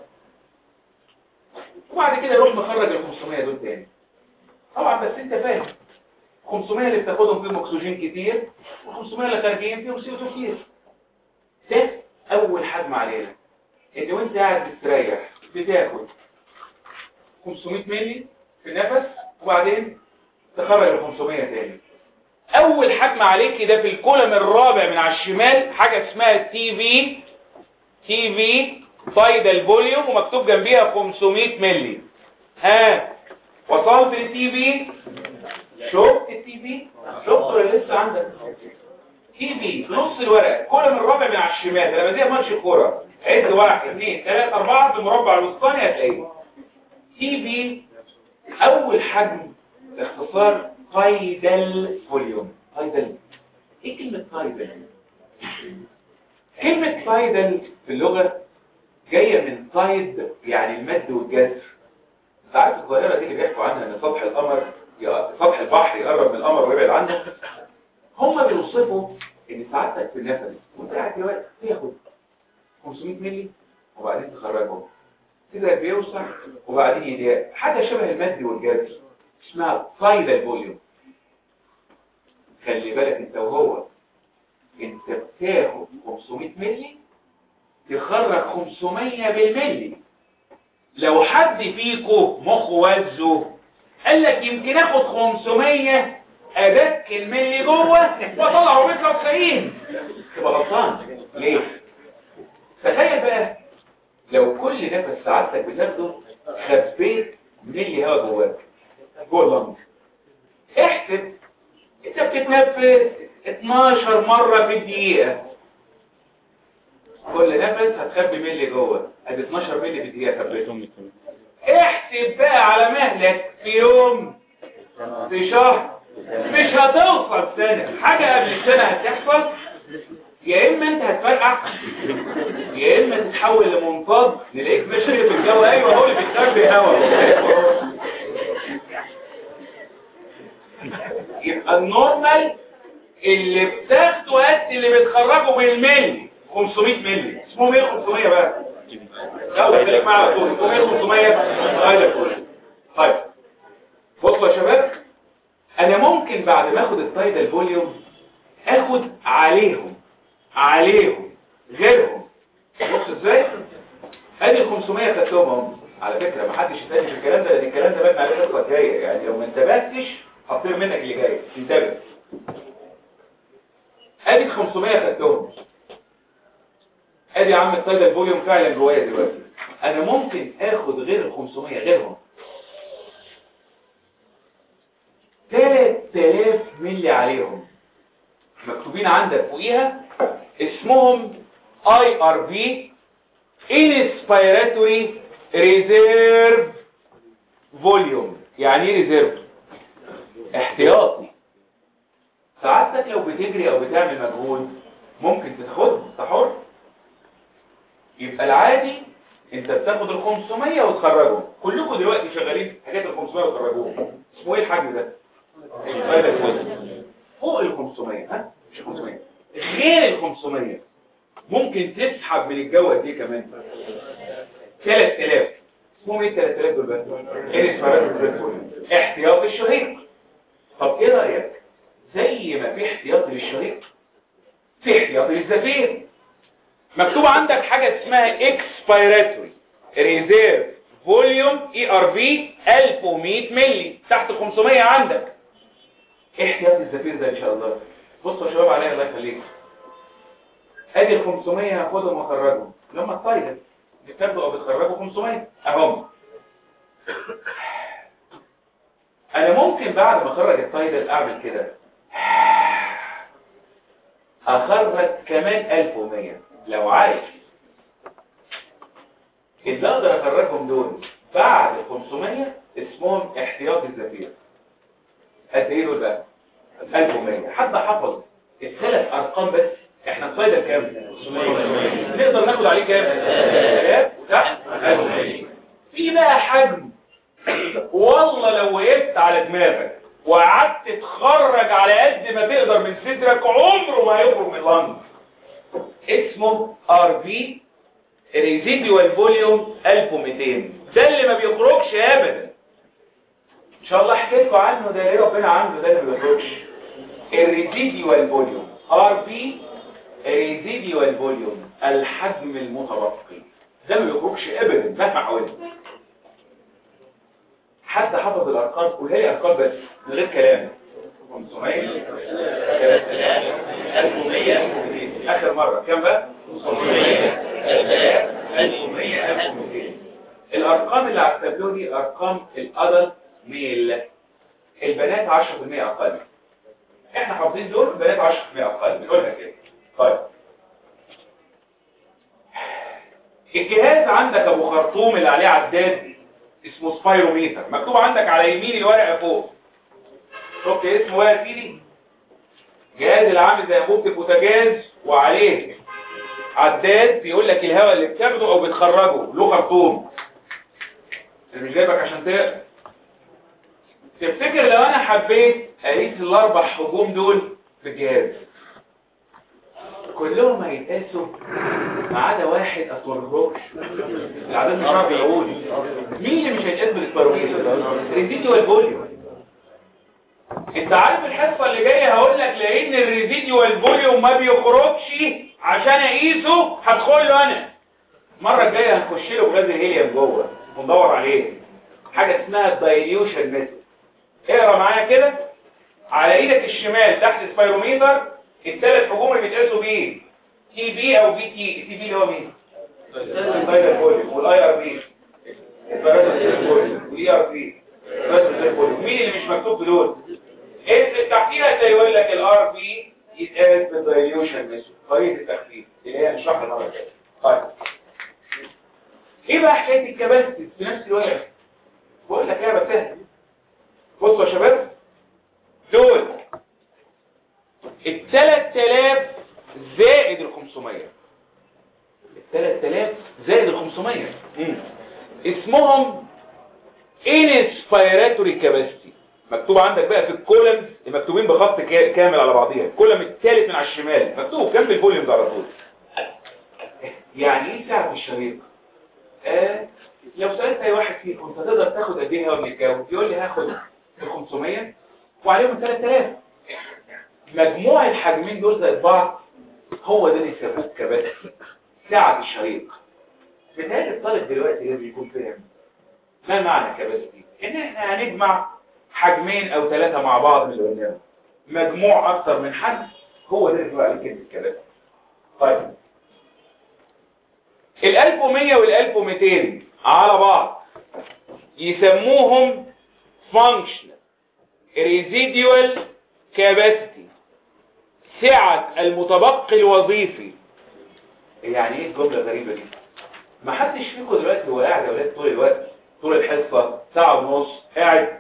وبعد كده يروح مخرج ال 500 دول تاني طبعا بس انت فاهم 500 اللي بتاخدهم فيهم اكسجين كتير و500 اللي خارجين فيهم سي 2 كتير ده اول حجم علينا ان وانت قاعد بتريح بتاخد 500 ملي في النفس وبعدين تخرج ال 500 تاني اول حجم عليك ده في الكولم الرابع من على الشمال حاجة اسمها تي في تي في تايدال فوليوم ومكتوب جنبيها 500 ملي ها وصلت للتي في شفت التي في شفت ولا لسه عندك تي في في نص الورق كولم الرابع من على الشمال ده لما زي ماتش الكوره عد واحد اثنين ثلاثة أربعة في المربع الوسطاني هتلاقيه تي في أول حجم اختصار تايدال فوليوم تايدال ايه كلمة تايدال كلمة تايدال في اللغة جاية من تايد يعني المد والجزر ساعات الظاهرة دي اللي بيحكوا عنها ان سطح القمر يا- سطح البحر يقرب من القمر ويبعد عنه هم بيوصفوا ان سعادتك في النفس وانت قاعد دلوقتي تاخد 500 مللي وبعدين تخرجهم كده بيوسع وبعدين يضيق حاجه شبه المد والجزر اسمها تايدال فوليوم خلي بالك انت وهو انت بتاخد 500 مللي تخرج 500 بالملي لو حد فيكو مخه وزه قال لك يمكن اخد 500 ادك الملي جوه واطلعه بيطلع 90 تبقى غلطان ليه تخيل بقى لو كل نفس سعادتك بتاخده خبيت ملي هوا جواك جوه اللنج احسب انت بتتنفس 12 مرة في الدقيقة كل نفس هتخبي ملي جوه ادي 12 ملي في الدقيقة خبيتهم احسب بقى على مهلك في يوم في شهر مش هتوصل سنة حاجة قبل السنة هتحصل يا اما انت هتفرقع يا اما تتحول لمنفض نلاقيك ماشي في الجو ايوه هو اللي بيتخبي هوا يبقى النورمال اللي بتاخده قد اللي بتخرجه بالملي 500 ملي اسمهم ايه 500 بقى يلا خليك معايا على طول اسمهم ايه 500 طيب طيب بصوا يا شباب انا ممكن بعد ما اخد التايدال فوليوم اخد عليهم عليهم غيرهم بص ازاي ادي ال 500 خدتهم اهم على فكره ما حدش يتاني في الكلام ده لان الكلام ده بان عليه قصه جايه يعني لو ما انتبهتش هطير منك اللي جاي انتبه ادي ال 500 خدتهم ادي يا عم التايدال فوليوم فعلا جوايا دلوقتي انا ممكن اخد غير ال 500 غيرهم 3000 ملي عليهم مكتوبين عندك فوقيها اسمهم اي ار بي inspiratory reserve volume يعني ايه ريزيرف احتياطي سعادتك لو بتجري او بتعمل مجهود ممكن تاخد انت حر يبقى العادي انت بتاخد ال 500 وتخرجهم كلكم دلوقتي شغالين في حكايه ال 500 وتخرجوهم اسمه ايه الحجم ده فوق ال 500 ها مش 500 غير ال 500 ممكن تسحب من الجو قد ايه كمان 3000 اسمهم ايه 3000 دول بقى ايه اسمها احتياط الشهيق طب ايه رايك زي ما في احتياط للشهيق في احتياط للزفير مكتوب عندك حاجه اسمها اكسبيراتوري ريزيرف فوليوم اي ار في 1100 مللي تحت 500 عندك ايه احتياط الزفير ده ان شاء الله بصوا يا شباب عليا الله يخليكم ادي ال 500 هاخدهم واخرجهم لما الطايله بتاخدوا او بتخرجوا 500 اهم انا ممكن بعد ما اخرج الطايله اعمل كده اخرج كمان 1100 لو عايز اللي اقدر اخرجهم دول بعد ال 500 اسمهم احتياط الزفير قد ايه دول بقى 1100 حد حفظ الثلاث ارقام بس احنا الصيدة كام نقدر ناخد عليه كام ثلاث وتحت 1100 في بقى حجم والله لو وقفت على دماغك وقعدت تخرج على قد ما تقدر من صدرك عمره ما هيخرج من اللنج اسمه ار بي ريزيديوال فوليوم 1200 ده اللي ما بيخرجش ابدا ان شاء الله احكي لكم عنه ده ليه ربنا عنده ده اللي ما بيخرجش الريزيديوال فوليوم ار بي ريزيديوال فوليوم الحجم المتبقي ده ما بيخرجش ابدا مهما حاولت حد حفظ الارقام قولها لي ارقام بس من غير كلام 500 3000 1100 اخر مره كام بقى 500 1100 1200 الارقام اللي على التابلو دي ارقام الادلت ميل البنات 10% اقل احنا حافظين دول البنات 10% اقل بنقولها كده طيب الجهاز عندك ابو خرطوم اللي عليه عداد اسمه سبايروميتر مكتوب عندك على يمين الورقه فوق شفت اسمه ايه يا سيدي جهاز اللي عامل زي انبوبه البوتاجاز وعليه عداد بيقول لك الهواء اللي بتاخده او بتخرجه له خرطوم اللي مش جايبك عشان تقرا تفتكر لو انا حبيت اقيس الاربع حجوم دول في الجهاز كلهم هيتقاسوا ما عدا واحد اصورهوش العدد مش عارف يقول مين اللي مش هيتقاس بالسباروميتر ريزيديوال فوليوم انت عارف الحصه اللي جايه هقول لك لان الريزيديوال فوليوم ما بيخرجش عشان اقيسه هدخل له انا المره الجايه هنخش له بغاز الهيليوم جوه وندور عليه حاجه اسمها الدايليوشن ميثود اقرا معايا كده على ايدك الشمال تحت السبايروميتر الثلاث حجوم اللي بيتقاسوا بيه تي بي او بي تي تي بي اللي هو مين الدايلر فوليوم والاي ار بي والاي ار بي مين اللي مش مكتوب دول اكتب تحتيها هتلاقي يقول لك الار بي يتقاس بالدايليوشن ميثود طريقه التخفيف اللي هي هنشرحها المره الجايه طيب ايه بقى حكايه الكباستي في نفس الوقت بقول لك ايه بس سهل بصوا يا شباب دول ال 3000 زائد ال 500 ال 3000 زائد ال 500 مم. اسمهم inspiratory capacity مكتوب عندك بقى في الكولم مكتوبين بخط كا- كامل على بعضيها الكولم الثالث من على الشمال مكتوب جنب الفوليومز على طول يعني ايه سعر الشريط آه لو سألت اي واحد فيكم انت تقدر تاخد قد ايه هوا من الجو يقول لي هاخد ال 500 وعليهم 3000 مجموع الحجمين دول زي بعض هو ده اللي يسموه كباتن سعة الشريط بالتالي الطالب دلوقتي لازم يكون فاهم ما معنى كباتن ان احنا هنجمع حجمين او ثلاثة مع بعض من اللي قدام مجموع اكثر من حجم هو ده اللي بيقول عليه كلمة كباتن طيب ال 1100 وال 1200 على بعض يسموهم functional residual capacity سعة المتبقي الوظيفي يعني ايه الجملة الغريبة دي ما حدش فيكم دلوقتي هو قاعد يا ولاد طول الوقت طول الحصة ساعة ونص قاعد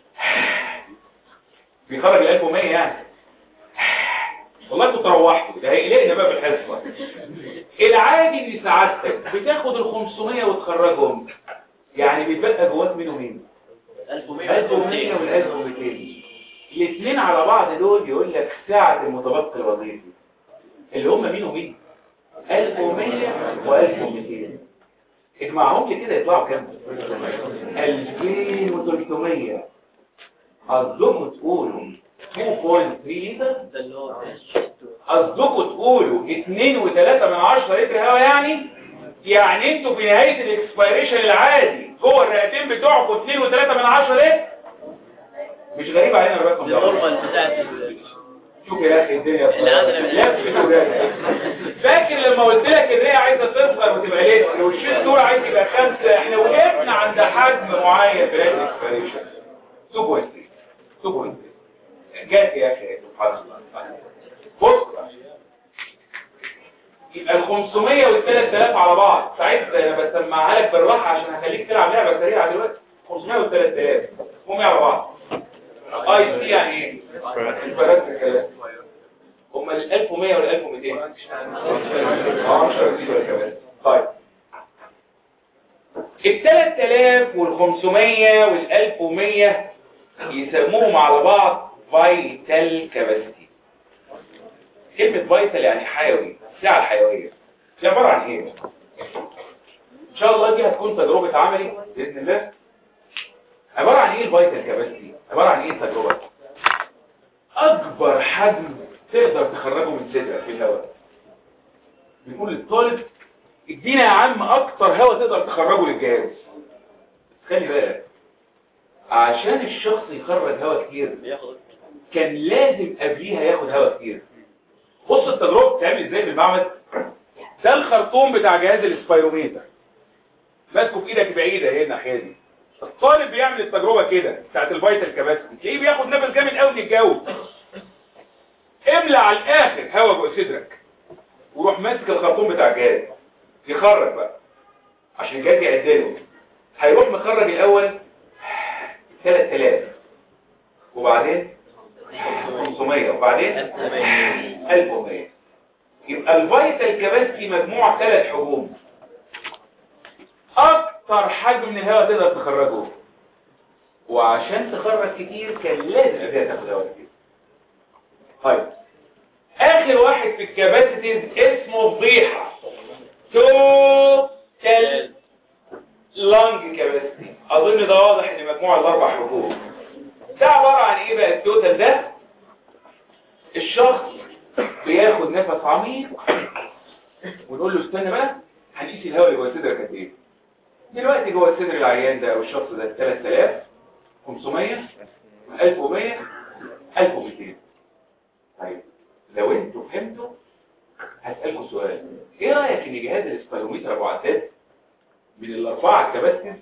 بيخرج ال 1100 يعني والله كنت روحته ده هيقلقنا بقى في الحصة العادي ان سعادتك بتاخد ال 500 وتخرجهم يعني بيتبقى جواك مين ومين 1100 وال 1200 الاثنين على بعض دول يقول لك سعة المتبقي الوظيفي اللي هم مين ومين 1100 و 1200 اجمعهم لي كده يطلعوا كام 2300 قصدكم تقولوا 2.3 لتر ده اللي هو قصدكم تقولوا 2 و3 من 10 لتر هواء يعني يعني انتوا في نهاية الاكسبيريشن العادي جوه الرئتين بتوعكم 2 و3 من 10 لتر مش غريب علينا الرقم ده النورمال بتاعت ال- شوف يا اخي الدنيا اللي عندنا من- لف وجاي. فاكر لما قلت لك ان هي عايزه تصغر وتبقى لتر والشيت دول عايز يبقى خمسه احنا وقفنا عند حجم معين في ريت اكسبيريشن 2.3 2.3 جات يا اخي سبحان الله بص بقى. يبقى ال 500 وال 3000 على بعض ساعتها انا بسمعها لك بالراحه عشان هخليك تلعب لعبه سريعه دلوقتي 500 وال 3000 هم على بعض اي سي يعني ايه؟ الفرق الكلام هم ال 1100 وال 1200 اه مش هرسيب ولا كمان طيب ال 3000 وال 500 وال 1100 يسموهم على بعض فايتال كاباسيتي كلمة فايتال يعني حيوي الساعة الحيوية دي عبارة عن ايه؟ ان شاء الله دي هتكون تجربة عملي بإذن الله عبارة عن ايه الفايتال كاباسيتي؟ عبارة عن ايه التجربة؟ اكبر حجم تقدر تخرجه من صدرك في الهواء بنقول للطالب ادينا يا عم اكتر هواء تقدر تخرجه للجهاز خلي بالك عشان الشخص يخرج هواء كتير بياخد كان لازم قبليها ياخد هواء كتير بص التجربه بتعمل ازاي في المعمل ده الخرطوم بتاع جهاز الاسبيروميتر ماسكه في ايدك بعيده هي الناحيه دي الطالب بيعمل التجربه كده بتاعت الفيتال كاباسيتي تلاقيه بياخد نفس جامد قوي من الجو املى على الاخر هواء جوه صدرك وروح ماسك الخرطوم بتاع الجهاز يخرج بقى عشان الجهاز يعدله هيروح مخرج الاول 3000 وبعدين 500 وبعدين 1100 يبقى الفيتال كاباسيتي مجموع ثلاث حجوم اكتر حجم من الهواء تقدر تخرجه وعشان تخرج كتير كان لازم قبلها تاخد هواء كتير طيب اخر واحد في الكاباسيتيز اسمه فضيحه توتال لانج كاباسيتي اظن ده واضح ان مجموع الاربع حجوم ده عباره عن ايه بقى التوتال ده الشخص بياخد نفس عميق ونقول له استنى بقى هنقيس الهواء اللي جوه صدرك قد ايه دلوقتي جوه صدر العيان ده او الشخص ده 3000 500 1100 1200 طيب لو انتوا فهمتوا هسألكم سؤال ايه رأيك ان جهاز الاسبيروميتر ابو عداد من الاربعة الكباسيتيز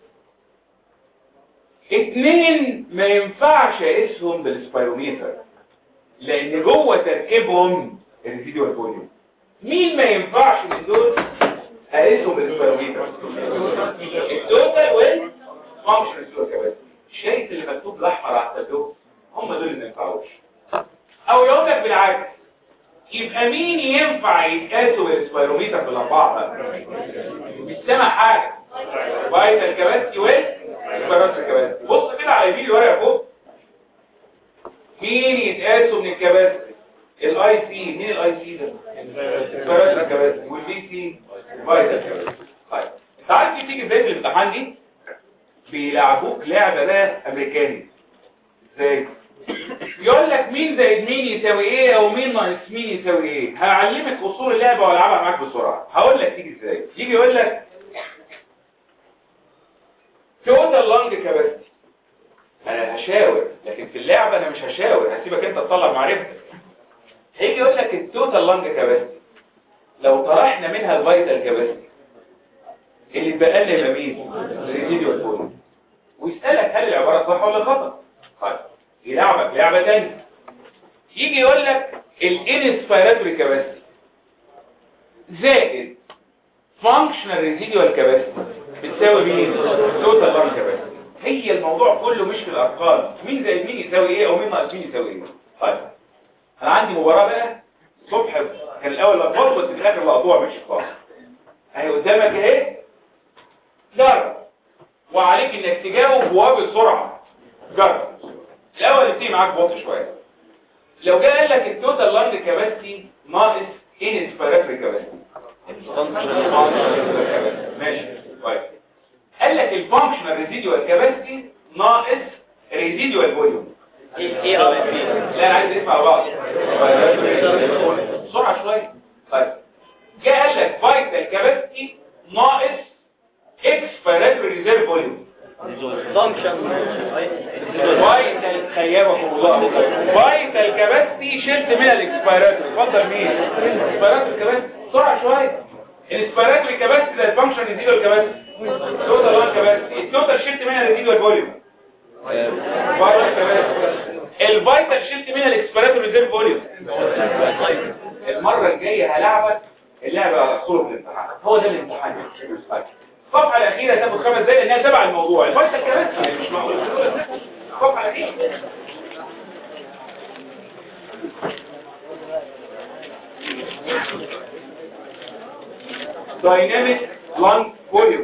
اتنين ما ينفعش اقيسهم بالسبيروميتر لان جوه تركيبهم الريزيديوال فوليوم مين ما ينفعش من دول اقيسهم بالسبيروميتر التوتال وال فانكشن كباسيتي شايف اللي مكتوب الاحمر على التابلو هم دول اللي ما ينفعوش او يقول لك بالعكس يبقى مين ينفع يتقاسوا بالسبيروميتر بالاربعه بقى مش سامع حاجه فايتال كباسيتي والسبيروميتر كباسيتي بص كده على يمين الورقه فوق مين يتقاسوا من الكباسيتي الاي سي مين الاي سي ده السبيروميتر كباسيتي والبي سي فايتال كباسيتي طيب انت عارف دي تيجي ازاي في الامتحان دي بيلعبوك لعبه بقى امريكاني ازاي يقول لك مين زائد مين يساوي ايه او مين ناقص مين يساوي ايه هعلمك اصول اللعبه والعبها معاك بسرعه هقول لك تيجي ازاي يجي يقول لك توتال لانج كاباسيتي انا هشاور لكن في اللعبه انا مش هشاور هسيبك انت تطلع معرفتك هيجي يقول لك التوتال لانج كاباسيتي لو طرحنا منها الفيتال كاباسيتي اللي اتبقى لنا يبقى مين الريزيديوال فوليوم ويسالك هل العباره صح ولا خطا طيب يلعبك لعبة تانية يجي يقول لك الانسبيراتوري كاباسيتي زائد فانكشنال ريزيديوال كاباسيتي بتساوي مين توتال لانج كاباسيتي هي الموضوع كله مش في الارقام مين زائد مين يساوي ايه او مين ناقص مين يساوي ايه طيب انا عندي مباراه بقى الصبح كان الاول لخبط بس في الاخر الموضوع مش خالص اهي قدامك اهي جرب وعليك انك تجاوب وبسرعه جرب الاول يبتدي معاك بطء شويه لو جه قال لك التوتال لانج كاباسيتي ناقص ان انسبيراتوري كاباسيتي ماشي كويس قال لك الفانكشنال ريزيديوال كاباسيتي ناقص ريزيديوال فوليوم ايه اه لا انا عايز اسمع بعض بسرعه شويه طيب جه قال لك فايتال كاباسيتي ناقص اكسبيراتوري ريزيرف فوليوم فانكشن فايتال خيابكم الله فايتال كاباسيتي شلت منها الاكسبيراتوري اتفضل مين الاكسبيراتوري كاباسيتي بسرعه شويه الاكسبيراتوري كاباسيتي ده الفانكشن ريزيدوال كاباسيتي توتال وان كاباسيتي التوتال شلت منها الريزيدوال فوليوم فايتال كاباسيتي الفايتال شلت منها الاكسبيراتوري ريزيرف فوليوم المره الجايه هلعبك اللعبه على صوره الامتحان هو ده الامتحان الصفحه الاخيره تاخد خمس دقايق لانها تبع الموضوع الفايتال كاباسيتي مش معقول الصفحه الاخيره dynamic lung volume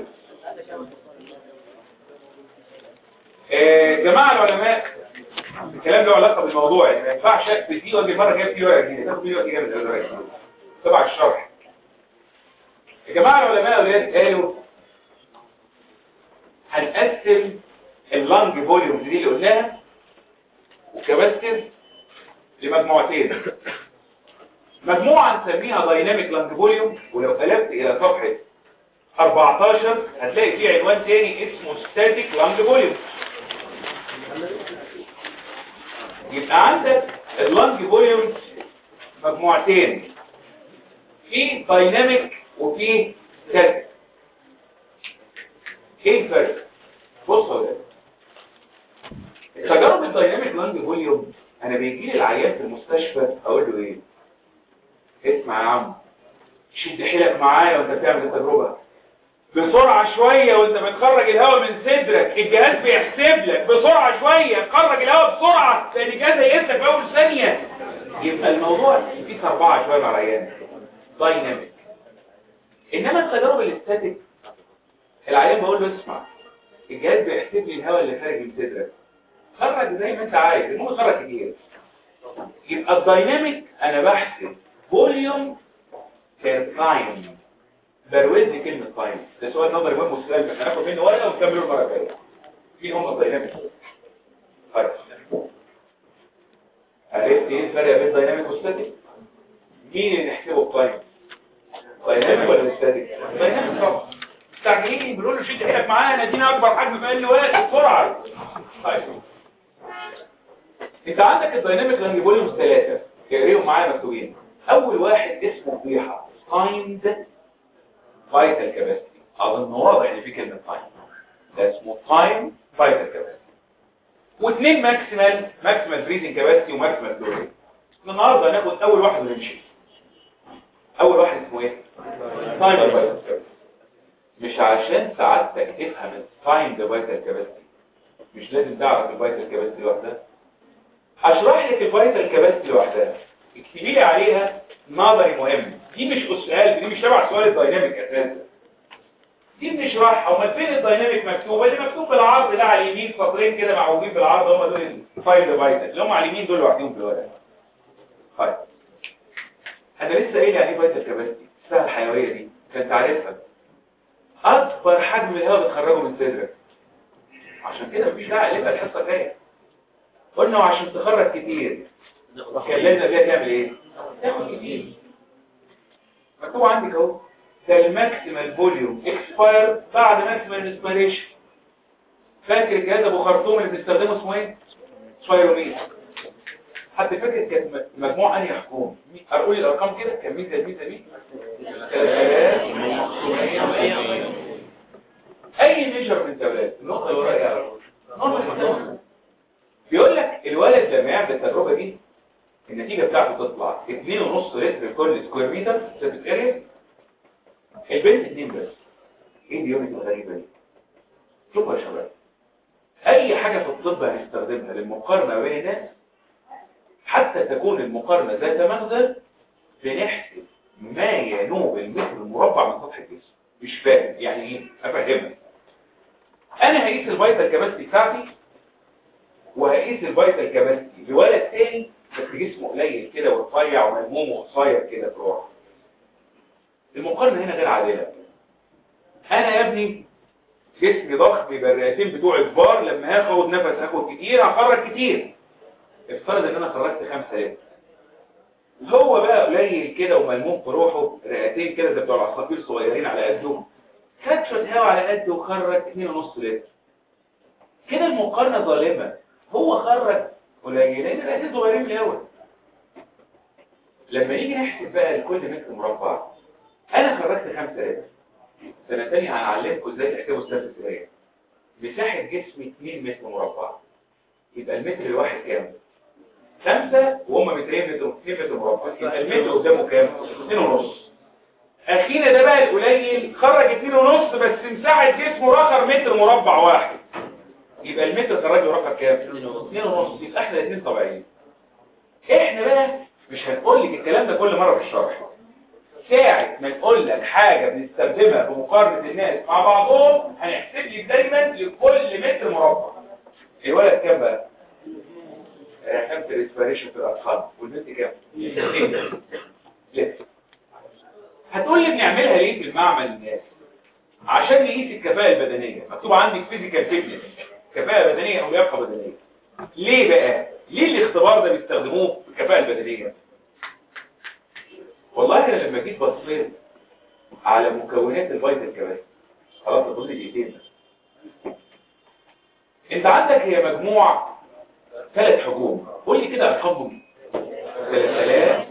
آه، جماعة العلماء الكلام له علاقة بالموضوع يعني ما ينفعش اكتب دي واجي مرة جايب دي ورقة جديدة تاخد دي وقت جامد دلوقتي تبع الشرح يا جماعة العلماء ولاد قالوا هنقسم اللنج فوليوم دي اللي قلناها وكباستر لمجموعتين مجموعة نسميها دايناميك لانج فوليوم ولو قلبت الى صفحة 14 هتلاقي فيه عنوان تاني اسمه ستاتيك لانج فوليوم يبقى عندك اللانج فوليوم مجموعتين في دايناميك وفي ستاتيك ايه الفرق بصوا ده تجارب الدايناميك لانج فوليوم انا بيجي لي العيان في المستشفى اقول له ايه اسمع يا عم شد حيلك معايا وانت بتعمل التجربة بسرعة شوية وانت بتخرج الهواء من صدرك الجهاز بيحسب لك بسرعة شوية خرج الهواء بسرعة لان الجهاز هيقيسك في اول ثانية يبقى الموضوع فيه سربعة شوية مع العيان دايناميك انما التجارب الاستاتيك العيان بقول له اسمع الجهاز بيحسب لي الهواء اللي خارج من صدرك خرج زي ما انت عايز المهم خرج كتير يبقى الدايناميك انا بحسب فوليوم بير تايم بروز لي كلمه تايم ده سؤال نظري مهم والسؤال بس هناخد منه ورقه ونكمله المره الجايه مين هم الدايناميك طيب عرفت ايه الفرق بين دايناميك وستاتيك مين اللي نحسبه بتايم دايناميك ولا ستاتيك دايناميك طبعا مستعجلين بيقولوا له شد حيلك معانا ادينا اكبر حجم في اقل وقت بسرعه طيب انت عندك الدايناميك لانج فوليومز ثلاثه اقريهم معايا مكتوبين اول واحد اسمه فضيحه تايمد فايتال كاباسيتي اظن واضح ان في كلمه تايم ده اسمه تايم فايتال كاباسيتي واثنين ماكسيمال ماكسيمال بريزنج كاباسيتي وماكسيمال فلوري النهارده هناخد اول واحد ونمشي اول واحد اسمه ايه تايم فايتال كاباسيتي مش عشان سعادتك تفهم التايم ده فايتال كاباسيتي مش لازم تعرف الفايتال كاباسيتي لوحدها هشرح لك الفايتال كاباسيتي لوحدها اكتبي لي عليها نظري مهم دي مش سؤال دي مش تبع سؤال الدايناميك اساسا دي بنشرحها امال فين الدايناميك مكتوب اللي مكتوب بالعرض ده على اليمين سطرين كده معوجين بالعرض هم دول الفايل فايتال اللي هم على اليمين دول لوحدهم في الورقه طيب انا لسه قايل يعني ايه فايتال كاباسيتي الساعه الحيويه دي كانت عارفها اكبر حجم الهواء بتخرجه من صدرك عشان كده مفيش داعي نبقى الحصه جايه قلنا وعشان تخرج كتير كان لازم بيها تعمل ايه تاخد كتير مكتوب عندك اهو ده الماكسيمال فوليوم اكسباير بعد ماكسيمال انسبيريشن فاكر الجهاز ابو خرطوم اللي بنستخدمه اسمه ايه سبايروميتر حد فاكر كانت مجموعه انهي حكوم اقول لي الارقام كده كان مين زي مين زي مين اي ميجرمنت يا ولاد النقطه اللي ورايا نقطه بيقول لك الولد لما يعمل التجربه دي النتيجه بتاعته تطلع 2.5 لتر كل سكوير متر سيرفيس اريا البنت 2 بس ايه اليونت الغريبه دي شوفوا يا شباب اي حاجه في الطب هنستخدمها للمقارنه بين الناس حتى تكون المقارنه ذات مغزى بنحسب ما ينوب المتر مربع من سطح الجسم مش فاهم يعني ايه افهمك انا هقيس الفيتال كاباسيتي بتاعتي وهقيس الفيتال كاباسيتي لولد تاني بس جسمه قليل كده ورفيع وملموم وقصير كده في روحه المقارنه هنا غير عادله انا يا ابني جسمي ضخم يبقى الرئتين بتوعي كبار لما هاخد نفس هاخد كتير هخرج كتير افترض ان انا خرجت 5 لتر هو بقى قليل كده وملموم في روحه رئتين كده زي بتوع العصافير صغيرين على قدهم خد شويه هوا على قده وخرج 2.5 لتر كده المقارنه ظالمه هو خرج قليل لان الرئتين صغيرين في الاول لما نيجي نحسب بقى لكل متر مربع انا خرجت 5 لتر سنه ثانيه هنعلمكم ازاي تحسبوا السبب مساحه جسمي 2 متر مربع يبقى المتر الواحد كام خمسة وهم مترين متر 2 متر مربع يبقى المتر قدامه كام 2 ونص اخينا ده بقى القليل خرج 2 ونص بس مساحه جسمه رقم متر مربع واحد يبقى المتر خرج له رقم كام 2 ونص يبقى احنا الاثنين طبيعيين احنا بقى مش هنقول لك الكلام ده كل مره في الشرح ساعة ما نقول لك حاجة بنستخدمها في مقارنة الناس مع بعضهم هنحسب لك دايما لكل متر مربع الولد كام بقى؟ خمسة الاسبريشن في الأطفال والبنت كام؟ لا هتقول لي بنعملها ليه في المعمل الناس؟ عشان نقيس الكفاءة البدنية مكتوب عندك فيزيكال فيتنس كفاءة بدنية أو لياقة بدنية ليه بقى؟ ليه الاختبار ده بيستخدموه في الكفاءة البدنية؟ والله انا لما جيت بصيت على مكونات الفيتال كمان خلاص فاضل لي دقيقتين بس انت عندك هي مجموع ثلاث حجوم قول لي كده ارقامهم 3000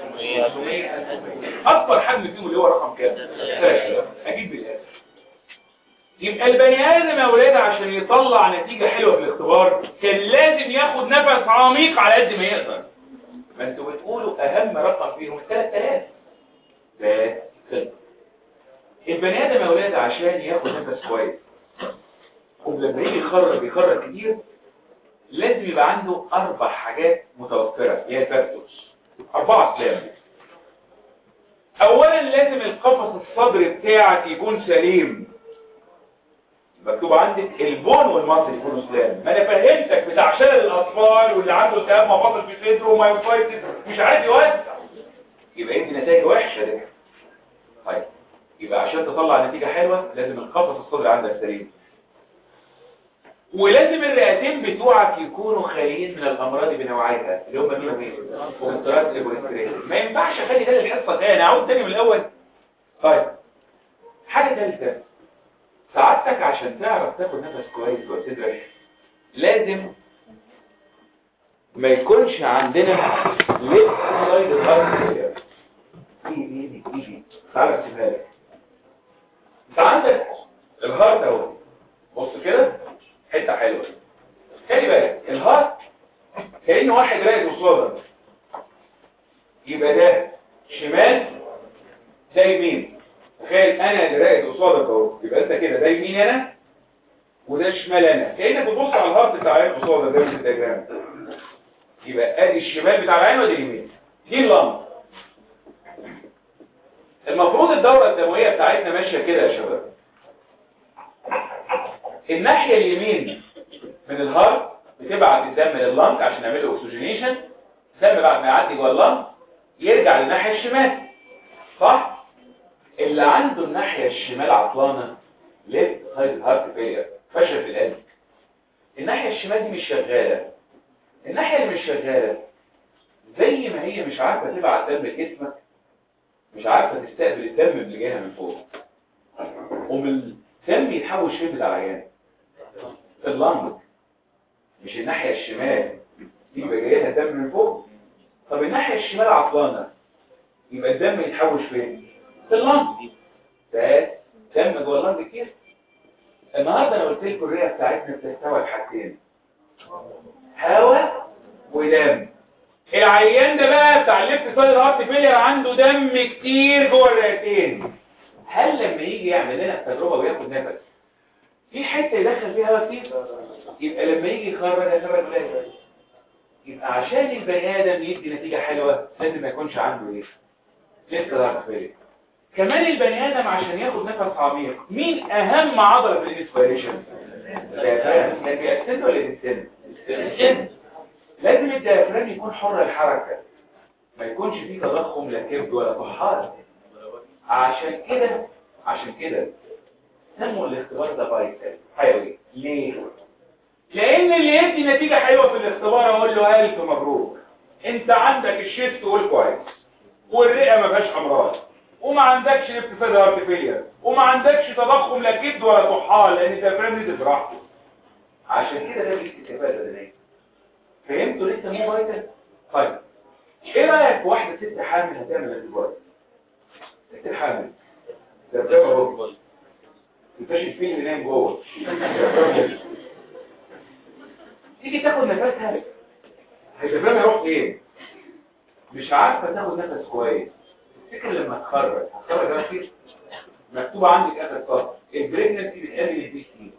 اكبر حجم فيهم اللي هو رقم كام 3000 اجيب بالاخر يبقى البني ادم يا اولاد عشان يطلع نتيجه حلوه في الاختبار كان لازم ياخد نفس عميق على قد ما يقدر ما انتوا بتقولوا اهم رقم فيهم 3000 بس خلص البني ادم يا اولاد عشان ياخد نفس كويس ولما يجي يخرج يخرج كتير لازم يبقى عنده اربع حاجات متوفره هي الفاكتورز اربعه اسلام اولا لازم القفص الصدري بتاعك يكون سليم مكتوب عندك البون والمصل يكونوا سلام ما انا فهمتك بتاع شلل الاطفال واللي عنده التهاب مفاصل في صدره ومايوفايتس مش عايز يوسع يبقى انت نتائج وحشه ده طيب يبقى عشان تطلع نتيجه حلوه لازم القفص الصدري عندك سليم ولازم الرئتين بتوعك يكونوا خاليين من الامراض بنوعيها اللي هم مين ومين ومسترات البوليسترين ما ينفعش اخلي ده الحصه تاني اعود تاني من الاول طيب حاجه ثالثه سعادتك عشان تعرف تاخد نفس كويس وتدرك لازم ما يكونش عندنا ليفت سايد الهارت ايدي ايدي ايدي تعالى اكتبها لك انت عندك الهارت اهو بص كده حته حلوه خلي بالك الهارت كانه واحد راقد قصادك يبقى ده شمال ده يمين تخيل انا اللي راقد قصادك اهو يبقى انت كده ده يمين انا وده شمال انا كانك بتبص على الهارت بتاع العين قصادك ده في الدياجرام يبقى ادي الشمال بتاع العين وادي اليمين دي اللمبه المفروض الدوره الدمويه بتاعتنا ماشيه كده يا شباب الناحيه اليمين من الهارت بتبعت الدم لللنج عشان نعمل له اكسجينيشن الدم بعد ما يعدي جوه اللنج يرجع للناحيه الشمال صح اللي عنده الناحيه الشمال عطلانه ليفت سايد هارت فيلير فشل في القلب الناحيه الشمال دي مش شغاله الناحيه اللي مش شغاله زي ما هي مش عارفه تبعت دم لجسمك مش عارفه تستقبل الدم اللي جايها من فوق ومن الدم يتحول فين بتاع العيان في اللنج مش الناحيه الشمال دي يبقى جاي لها دم من فوق طب الناحيه الشمال عطلانه يبقى الدم يتحوش فين في اللنج بس دم جوه اللنج كتير النهارده انا قلت لكم الرئه بتاعتنا بتستوعب حاجتين هواء ودم العيان ده بقى بتاع الليفت سايد هارت فيلير عنده دم كتير جوه الرئتين هل لما يجي يعمل لنا التجربه وياخد نفس في حته يدخل فيها هواء كتير يبقى لما يجي يخرج يخرج قليل يبقى عشان البني ادم يدي نتيجه حلوه لازم ما يكونش عنده ايه ليفت هارت فيلير كمان البني ادم عشان ياخد نفس عميق مين اهم عضله في الانسبيريشن الديافرام لكن السن ولا السن السن لازم الديافرام يكون حر الحركه ما يكونش فيه تضخم لا كبد ولا طحال عشان كده عشان كده سموا الاختبار ده فايتال حيوي ليه لان اللي يدي نتيجه حلوه في الاختبار اقول له الف مبروك انت عندك الشيست والكويس والرئه ما فيهاش امراض وما عندكش انفصال هارت فيلير وما عندكش تضخم لا كبد ولا طحال لان الديافرام دي براحته عشان كده ده بالاستفاده بدنيه فهمتوا لسه مو فايتال طيب ايه رايك في واحده ست حامل هتعمل اختبار ست حامل دبابه اهو انتش الفيل اللي نايم جوه تيجي تاخد نفسها هيدبابه يروح فين مش عارفه تاخد نفس كويس تفتكر لما تخرج هتخرج ده كتير مكتوب عندك اخر سطر البريجنسي بتقلل البي سي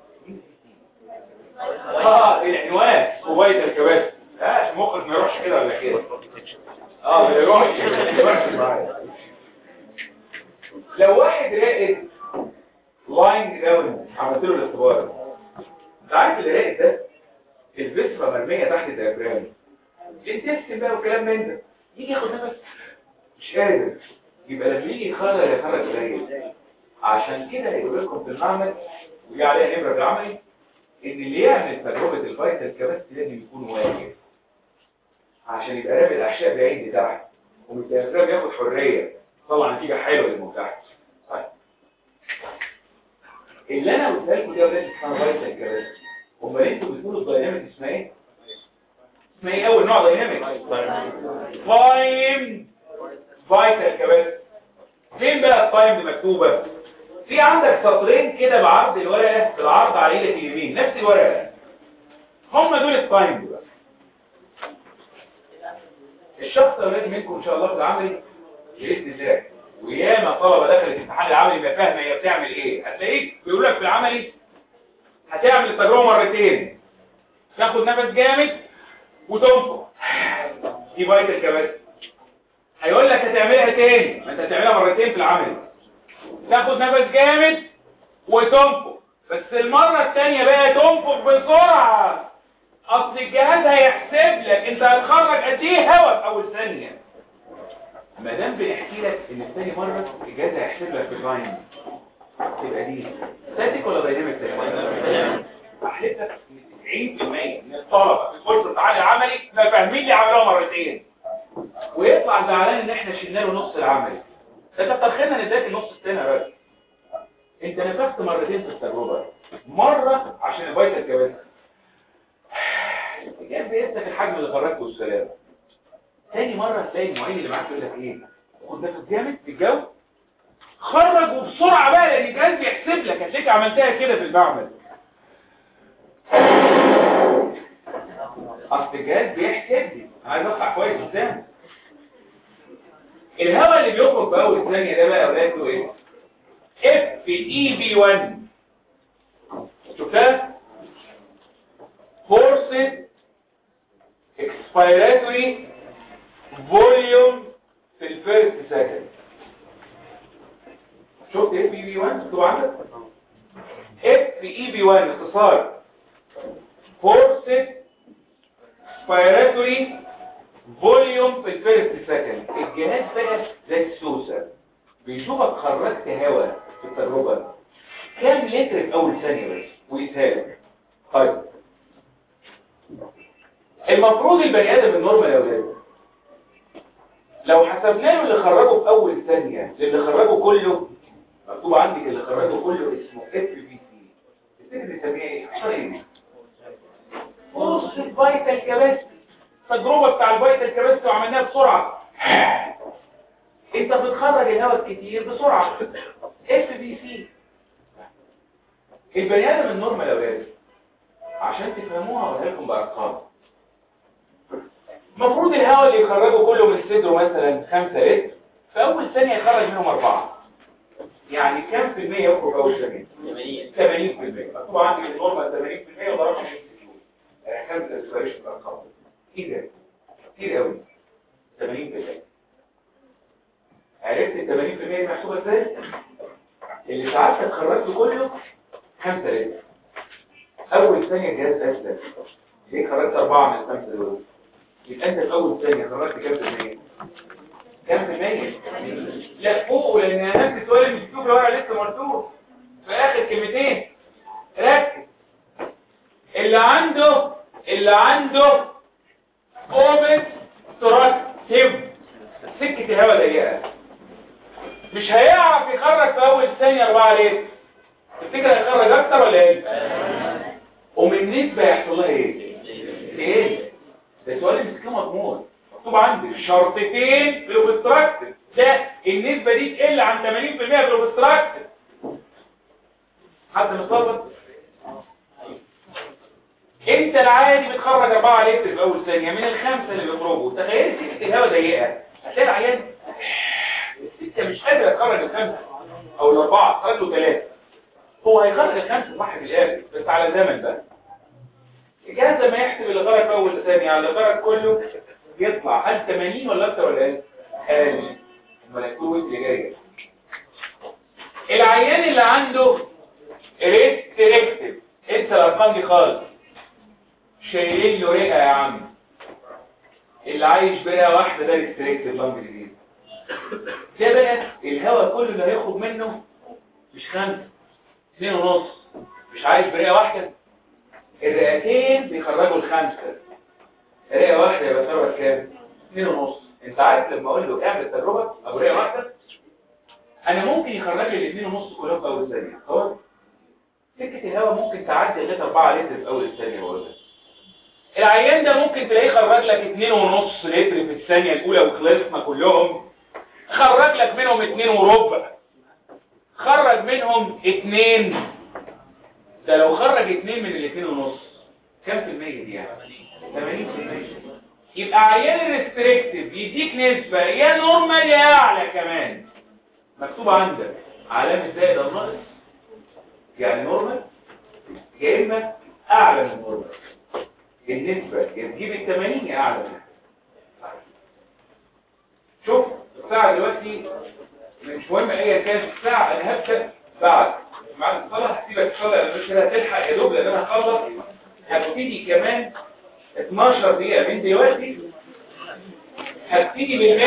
اه العنوان كويس الكباسي لا مخك ما يروحش كده ولا كده اه ما يروحش ما يروحش معايا لو واحد راقد لاين داون عملت له الاختبار انت عارف اللي راقد ده الفيسرا مرميه تحت الديافرام التست بقى وكلام من ده يجي ياخد نفس مش قادر يبقى لما يجي يخرج يخرج قليل عشان كده هيقول لكم في المعمل ودي عليها نمره في العملي ان اللي يعمل تجربه الفيتال كباستي لازم يكون واقف عشان يبقى رامي الاحشاء بعيد لتحت ومن الديافرام ياخد حريه طلع نتيجه حلوه للمتحت طيب اللي انا قلت لكم دي اولاد اسمها فيتال كباستي امال انتوا بتقولوا الدايناميك اسمها ايه اسمها ايه اول نوع دايناميك تايم فايتال كباستي فين بقى التايم دي مكتوبه في عندك سطرين كده بعرض الورقه بالعرض على ايدك اليمين نفس الورقه هم دول التايم بقى الشخص اولاد منكم ان شاء الله في العملي باذن الله وياما طلبه دخلت امتحان العملي ما فاهمه هي بتعمل ايه هتلاقيك بيقول لك في العملي هتعمل التجربه مرتين تاخد نفس جامد وتنفخ دي فايتال كباستي هيقول لك هتعملها تاني ما انت هتعملها مرتين في العمل تاخد نفس جامد وتنفخ بس المرة التانية بقى تنفخ بسرعة اصل الجهاز هيحسب لك انت هتخرج قد ايه هواء في اول ثانية ما دام بنحكي لك ان في تاني مرة الجهاز هيحسب لك باللاين تبقى دي ستاتيك ولا دايناميك احلف لك ان 90% من الطلبة في الكورس التعالي العملي ما فاهمين لي عملوها مرتين ويطلع زعلان ان احنا شلنا له نص العمل ده كتر خيرنا نداك النص التاني يا راجل انت نفخت مرتين في التجربه مرة عشان الفيتال الكباسي جاب بيدك الحجم اللي خرجته والسلام تاني مرة تلاقي المعين اللي معاك يقول لك ايه خد نفس جامد في الجو خرج وبسرعة بقى لان الجهاز بيحسب لك هتلاقيك عملتها كده في المعمل اصل الجهاز بيحسب لي عايز اطلع كويس قدام الهواء اللي بيخرج باول ثانيه ده بقى اولاده ايه اف اي بي 1 شفتها forced expiratory volume في الفيرست سكند شفت اف اي بي 1 مكتوب عندك اف اي بي 1 اختصار forced expiratory فوليوم في الفيرست سكند الجهاز بقى زي السوسه بيشوفك خرجت هواء في التجربه كام لتر في اول ثانيه بس ويسهلك طيب المفروض البني ادم النورمال يا ولاد لو حسبنا له اللي خرجه في اول ثانيه للي خرجه كله مكتوب عندك اللي خرجه كله اسمه اف بي سي السن بنسميها ايه؟ ايه؟ بص الفيتال كباستي التجربة بتاع الفيتال كباستي وعملناها بسرعة انت بتخرج الهواء الكتير بسرعة اف بي سي البني ادم النورمال يا ولاد عشان تفهموها اقولها لكم بارقام المفروض الهواء اللي يخرجه كله من صدره مثلا 5 لتر في اول ثانيه يخرج منهم اربعه يعني كام في المية يخرج اول ثانيه 80% 80% مكتوب عندي النورمال 80% وضربها في يعني خمسه اسبريشن الارقام كتير كتير قوي 80% عرفت ال 80% دي محسوبه ازاي اللي ساعات خرجته كله 5 لتر اول ثانيه الجهاز اسلم ليه خرجت اربعه من الخمسه دول يبقى انت في اول ثانيه خرجت كام في المية كام في المية لا فوق لان اهم سؤال اللي مكتوب له ورقه لسه مرسوم في اخر كلمتين ركز اللي عنده اللي عنده اوبس تراكتيف سكه الهواء ضيقه مش هيعرف يخرج في اول ثانيه 4 لتر تفتكر هيخرج اكتر ولا ايه ومن نسبه يحصل لها ايه ايه ده سؤال المسكين مضمون مكتوب عندي شرطتين في الاوبستراكتيف ده النسبه دي تقل عن 80% في الاوبستراكتيف حد مصابر انت العادي بتخرج 4 لتر في اول ثانيه من الخمسه اللي بيخرجوا تخيل سكه الهواء ضيقه هتلاقي العيان انت مش قادر تخرج الخمسه او الاربعه خرج له ثلاثه هو هيخرج الخمسه صح في الاخر بس على زمن بقى الجهاز لما يحسب اللي خرج في اول ثانيه على اللي خرج كله يطلع هل 80 ولا اكتر ولا اقل؟ اقل امال هيكون ويت اللي جاي العيان اللي عنده ريستريكتيف انت الارقام دي خالص شايلين له رئه يا عم اللي عايش برئه واحده ده ريستريكتيف لانج ديزيز ده بقى الهواء كله اللي هيخرج منه مش خمسه اثنين ونص مش عايش برئه واحده الرئتين بيخرجوا الخمسه رئه واحده يبقى ثروه كام اثنين ونص انت عارف لما اقول له اعمل تجربه ابو رئه واحده انا ممكن يخرج لي الاثنين ونص كلهم في اول ثانيه خلاص سكه الهواء ممكن تعدي لغايه 4 لتر في اول الثانيه بقول لك العيان ده ممكن تلاقيه خرج لك اتنين ونص لتر في الثانية الأولى وخلصنا كلهم خرج لك منهم اتنين وربع خرج منهم اتنين ده لو خرج اتنين من الاتنين ونص كم في المية دي يعني؟ 80 في المية يبقى عيان الريستريكتيف يديك نسبة يا نورمال يا أعلى كمان مكتوب عندك علامة زائد أو ناقص يعني نورمال يا إما أعلى من نورمال النسبة يا تجيب التمانين يا أعلى منها شوف الساعة دلوقتي مش مهم ايا كانت الساعة انا هبدأ بعد بعد الصلاة هسيبك تصلي انا مش هتلحق يا دوب لان انا هخلص هبتدي كمان 12 دقيقة من دلوقتي هبتدي بالمية